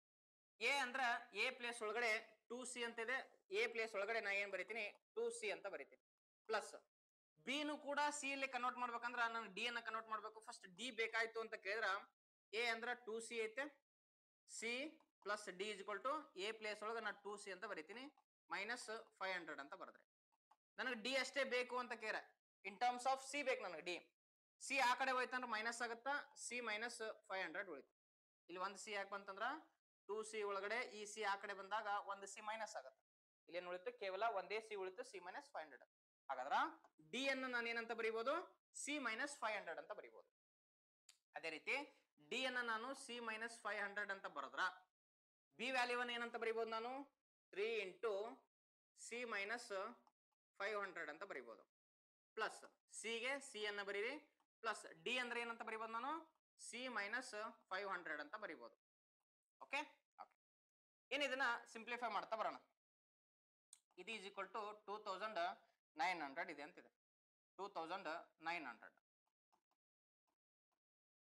ಎ ಅಂದ್ರ ಎ ಪ್ಲೇಸ್ ಒಳಗಡೆ ಟೂ ಸಿ ಅಂತ ಇದೆ ಎ ಪ್ಲೇಸ್ ಒಳಗಡೆ ನಾ ಏನ್ ಬರಿತೀನಿ ಟೂ ಸಿ ಅಂತ ಬರಿತೀನಿ ಪ್ಲಸ್ ಬಿನು ಕೂಡ ಸಿ ಅಲ್ಲಿ ಕನ್ವರ್ಟ್ ಮಾಡ್ಬೇಕಂದ್ರ ನಾನು ಡಿ ಅನ್ನ ಕನ್ವರ್ಟ್ ಮಾಡ್ಬೇಕು ಫಸ್ಟ್ ಡಿ ಬೇಕಾಯ್ತು ಅಂತ ಕೇಳಿದ್ರ ಎ ಅಂದ್ರ ಟೂ ಸಿ ಐತೆ C plus D is to A place ಒಳಗೆ ನಾನು ಟೂ ಸಿ ಅಂತ ಬರಿತೀನಿ ಮೈನಸ್ ಫೈವ್ ಹಂಡ್ರೆಡ್ ಅಂತ ಬರೆದ್ರೆ ನನಗೆ ಡಿ ಅಷ್ಟೇ ಬೇಕು ಅಂತ ಕೇರ ಇನ್ ಟರ್ಮ್ಸ್ ಆಫ್ ಸಿ ಬೇಕು ನನಗೆ ಡಿ ಸಿ ಆ ಕಡೆ ಹೋಯ್ತಂದ್ರೆ ಮೈನಸ್ ಆಗುತ್ತಾ ಸಿ ಮೈನಸ್ ಫೈವ್ ಹಂಡ್ರೆಡ್ ಉಳಿತು ಇಲ್ಲಿ ಒಂದು ಸಿ ಯಾಕೆ ಬಂತಂದ್ರ ಟೂ ಸಿ ಒಳಗಡೆ ಈ ಸಿ ಆ ಕಡೆ ಬಂದಾಗ ಒಂದು ಸಿ ಮೈನಸ್ ಆಗುತ್ತೆ ಇಲ್ಲಿ ಏನ್ ಉಳಿತು ಕೇವಲ ಒಂದೇ ಸಿ ಉಳಿತು ಸಿ ಮೈನಸ್ ಫೈವ್ ಹಂಡ್ರೆಡ್ ಹಾಗಾದ್ರ ಡಿ ಅನ್ನು ನಾನು ಏನಂತ ಬರೀಬಹುದು ಸಿ ಮೈನಸ್ ಫೈವ್ ಹಂಡ್ರೆಡ್ ಅಂತ ಬರೀಬಹುದು ಅದೇ ರೀತಿ ಡಿ ಅನ್ನ ನಾನು ಸಿ ಮೈನಸ್ ಫೈವ್ ಹಂಡ್ರೆಡ್ ಅಂತ ಬರದ್ರ ಬಿ ವ್ಯಾಲ್ಯೂವನ್ನು ಏನಂತ ಬರೀಬಹುದು ನಾನು three into C minus five hundred ಅಂತ ಬರೀಬಹುದು ಪ್ಲಸ್ ಸಿಗೆ ಸಿ ಅನ್ನ ಬರೀರಿ ಪ್ಲಸ್ ಡಿ ಅಂದ್ರೆ ಏನಂತ ಬರೀಬಹುದು ನಾನು ಸಿ ಮೈನಸ್ ಫೈವ್ ಹಂಡ್ರೆಡ್ ಅಂತ ಬರೀಬಹುದು ಓಕೆ ಓಕೆ ಏನ್ ಇದನ್ನ ಸಿಂಪ್ಲಿಫೈ ಮಾಡ್ತಾ ಬರೋಣ ಇದು is equal to two thousand nine hundred ಇದೆ ಅಂತಿದೆ ಟೂ ತೌಸಂಡ್ ನೈನ್ ಹಂಡ್ರೆಡ್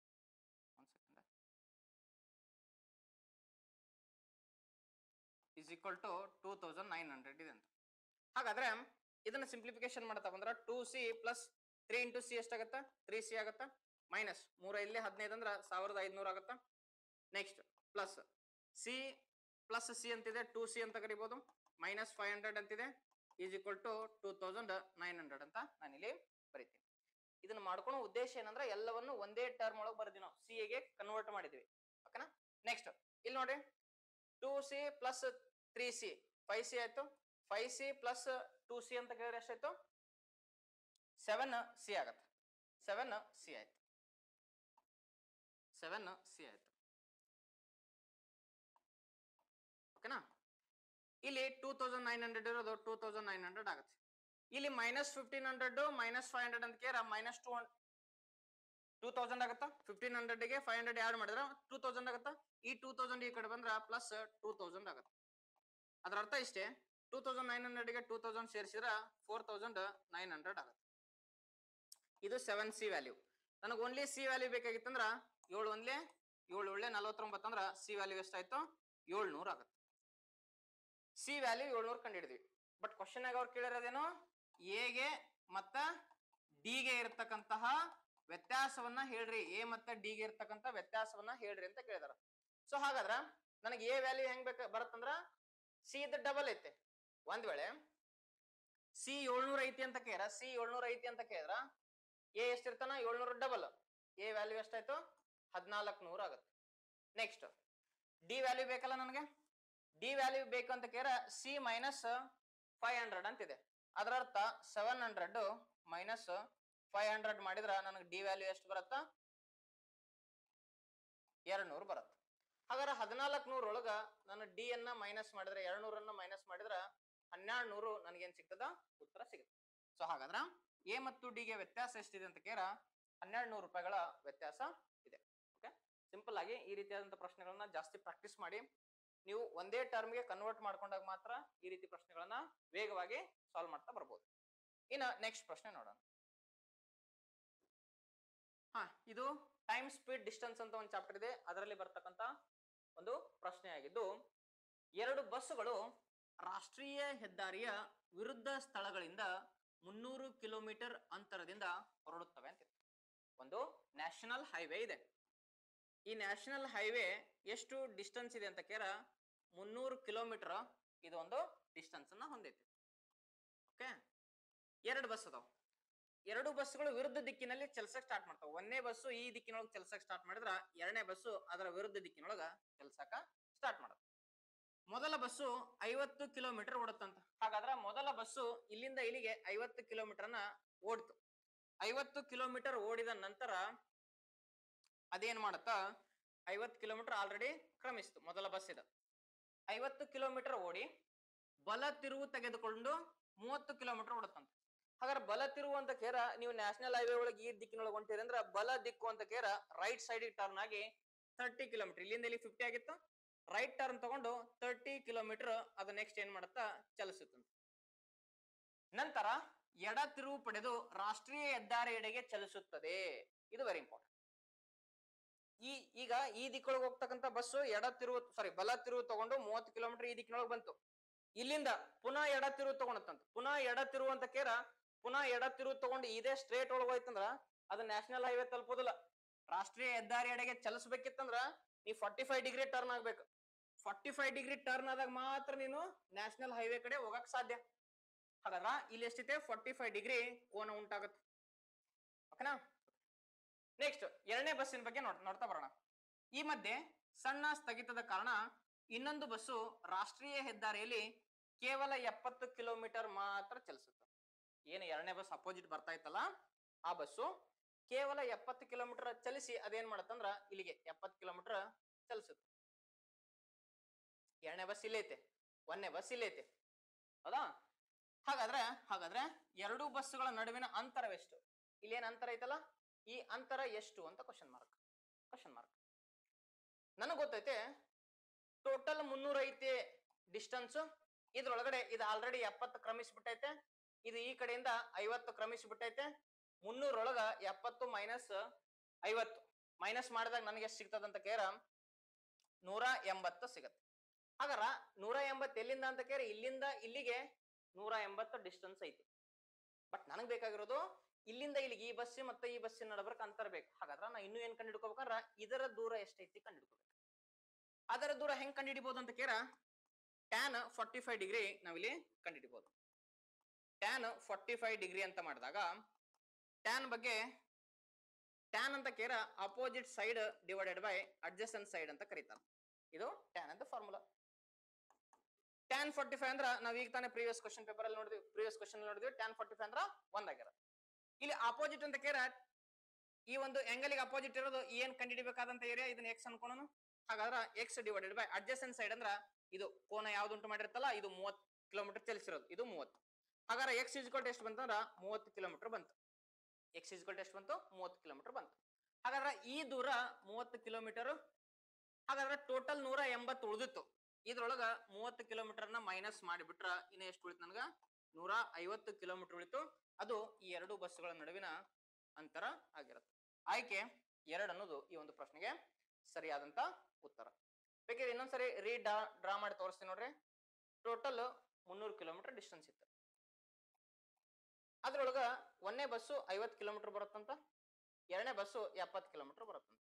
ಒಂದ್ second is equal to two thousand nine hundred ಇದೆ ಅಂತ ಹಾಗಾದ್ರೆ ಇದನ್ನ ಸಿಂಪ್ಲಿಫಿಕೇಶನ್ ಮಾಡ್ತಾ ಬಂದ್ರೆ two C plus three into C ಎಷ್ಟಾಗತ್ತ ತ್ರೀ ಸಿ ಆಗತ್ತ ಮೈನಸ್ ಮೂರ ಇಲ್ಲಿ ಹದಿನೈದು ಅಂದ್ರೆ ಸಾವಿರದ ಐದುನೂರು ಆಗತ್ತ next plus C plus C ಅಂತಿದೆ ಟೂ ಸಿ ಅಂತ ಕರಿಬಹುದು ಮೈನಸ್ ಫೈವ್ ಹಂಡ್ರೆಡ್ ಅಂತಿದೆ is equal to two thousand nine hundred ಅಂತ ನಾನಿಲ್ಲಿ ಬರಿತೀನಿ ಇದನ್ನ ಮಾಡ್ಕೊಳೋ ಉದ್ದೇಶ ಏನಂದ್ರೆ ಎಲ್ಲವನ್ನು ಒಂದೇ ಟರ್ಮ್ ಒಳಗೆ ಬರ್ದಿ ನಾವು ಸಿ ಗೆ ಕನ್ವರ್ಟ್ ಮಾಡಿದ್ವಿ ಓಕೆನಾ ನೆಕ್ಸ್ಟ್ ಇಲ್ಲಿ ನೋಡಿ two C plus three C five C ಆಯ್ತು five C plus two C ಅಂತ ಕೇಳಿದ್ರೆ ಎಷ್ಟಾಯ್ತು ಸೆವೆನ್ ಸಿ ಆಗತ್ತೆ ಸೆವೆನ್ ಸಿ ಆಯ್ತು ಸೆವೆನ್ ಸಿ ಆಯ್ತು ಓಕೆನಾ ಇಲ್ಲಿ ಟೂ ತೌಸಂಡ್ ನೈನ್ ಹಂಡ್ರೆಡ್ ಇರೋದು ಟೂ ತೌಸಂಡ್ ನೈನ್ ಹಂಡ್ರೆಡ್ ಆಗುತ್ತೆ ಇಲ್ಲಿ minus fifteen hundred minus five hundred ಅಂತ ಕೇರ ಮೈನಸ್ ಟೂ ಟೂ ತೌಸಂಡ್ ಆಗುತ್ತಾ ಫಿಫ್ಟೀನ್ ಹಂಡ್ರೆಡ್ಗೆ ಫೈವ್ ಹಂಡ್ರೆಡ್ ಆ್ಯಡ್ ಮಾಡಿದ್ರೆ ಟೂ ತೌಸಂಡ್ ಆಗುತ್ತಾ ಈ ಟೂ ತೌಸಂಡ್ ಈ ಕಡೆ ಬಂದ್ರೆ ಪ್ಲಸ್ ಟೂ ತೌಸಂಡ್ ಆಗುತ್ತೆ ಅದರ ಅರ್ಥ ಇಷ್ಟೇ ಟೂ ತೌಸಂಡ್ ನೈನ್ ಹಂಡ್ರೆಡ್ಗೆ ಟೂ ತೌಸಂಡ್ ಸೇರಿಸಿದ್ರೆ ಫೋರ್ ತೌಸಂಡ್ ನೈನ್ ಹಂಡ್ರೆಡ್ ಆಗುತ್ತೆ ಇದು ಸೆವೆನ್ ಸಿ ವ್ಯಾಲ್ಯೂ ನನಗೆ ಓನ್ಲಿ ಸಿ ವ್ಯಾಲ್ಯೂ ಬೇಕಾಗಿತ್ತಂದ್ರ ಏಳು ಒಂದ್ಲೆ ಏಳು ಒಳ್ಳೆ ನಲವತ್ತೊಂಬತ್ತು ಅಂದ್ರೆ ಸಿ ವ್ಯಾಲ್ಯೂ ಎಷ್ಟಾಯ್ತು ಏಳ್ನೂರು ಆಗುತ್ತೆ ಸಿ ವ್ಯಾಲ್ಯೂ ಏಳ್ನೂರು ಕಂಡಿಡಿದ್ವಿ ಬಟ್ ಕ್ವಶನ್ ಆಗ ಅವ್ರು ಕೇಳಿರೋದೇನು ಎಗೆ ಮತ್ತ ಡಿಗೆ ಇರತಕ್ಕಂತಹ ವ್ಯತ್ಯಾಸವನ್ನ ಹೇಳ್ರಿ ಎ ಮತ್ತ ಡಿಗೆ ಇರತಕ್ಕಂತ ವ್ಯತ್ಯಾಸವನ್ನ ಹೇಳ್ರಿ ಅಂತ ಕೇಳಿದಾರ ಸೊ ಹಾಗಾದ್ರ ನನಗೆ ಎ ವ್ಯಾಲ್ಯೂ ಹೆಂಗ್ ಬೇಕ ಬರುತ್ತಂದ್ರ ಸಿ ಇದ್ದ ಡಬಲ್ ಐತೆ ಒಂದ್ ವೇಳೆ ಸಿ ಏಳ್ನೂರ ಐತಿ ಅಂತ ಕೇಳ ಸಿ ಏಳ್ನೂರ ಐತಿ ಅಂತ ಕೇಳಿದ್ರ ಎ ಎಷ್ಟಿರ್ತಾನ ಏಳ್ನೂರ ಡಬಲ್ ಎ ವ್ಯಾಲ್ಯೂ ಎಷ್ಟಾಯ್ತು ಹದಿನಾಲ್ಕು ನೂರ ಆಗುತ್ತೆ ನೆಕ್ಸ್ಟ್ ಡಿ ವ್ಯಾಲ್ಯೂ ಬೇಕಲ್ಲ ನನಗೆ ಡಿ ವ್ಯಾಲ್ಯೂ ಬೇಕು ಅಂತ ಕೇರ ಸಿ ಮೈನಸ್ ಫೈವ್ ಹಂಡ್ರೆಡ್ ಅಂತಿದೆ ಅದರ ಅರ್ಥ seven hundred minus five hundred ಮಾಡಿದ್ರ ನನಗೆ ಡಿ ವ್ಯಾಲ್ಯೂ ಎಷ್ಟು ಬರುತ್ತಾ ಎರಡ್ ನೂರು ಬರುತ್ತೆ ಹಾಗಾದ್ರೆ ಹದಿನಾಲ್ಕು ನೂರ ಒಳಗ ನಾನು ಡಿ ಅನ್ನ ಮೈನಸ್ ಮಾಡಿದ್ರೆ ಎರಡ್ ನೂರನ್ನ ಮೈನಸ್ ಮಾಡಿದ್ರ ಹನ್ನೆರಡು ನೂರು ನನಗೇನ್ ಸಿಗ್ತದ ಉತ್ತರ ಸಿಗುತ್ತೆ ಸೊ ಹಾಗಾದ್ರ ಎ ಮತ್ತು ಡಿ ಗೆ ವ್ಯತ್ಯಾಸ ಎಷ್ಟಿದೆ ಅಂತ ಕೇರ ಹನ್ನೆರಡು ನೂರು ರೂಪಾಯಿಗಳ ವ್ಯತ್ಯಾಸ ಇದೆ ಓಕೆ ಸಿಂಪಲ್ ಆಗಿ ಈ ರೀತಿಯಾದಂತಹ ಪ್ರಶ್ನೆಗಳನ್ನ ಜಾಸ್ತಿ ಪ್ರಾಕ್ಟೀಸ್ ಮಾಡಿ ನೀವು ಒಂದೇ ಟರ್ಮ್ಗೆ ಕನ್ವರ್ಟ್ ಮಾಡ್ಕೊಂಡಾಗ ಮಾತ್ರ ಈ ರೀತಿ ಪ್ರಶ್ನೆಗಳನ್ನ ವೇಗವಾಗಿ ಸಾಲ್ವ್ ಮಾಡ್ತಾ ಬರ್ಬೋದು ಇನ್ನು ನೆಕ್ಸ್ಟ್ ಪ್ರಶ್ನೆ ನೋಡೋಣ ಹಾ ಇದು ಟೈಮ್ ಸ್ಪೀಡ್ ಡಿಸ್ಟೆನ್ಸ್ ಅಂತ ಒಂದು ಚಾಪ್ಟರ್ ಇದೆ ಅದರಲ್ಲಿ ಬರ್ತಕ್ಕಂತ ಒಂದು ಪ್ರಶ್ನೆ ಆಗಿದ್ದು ಎರಡು ಬಸ್ಸುಗಳು ರಾಷ್ಟ್ರೀಯ ಹೆದ್ದಾರಿಯ ವಿರುದ್ಧ ಸ್ಥಳಗಳಿಂದ ಮುನ್ನೂರು ಕಿಲೋಮೀಟರ್ ಅಂತರದಿಂದ ಹೊರಡುತ್ತವೆ ಅಂತ ಒಂದು ನ್ಯಾಷನಲ್ ಹೈವೇ ಇದೆ ಈ ನ್ಯಾಷನಲ್ ಹೈವೇ ಎಷ್ಟು ಡಿಸ್ಟೆನ್ಸ್ ಇದೆ ಅಂತ ಕೇರ ಮುನ್ನೂರು ಕಿಲೋಮೀಟರ್ ಇದು ಒಂದು ಡಿಸ್ಟೆನ್ಸ್ ಅನ್ನ ಹೊಂದೈತಿ ಓಕೆ ಎರಡು ಬಸ್ ಅದಾವ ಎರಡು ಬಸ್ಗಳು ವಿರುದ್ಧ ದಿಕ್ಕಿನಲ್ಲಿ ಚಲಿಸಕ್ ಸ್ಟಾರ್ಟ್ ಮಾಡ್ತಾವ ಒಂದನೇ ಬಸ್ಸು ಈ ದಿಕ್ಕಿನೊಳಗೆ ಚಲಿಸಕ್ ಸ್ಟಾರ್ಟ್ ಮಾಡಿದ್ರ ಎರಡನೇ ಬಸ್ಸು ಅದರ ವಿರುದ್ಧ ದಿಕ್ಕಿನೊಳಗ ಚಲಿಸಕ ಸ್ಟಾರ್ಟ್ ಮಾಡುತ್ತೆ ಮೊದಲ ಬಸ್ಸು ಐವತ್ತು ಕಿಲೋಮೀಟರ್ ಓಡುತ್ತಂತ ಹಾಗಾದ್ರ ಮೊದಲ ಬಸ್ಸು ಇಲ್ಲಿಂದ ಇಲ್ಲಿಗೆ ಐವತ್ತು ಕಿಲೋಮೀಟರ್ನ ಓಡ್ತು ಐವತ್ತು ಕಿಲೋಮೀಟರ್ ಓಡಿದ ನಂತರ ಅದೇನ್ ಮಾಡುತ್ತಾ ಐವತ್ತು ಕಿಲೋಮೀಟರ್ ಆಲ್ರೆಡಿ ಕ್ರಮಿಸ್ತು ಮೊದಲ ಬಸ್ ಇದೆ ಐವತ್ತು ಕಿಲೋಮೀಟರ್ ಓಡಿ ಬಲ ತಿರುವು ತೆಗೆದುಕೊಂಡು ಮೂವತ್ತು ಕಿಲೋಮೀಟರ್ ಓಡುತ್ತಂತ ಹಾಗಾದ್ರೆ ಬಲ ತಿರುವು ಅಂತ ಕೇರ ನೀವು ನ್ಯಾಷನಲ್ ಹೈವೇ ಒಳಗೆ ಈ ದಿಕ್ಕಿನೊಳಗೆ ಹೊಂಟಿರಿ ಅಂದ್ರೆ ಬಲ ದಿಕ್ಕು ಅಂತ ಕೇರ ರೈಟ್ ಸೈಡ್ ಟರ್ನ್ ಆಗಿ ತರ್ಟಿ ಕಿಲೋಮೀಟರ್ ಇಲ್ಲಿಂದ ಇಲ್ಲಿ ಫಿಫ್ಟಿ ಆಗಿತ್ತು ರೈಟ್ ಟರ್ನ್ ತಗೊಂಡು ತರ್ಟಿ ಕಿಲೋಮೀಟರ್ ಅದು ನೆಕ್ಸ್ಟ್ ಏನ್ ಮಾಡುತ್ತಾ ಚಲಿಸುತ್ತಂತೆ ನಂತರ ಎಡ ತಿರುವು ಪಡೆದು ರಾಷ್ಟ್ರೀಯ ಹೆದ್ದಾರಿಯೆಡೆಗೆ ಚಲಿಸುತ್ತದೆ ಇದು ವೆರಿ ಇಂಪಾರ್ಟೆಂಟ್ ಈ ಈಗ ಈ ದಿಕ್ಕೊಳಗೆ ಹೋಗ್ತಕ್ಕಂತ ಬಸ್ಸು ಎಡ ತಿರುವು ಸಾರಿ ಬಲ ತಿರುವು ತಗೊಂಡು ಮೂವತ್ತು ಕಿಲೋಮೀಟರ್ ಈ ದಿಕ್ಕಿನೊಳಗೆ ಬಂತು ಇಲ್ಲಿಂದ ಪುನಃ ಎಡ ತಿರುವು ತಗೊಂಡಂತ ಪುನಃ ಎಡ ತಿರುವು ಅಂತ ಕೇರ ಪುನಃ ಎಡ ತಿರುವು ತಗೊಂಡು ಇದೇ ಸ್ಟ್ರೇಟ್ ಒಳಗೆ ಹೋಯ್ತಂದ್ರ ಅದು ನ್ಯಾಷನಲ್ ಹೈವೇ ತಲುಪೋದಿಲ್ಲ ರಾಷ್ಟ್ರೀಯ ಹೆದ್ದಾರಿ ಎಡೆಗೆ ಚಲಿಸ್ಬೇಕಿತ್ತಂದ್ರ ನೀ ಫಾರ್ಟಿ ಫೈವ್ ಡಿಗ್ರಿ ಟರ್ನ್ ಆಗ್ಬೇಕು ಫಾರ್ಟಿ ಫೈವ್ ಡಿಗ್ರಿ ಟರ್ನ್ ಆದಾಗ ಮಾತ್ರ ನೀನು ನ್ಯಾಷನಲ್ ಹೈವೇ ಕಡೆ ಹೋಗಕ್ ಸಾಧ್ಯ ಹಾಗಾದ್ರ ಇಲ್ಲಿ ಎಷ್ಟಿದೆ ಫಾರ್ಟಿ ಫೈವ್ ಡಿಗ್ರಿ ಕೋನ ಉಂಟಾಗುತ್ತೆ ಓಕೆನಾ ನೆಕ್ಸ್ಟ್ ಎರಡನೇ ಬಸ್ಸಿನ ಬಗ್ಗೆ ನೋಡ್ ನೋಡ್ತಾ ಬರೋಣ ಈ ಮಧ್ಯೆ ಸಣ್ಣ ಸ್ಥಗಿತದ ಕಾರಣ ಇನ್ನೊಂದು ಬಸ್ಸು ರಾಷ್ಟ್ರೀಯ ಹೆದ್ದಾರಿಯಲ್ಲಿ ಕೇವಲ ಎಪ್ಪತ್ತು ಕಿಲೋಮೀಟರ್ ಮಾತ್ರ ಚಲಿಸುತ್ತೆ ಏನು ಎರಡನೇ ಬಸ್ ಅಪೋಸಿಟ್ ಬರ್ತಾ ಇತ್ತಲ್ಲ ಆ ಬಸ್ಸು ಕೇವಲ ಎಪ್ಪತ್ತು ಕಿಲೋಮೀಟರ್ ಚಲಿಸಿ ಅದೇನ್ ಮಾಡತ್ತಂದ್ರ ಇಲ್ಲಿಗೆ ಎಪ್ಪತ್ತು ಕಿಲೋಮೀಟರ್ ಚಲಿಸುತ್ತೆ ಎರಡನೇ ಬಸ್ ಇಲ್ಲೈತೆ ಒಂದನೇ ಬಸ್ ಇಲ್ಲೈತೆ ಹೌದಾ ಹಾಗಾದ್ರೆ ಹಾಗಾದ್ರೆ ಎರಡು ಬಸ್ಸುಗಳ ನಡುವಿನ ಅಂತರವೆಷ್ಟು ಇಲ್ಲೇನ್ ಅಂತರ ಐತಲ್ಲ ಈ ಅಂತರ ಎಷ್ಟು ಅಂತ ಕ್ವಶನ್ ಮಾರ್ಕ್ ಕ್ವಶನ್ ಮಾರ್ಕ್ ನನಗೆ ಗೊತ್ತೈತೆ ಟೋಟಲ್ ಮುನ್ನೂರ ಐತೆ ಡಿಸ್ಟನ್ಸ್ ಇದ್ರೊಳಗಡೆ ಇದು ಆಲ್ರೆಡಿ ಎಪ್ಪತ್ತು ಕ್ರಮಿಸ್ಬಿಟ್ಟೈತೆ ಇದು ಈ ಕಡೆಯಿಂದ ಐವತ್ತು ಕ್ರಮಿಸ್ಬಿಟ್ಟೈತೆ ಮುನ್ನೂರೊಳಗ ಎಪ್ಪತ್ತು ಮೈನಸ್ ಐವತ್ತು ಮೈನಸ್ ಮಾಡಿದಾಗ ನನಗೆ ಎಷ್ಟು ಸಿಗ್ತದಂತ ಕೇರ ನೂರ ಎಂಬತ್ತು ಸಿಗತ್ತೆ ಹಾಗಾರ ನೂರ ಎಂಬತ್ತು ಎಲ್ಲಿಂದ ಅಂತ ಕೇಳಿ ಇಲ್ಲಿಂದ ಇಲ್ಲಿಗೆ ನೂರ ಎಂಬತ್ತು ಡಿಸ್ಟೆನ್ಸ್ ಐತಿ ಬಟ್ ನನಗ್ ಬೇಕಾಗಿರೋದು ಇಲ್ಲಿಂದ ಇಲ್ಲಿಗೆ ಈ ಬಸ್ ಮತ್ತೆ ಈ ಬಸ್ಸಿನ ನಡಬರ್ಕ್ ಅಂತರ ಬೇಕು ಹಾಗಾದ್ರ ನಾ ಇನ್ನೂ ಏನ್ ಕಂಡಿಡ್ಕೋಬೇಕಂದ್ರ ಇದರ ದೂರ ಎಷ್ಟೈತಿ ಕಂಡಿಡ್ಕೋಬೇಕು ಅದರ ದೂರ ಹೆಂಗ್ ಕಂಡಿಡಿಬಹುದು ಅಂತ ಕೇರ ಟ್ಯಾನ್ ಫಾರ್ಟಿ ಫೈವ್ ಡಿಗ್ರಿ ನಾವಿಲ್ಲಿ ಕಂಡಿಡಿಬಹುದು ಟ್ಯಾನ್ ಫಾರ್ಟಿ ಫೈವ್ ಡಿಗ್ರಿ ಅಂತ ಮಾಡಿದಾಗ ಟ್ಯಾನ್ ಬಗ್ಗೆ ಟ್ಯಾನ್ ಅಂತ ಕೇರ opposite side divided by adjacent side ಅಂತ ಕರೀತಾರೆ ಇದು ಟ್ಯಾನ್ ಅಂತ ಫಾರ್ಮುಲಾ ಟ್ಯಾನ್ ಫಾರ್ಟಿ ಫೈವ್ ಅಂದ್ರ ನಾವ್ ಈಗ ತಾನೇ ಪ್ರೀವಿಯಸ್ ಕ್ವಶನ್ ಪೇಪರ್ ಅಲ್ಲಿ ನೋಡಿದ್ವಿ ಪ್ರೀವಿಯಸ್ ಕ್ವಶನ್ ನೋಡಿದ್ವಿ ಟ್ಯಾನ್ ಫಾರ್ಟಿ ಫೈವ್ ಅಂದ್ರ ಒಂದಾಗ್ಯಾರ ಇಲ್ಲಿ ಅಪೋಸಿಟ್ ಅಂತ ಕೇರ ಈ ಒಂದು angle ಗೆ ಅಪೋಸಿಟ್ ಇರೋದು ಏನ್ ಕಂಡುಹಿಡಿಬೇಕಾದಂತ ಏರಿಯಾ ಇದನ್ನ ಎಕ್ಸ್ ಅನ್ಕೊಳ್ಳೋಣ ಹಾಗಾದ್ರ X divided by adjacent side ಅಂದ್ರ ಇದು ಕೋನ ಯಾವ್ದು ಉಂಟು ಮಾಡಿರ್ತಲ್ಲ ಇದು ಮೂವತ್ ಕಿಲೋಮೀಟರ್ ಚಲಿಸಿರೋದು ಇದು ಮೂವತ್ತು ಹಾಗಾದ್ರೆ ಎಕ್ಸ್ ಇಸ್ಕೊಲ್ ಎಷ್ಟು ಬಂತಂದ್ರ ಮೂವತ್ತು ಕಿಲೋಮೀಟರ್ ಬಂತು ಎಕ್ಸ್ ಇಸ್ಕೊಲ್ ಎಷ್ಟು ಬಂತು ಮೂವತ್ತು ಕಿಲೋಮೀಟರ್ ಬಂತು ಹಾಗಾದ್ರೆ ಈ ದೂರ ಮೂವತ್ತು ಕಿಲೋಮೀಟರ್ ಹಾಗಾದ್ರೆ ಟೋಟಲ್ ನೂರ ಎಂಬತ್ತು ಉಳಿದಿತ್ತು ಇದ್ರೊಳಗ ಮೂವತ್ತು ಕಿಲೋಮೀಟರ್ ನ ಮೈನಸ್ ಮಾಡಿಬಿಟ್ರ ಇನ್ನ ಎಷ್ಟು ಉಳಿತು ನನಗ ನೂರ ಐವತ್ತು ಕಿಲೋಮೀಟರ್ ಉಳಿತು ಅದು ಈ ಎರಡು ಬಸ್ಗಳ ನಡುವಿನ ಅಂತರ ಆಗಿರುತ್ತೆ ಆಯ್ಕೆ ಎರಡು ಅನ್ನೋದು ಈ ಒಂದು ಪ್ರಶ್ನೆಗೆ ಸರಿಯಾದಂತ ಉತ್ತರ ಬೇಕಿದ್ರೆ ಇನ್ನೊಂದ್ಸರಿ ರೀ ಡಾ ಡ್ರಾ ಮಾಡಿ ತೋರಿಸ್ತೀನಿ ನೋಡ್ರಿ ಟೋಟಲ್ ಮುನ್ನೂರು ಕಿಲೋಮೀಟರ್ ಡಿಸ್ಟೆನ್ಸ್ ಇತ್ತು ಅದ್ರೊಳಗ ಒಂದನೇ ಬಸ್ಸು ಐವತ್ತು ಕಿಲೋಮೀಟರ್ ಬರುತ್ತಂತ ಎರಡನೇ ಬಸ್ಸು ಎಪ್ಪತ್ತು ಕಿಲೋಮೀಟರ್ ಬರುತ್ತಂತ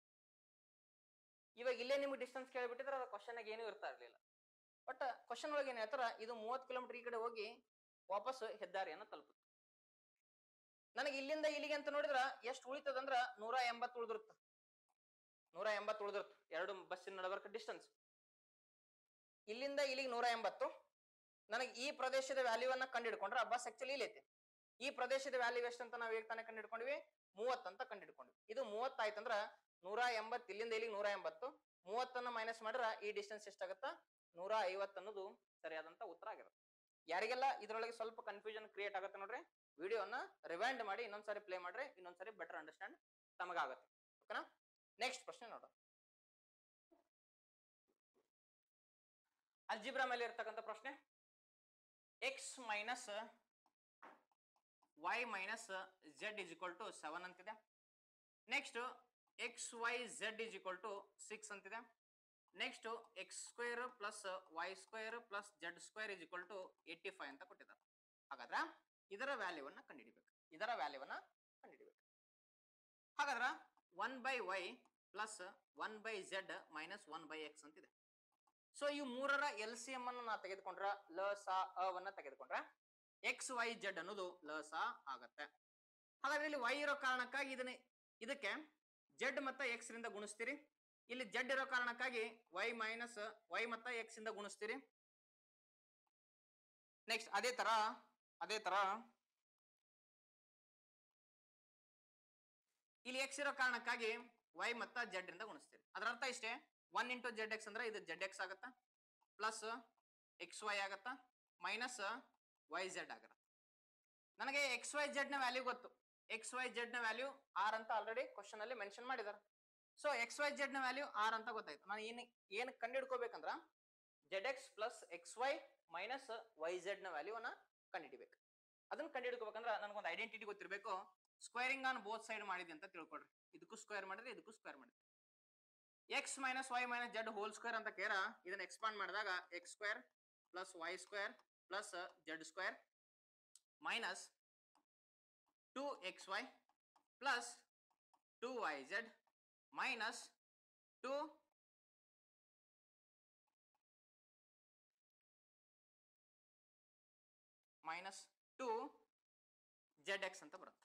ಇವಾಗ ಇಲ್ಲೇ ನಿಮ್ಗೆ ಡಿಸ್ಟೆನ್ಸ್ ಕೇಳಿಬಿಟ್ಟಿದ್ರೆ ಅದು ಕ್ವಶನ್ ಏನೂ ಇರ್ತಾ ಇರ್ಲಿಲ್ಲ ಬಟ್ ಕ್ವಶನ್ ಒಳಗೆ ಏನ್ ಹೇಳ್ತಾರ ಇದು ಮೂವತ್ತು ಕಿಲೋಮೀಟರ್ ಈ ಕಡೆ ಹೋಗಿ ವಾಪಸ್ ಹೆದ್ದಾರಿಯನ್ನ ತಲುಪುತ್ತೆ ನನಗೆ ಇಲ್ಲಿಂದ ಇಲ್ಲಿಗೆ ಅಂತ ನೋಡಿದ್ರ ಎಷ್ಟು ಉಳಿತದಂದ್ರ ನೂರ ಎಂಬತ್ತು ಉಳಿದಿರುತ್ತ ನೂರ ಎಂಬತ್ತು ಉಳಿದಿರುತ್ತ ಎರಡು ಬಸ್ಸಿನ ನಡಬರ್ಕ ಡಿಸ್ಟೆನ್ಸ್ ಇಲ್ಲಿಂದ ಇಲ್ಲಿಗೆ ನೂರ ಎಂಬತ್ತು ನನಗೆ ಈ ಪ್ರದೇಶದ ವ್ಯಾಲ್ಯೂವನ್ನ ಕಂಡಿಡ್ಕೊಂಡ್ರೆ ಬಸ್ ಆಕ್ಚುಲಿ ಇಲ್ಲೈತಿ ಈ ಪ್ರದೇಶದ ವ್ಯಾಲ್ಯೂ ಎಷ್ಟು ಅಂತ ನಾವು ಈಗ ತಾನೇ ಕಂಡಿಡ್ಕೊಂಡ್ವಿ ಮೂವತ್ತು ಅಂತ ಕಂಡಿಡ್ಕೊಂಡ್ವಿ ಇದು ಮೂವತ್ತಾಯ್ತಂದ್ರ ನೂರ ಎಂಬತ್ತು ಇಲ್ಲಿಂದ ಇಲ್ಲಿಗೆ ನೂರ ಎಂಬತ್ತು ಮೂವತ್ತನ್ನ ಮೈನಸ್ ಮಾಡಿದ್ರ ಈ ಡಿಸ್ಟೆನ್ಸ್ ಎಷ್ಟಾಗತ್ತ ನೂರ ಐವತ್ತು ಅನ್ನೋದು ಸರಿಯಾದಂತ ಉತ್ತರ ಆಗಿರುತ್ತೆ ಯಾರಿಗೆಲ್ಲ ಇದ್ರೊಳಗೆ ಸ್ವಲ್ಪ ಕನ್ಫ್ಯೂಷನ್ ಕ್ರಿಯೇಟ್ ಆಗುತ್ತೆ ನೋಡ್ರಿ ವಿಡಿಯೋನ ರಿವೈಂಡ್ ಮಾಡಿ ಇನ್ನೊಂದ್ಸರಿ ಪ್ಲೇ ಮಾಡ್ರಿ ಇನ್ನೊಂದ್ಸರಿ ಬೆಟರ್ ಅಂಡರ್ಸ್ಟ್ಯಾಂಡ್ ತಮಗಾಗುತ್ತೆ ಓಕೆನಾ ನೆಕ್ಸ್ಟ್ ಪ್ರಶ್ನೆ ನೋಡೋಣ ಅಲ್ಜಿಬ್ರಾ ಮೇಲೆ ಇರ್ತಕ್ಕಂಥ ಪ್ರಶ್ನೆ X minus Y minus Z is equal to seven ಅಂತಿದೆ next X Y Z is equal to six ಅಂತಿದೆ next X square plus Y square plus Z square is equal to eighty five ಅಂತ ಕೊಟ್ಟಿದ್ದಾರೆ ಹಾಗಾದ್ರೆ ಇದರ ವ್ಯಾಲ್ಯೂವನ್ನ ಕಂಡುಹಿಡಿಬೇಕು ಇದರ ವ್ಯಾಲ್ಯೂವನ್ನ ಕಂಡುಹಿಡಿಬೇಕು ಹಾಗಾದ್ರೆ one by Y plus one by Z minus one by X ಅಂತಿದೆ ಸೊ ಈ ಮೂರರ ಎಲ್ ಸಿ ಎಂ ಅನ್ನು ನಾ ತೆಗೆದುಕೊಂಡ್ರ ಲ ಸ ಅವನ್ನ ತೆಗೆದುಕೊಂಡ್ರ ಎಕ್ಸ್ ವೈ ಜೆಡ್ ಅನ್ನೋದು ಲ ಸ ಆಗತ್ತೆ ಹಾಗಾದ್ರೆ ಇಲ್ಲಿ ವೈ ಇರೋ ಕಾರಣಕ್ಕಾಗಿ ಇದನ್ನ ಇದಕ್ಕೆ ಜೆಡ್ ಮತ್ತೆ ಎಕ್ಸ್ ರಿಂದ ಗುಣಿಸ್ತೀರಿ ಇಲ್ಲಿ ಜೆಡ್ ಇರೋ ಕಾರಣಕ್ಕಾಗಿ ವೈ ಮೈನಸ್ ವೈ ಮತ್ತೆ ಎಕ್ಸ್ ಇಂದ ಗುಣಿಸ್ತೀರಿ ನೆಕ್ಸ್ಟ್ ಅದೇ ತರ ಅದೇ ತರ ಇಲ್ಲಿ ಎಕ್ಸ್ ಇರೋ ಕಾರಣಕ್ಕಾಗಿ ವೈ ಮತ್ತ ಜೆಡ್ ಇಂದ ಗುಣಿಸ್ತೀರಿ ಅದರ ಅರ್ಥ ಇಷ್ಟೇ ಒನ್ ಇಂಟು ಜೆಡ್ ಎಕ್ಸ್ ಅಂದ್ರೆ ಇದು ಜೆಡ್ ಎಕ್ಸ್ ಆಗತ್ತ ಪ್ಲಸ್ ಎಕ್ಸ್ ವೈ ಆಗತ್ತ ಮೈನಸ್ ವೈ ಜೆಡ್ ಆಗತ್ತ ನನಗೆ ಎಕ್ಸ್ ವೈ ಜೆಡ್ ನ ವ್ಯಾಲ್ಯೂ ಗೊತ್ತು ಎಕ್ಸ್ ವೈ ಜೆಡ್ ನ ವ್ಯಾಲ್ಯೂ ಆರ್ ಅಂತ ಆಲ್ರೆಡಿ ಕ್ವಶನ್ ಅಲ್ಲಿ ಮೆನ್ಷನ್ ಮಾಡಿದ್ದಾರೆ ಸೊ ಎಕ್ಸ್ ವೈ ಜೆಡ್ ನ ವ್ಯಾಲ್ಯೂ ಆರ್ ಅಂತ ಗೊತ್ತಾಯ್ತು ನಾನು ಏನ್ ಏನ್ ಕಂಡಿಡ್ಕೋಬೇಕಂದ್ರ Z X plus X Y minus Y Z ನ ವ್ಯಾಲ್ಯೂ ಅನ್ನ ಕಂಡಿಡಿಬೇಕು ಅದನ್ನ ಕಂಡಿಡ್ಕೋಬೇಕಂದ್ರ ನನಗೊಂದು ಐಡೆಂಟಿಟಿ ಗೊತ್ತಿರಬೇಕು ಸ್ಕ್ವೇರಿಂಗ್ ಆನ್ ಬೋತ್ ಸೈಡ್ ಮಾಡಿದೆ ಅಂತ ತಿಳ್ಕೊಡ್ರಿ ಇದಕ್ಕೂ ಸ್ಕ್ವೇರ್ ಮಾಡಿದ್ರೆ ಇದಕ್ಕೂ ಸ್ಕ್ವೇರ್ ಮಾಡಿದ್ರೆ X minus Y minus Z whole square ಅಂತ ಕೇರ ಇದನ್ನ ಎಕ್ಸ್ಪಾಂಡ್ ಮಾಡಿದಾಗ X square plus Y square plus Z square minus two X Y plus two Y Z minus two minus two Z X ಅಂತ ಬರುತ್ತೆ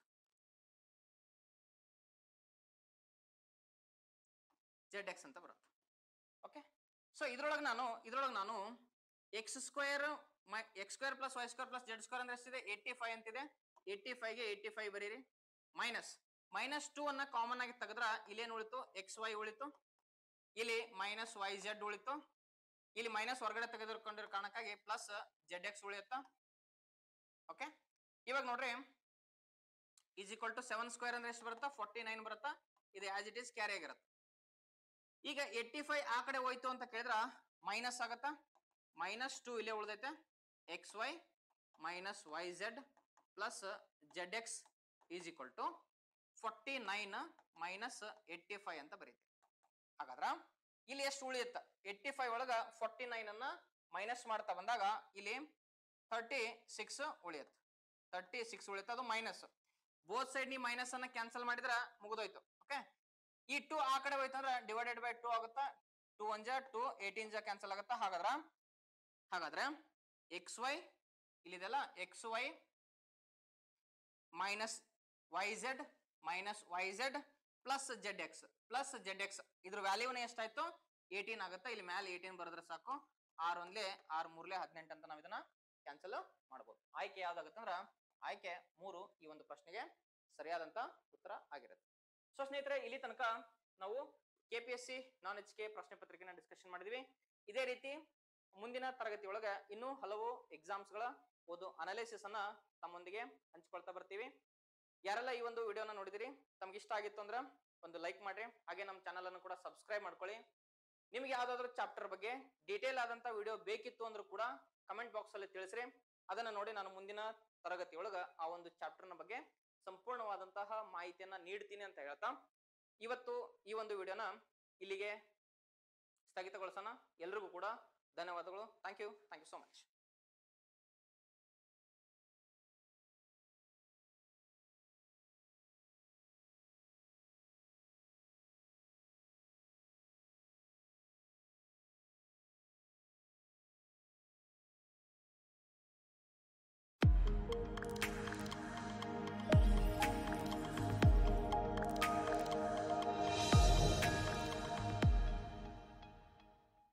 Z X ಅಂತ ಬರುತ್ತೆ okay so ಇದ್ರೊಳಗೆ ನಾನು ಇದ್ರೊಳಗೆ ನಾನು X square X square plus Y square plus Z square ಅಂದ್ರೆ ಎಷ್ಟಿದೆ ಏಯ್ಟಿ ಫೈವ್ ಅಂತಿದೆ ಏಯ್ಟಿ ಫೈವ್ಗೆ ಏಯ್ಟಿ ಫೈವ್ ಬರೀರಿ ಮೈನಸ್ ಮೈನಸ್ ಟೂ ಅನ್ನ ಕಾಮನ್ ಆಗಿ ತೆಗೆದ್ರ ಇಲ್ಲೇನು ಉಳಿತು ಎಕ್ಸ್ ವೈ ಉಳಿತು ಇಲ್ಲಿ ಮೈನಸ್ ವೈ ಜೆಡ್ ಉಳಿತು ಇಲ್ಲಿ ಮೈನಸ್ ಹೊರಗಡೆ ತೆಗೆದುಕೊಂಡಿರೋ ಕಾರಣಕ್ಕಾಗಿ ಪ್ಲಸ್ ಜೆಡ್ ಎಕ್ಸ್ ಉಳಿಯುತ್ತಾ ಓಕೆ ಇವಾಗ ನೋಡ್ರಿ is equal to seven square ಅಂದ್ರೆ ಎಷ್ಟು ಬರುತ್ತಾ ಫೋರ್ಟಿ ನೈನ್ ಬರುತ್ತಾ ಇದು ಆಸ್ ಇಟ್ ಈಸ್ ಕ್ಯಾರಿ ಆಗಿರುತ್ತೆ ಈಗ ಏಯ್ಟಿ ಫೈವ್ ಆ ಕಡೆ ಹೋಯ್ತು ಅಂತ ಕೇಳಿದ್ರ ಮೈನಸ್ ಆಗತ್ತಾ ಮೈನಸ್ ಟು ಇಲ್ಲೇ ಉಳ್ದೈತೆ X Y minus Y Z plus Z X is equal to forty nine minus eighty five ಅಂತ ಬರೀತೀವಿ ಹಾಗಾದ್ರ ಇಲ್ಲಿ ಎಷ್ಟು ಉಳಿಯುತ್ತ ಏಯ್ಟಿ ಫೈವ್ ಒಳಗ ಫಾರ್ಟಿ ನೈನ್ ಅನ್ನ ಮೈನಸ್ ಮಾಡ್ತಾ ಬಂದಾಗ ಇಲ್ಲಿ ತರ್ಟಿ ಸಿಕ್ಸ್ ಉಳಿಯುತ್ತೆ ತರ್ಟಿ ಸಿಕ್ಸ್ ಉಳಿಯುತ್ತೆ ಅದು ಮೈನಸ್ ಬೋತ್ ಸೈಡ್ ನೀವು ಮೈನಸ್ ಅನ್ನ ಕ್ಯಾನ್ಸಲ್ ಮಾಡಿದ್ರ ಮುಗಿದೋಯ್ತು ಓಕೆ ಈ ಟು ಆ ಕಡೆ ಹೋಯ್ತಂದ್ರ ಡಿವೈಡೆಡ್ ಬೈ ಟೂ ಆಗುತ್ತಾ ಟೂ ಒನ್ ಜಾ ಟೂ ಏಯ್ಟೀನ್ ಜಾ ಕ್ಯಾನ್ಸಲ್ ಆಗುತ್ತಾ ಹಾಗಾದ್ರ ಹಾಗಾದ್ರೆ ಎಕ್ಸ್ ವೈ ಇಲ್ಲಿದೆಲ್ಲ X Y minus Y Z minus Y Z plus Z X plus Z X ಇದ್ರ ವ್ಯಾಲ್ಯೂನ ಎಷ್ಟಾಯ್ತು ಏಯ್ಟೀನ್ ಆಗುತ್ತೆ ಇಲ್ಲಿ ಮೇಲೆ ಏಯ್ಟೀನ್ ಬರೆದ್ರೆ ಸಾಕು ಆರ್ ಒಂದ್ಲೆ ಆರ್ ಮೂರ್ಲೆ ಹದಿನೆಂಟು ಅಂತ ನಾವು ಇದನ್ನ ಕ್ಯಾನ್ಸಲ್ ಮಾಡ್ಬೋದು ಆಯ್ಕೆ ಯಾವ್ದಾಗುತ್ತೆ ಅಂದ್ರ ಆಯ್ಕೆ ಮೂರು ಈ ಒಂದು ಪ್ರಶ್ನೆಗೆ ಸರಿಯಾದಂತ ಉತ್ತರ ಆಗಿರುತ್ತೆ ಸೊ ಸ್ನೇಹಿತರೆ ಇಲ್ಲಿ ತನಕ ನಾವು ಕೆ ಪಿ ಎಸ್ ಸಿ ನಾನ್ ಎಚ್ ಕೆ ಪ್ರಶ್ನೆ ಪತ್ರಿಕೆನ ಡಿಸ್ಕಷನ್ ಮಾಡಿದ್ವಿ ಇದೇ ರೀತಿ ಮುಂದಿನ ತರಗತಿ ಒಳಗ ಇನ್ನೂ ಹಲವು ಎಕ್ಸಾಮ್ಸ್ ಗಳ ಒಂದು ಅನಾಲಿಸಿಸ್ ಅನ್ನ ತಮ್ಮೊಂದಿಗೆ ಹಂಚ್ಕೊಳ್ತಾ ಬರ್ತೀವಿ ಯಾರೆಲ್ಲ ಈ ಒಂದು ವಿಡಿಯೋನ ನೋಡಿದಿರಿ ತಮ್ಗೆ ಇಷ್ಟ ಆಗಿತ್ತು ಅಂದ್ರೆ ಒಂದು ಲೈಕ್ ಮಾಡ್ರಿ ಹಾಗೆ ನಮ್ಮ ಚಾನಲ್ ಅನ್ನು ಕೂಡ ಸಬ್ಸ್ಕ್ರೈಬ್ ಮಾಡ್ಕೊಳ್ಳಿ ನಿಮ್ಗೆ ಯಾವ್ದಾದ್ರು ಚಾಪ್ಟರ್ ಬಗ್ಗೆ ಡೀಟೇಲ್ ಆದಂತ ವಿಡಿಯೋ ಬೇಕಿತ್ತು ಅಂದ್ರೂ ಕೂಡ ಕಮೆಂಟ್ ಬಾಕ್ಸ್ ಅಲ್ಲಿ ತಿಳಿಸ್ರಿ ಅದನ್ನ ನೋಡಿ ನಾನು ಮುಂದಿನ ತರಗತಿ ಒಳಗ ಆ ಒಂದು ಚಾಪ್ಟರ್ ನ ಬಗ್ಗೆ ಸಂಪೂರ್ಣವಾದಂತಹ ಮಾಹಿತಿಯನ್ನ ನೀಡ್ತೀನಿ ಅಂತ ಹೇಳ್ತಾ ಇವತ್ತು ಈ ಒಂದು ವಿಡಿಯೋನ ಇಲ್ಲಿಗೆ ಸ್ಥಗಿತಗೊಳಿಸೋಣ ಎಲ್ರಿಗೂ ಕೂಡ ಧನ್ಯವಾದಗಳು thank you thank you so much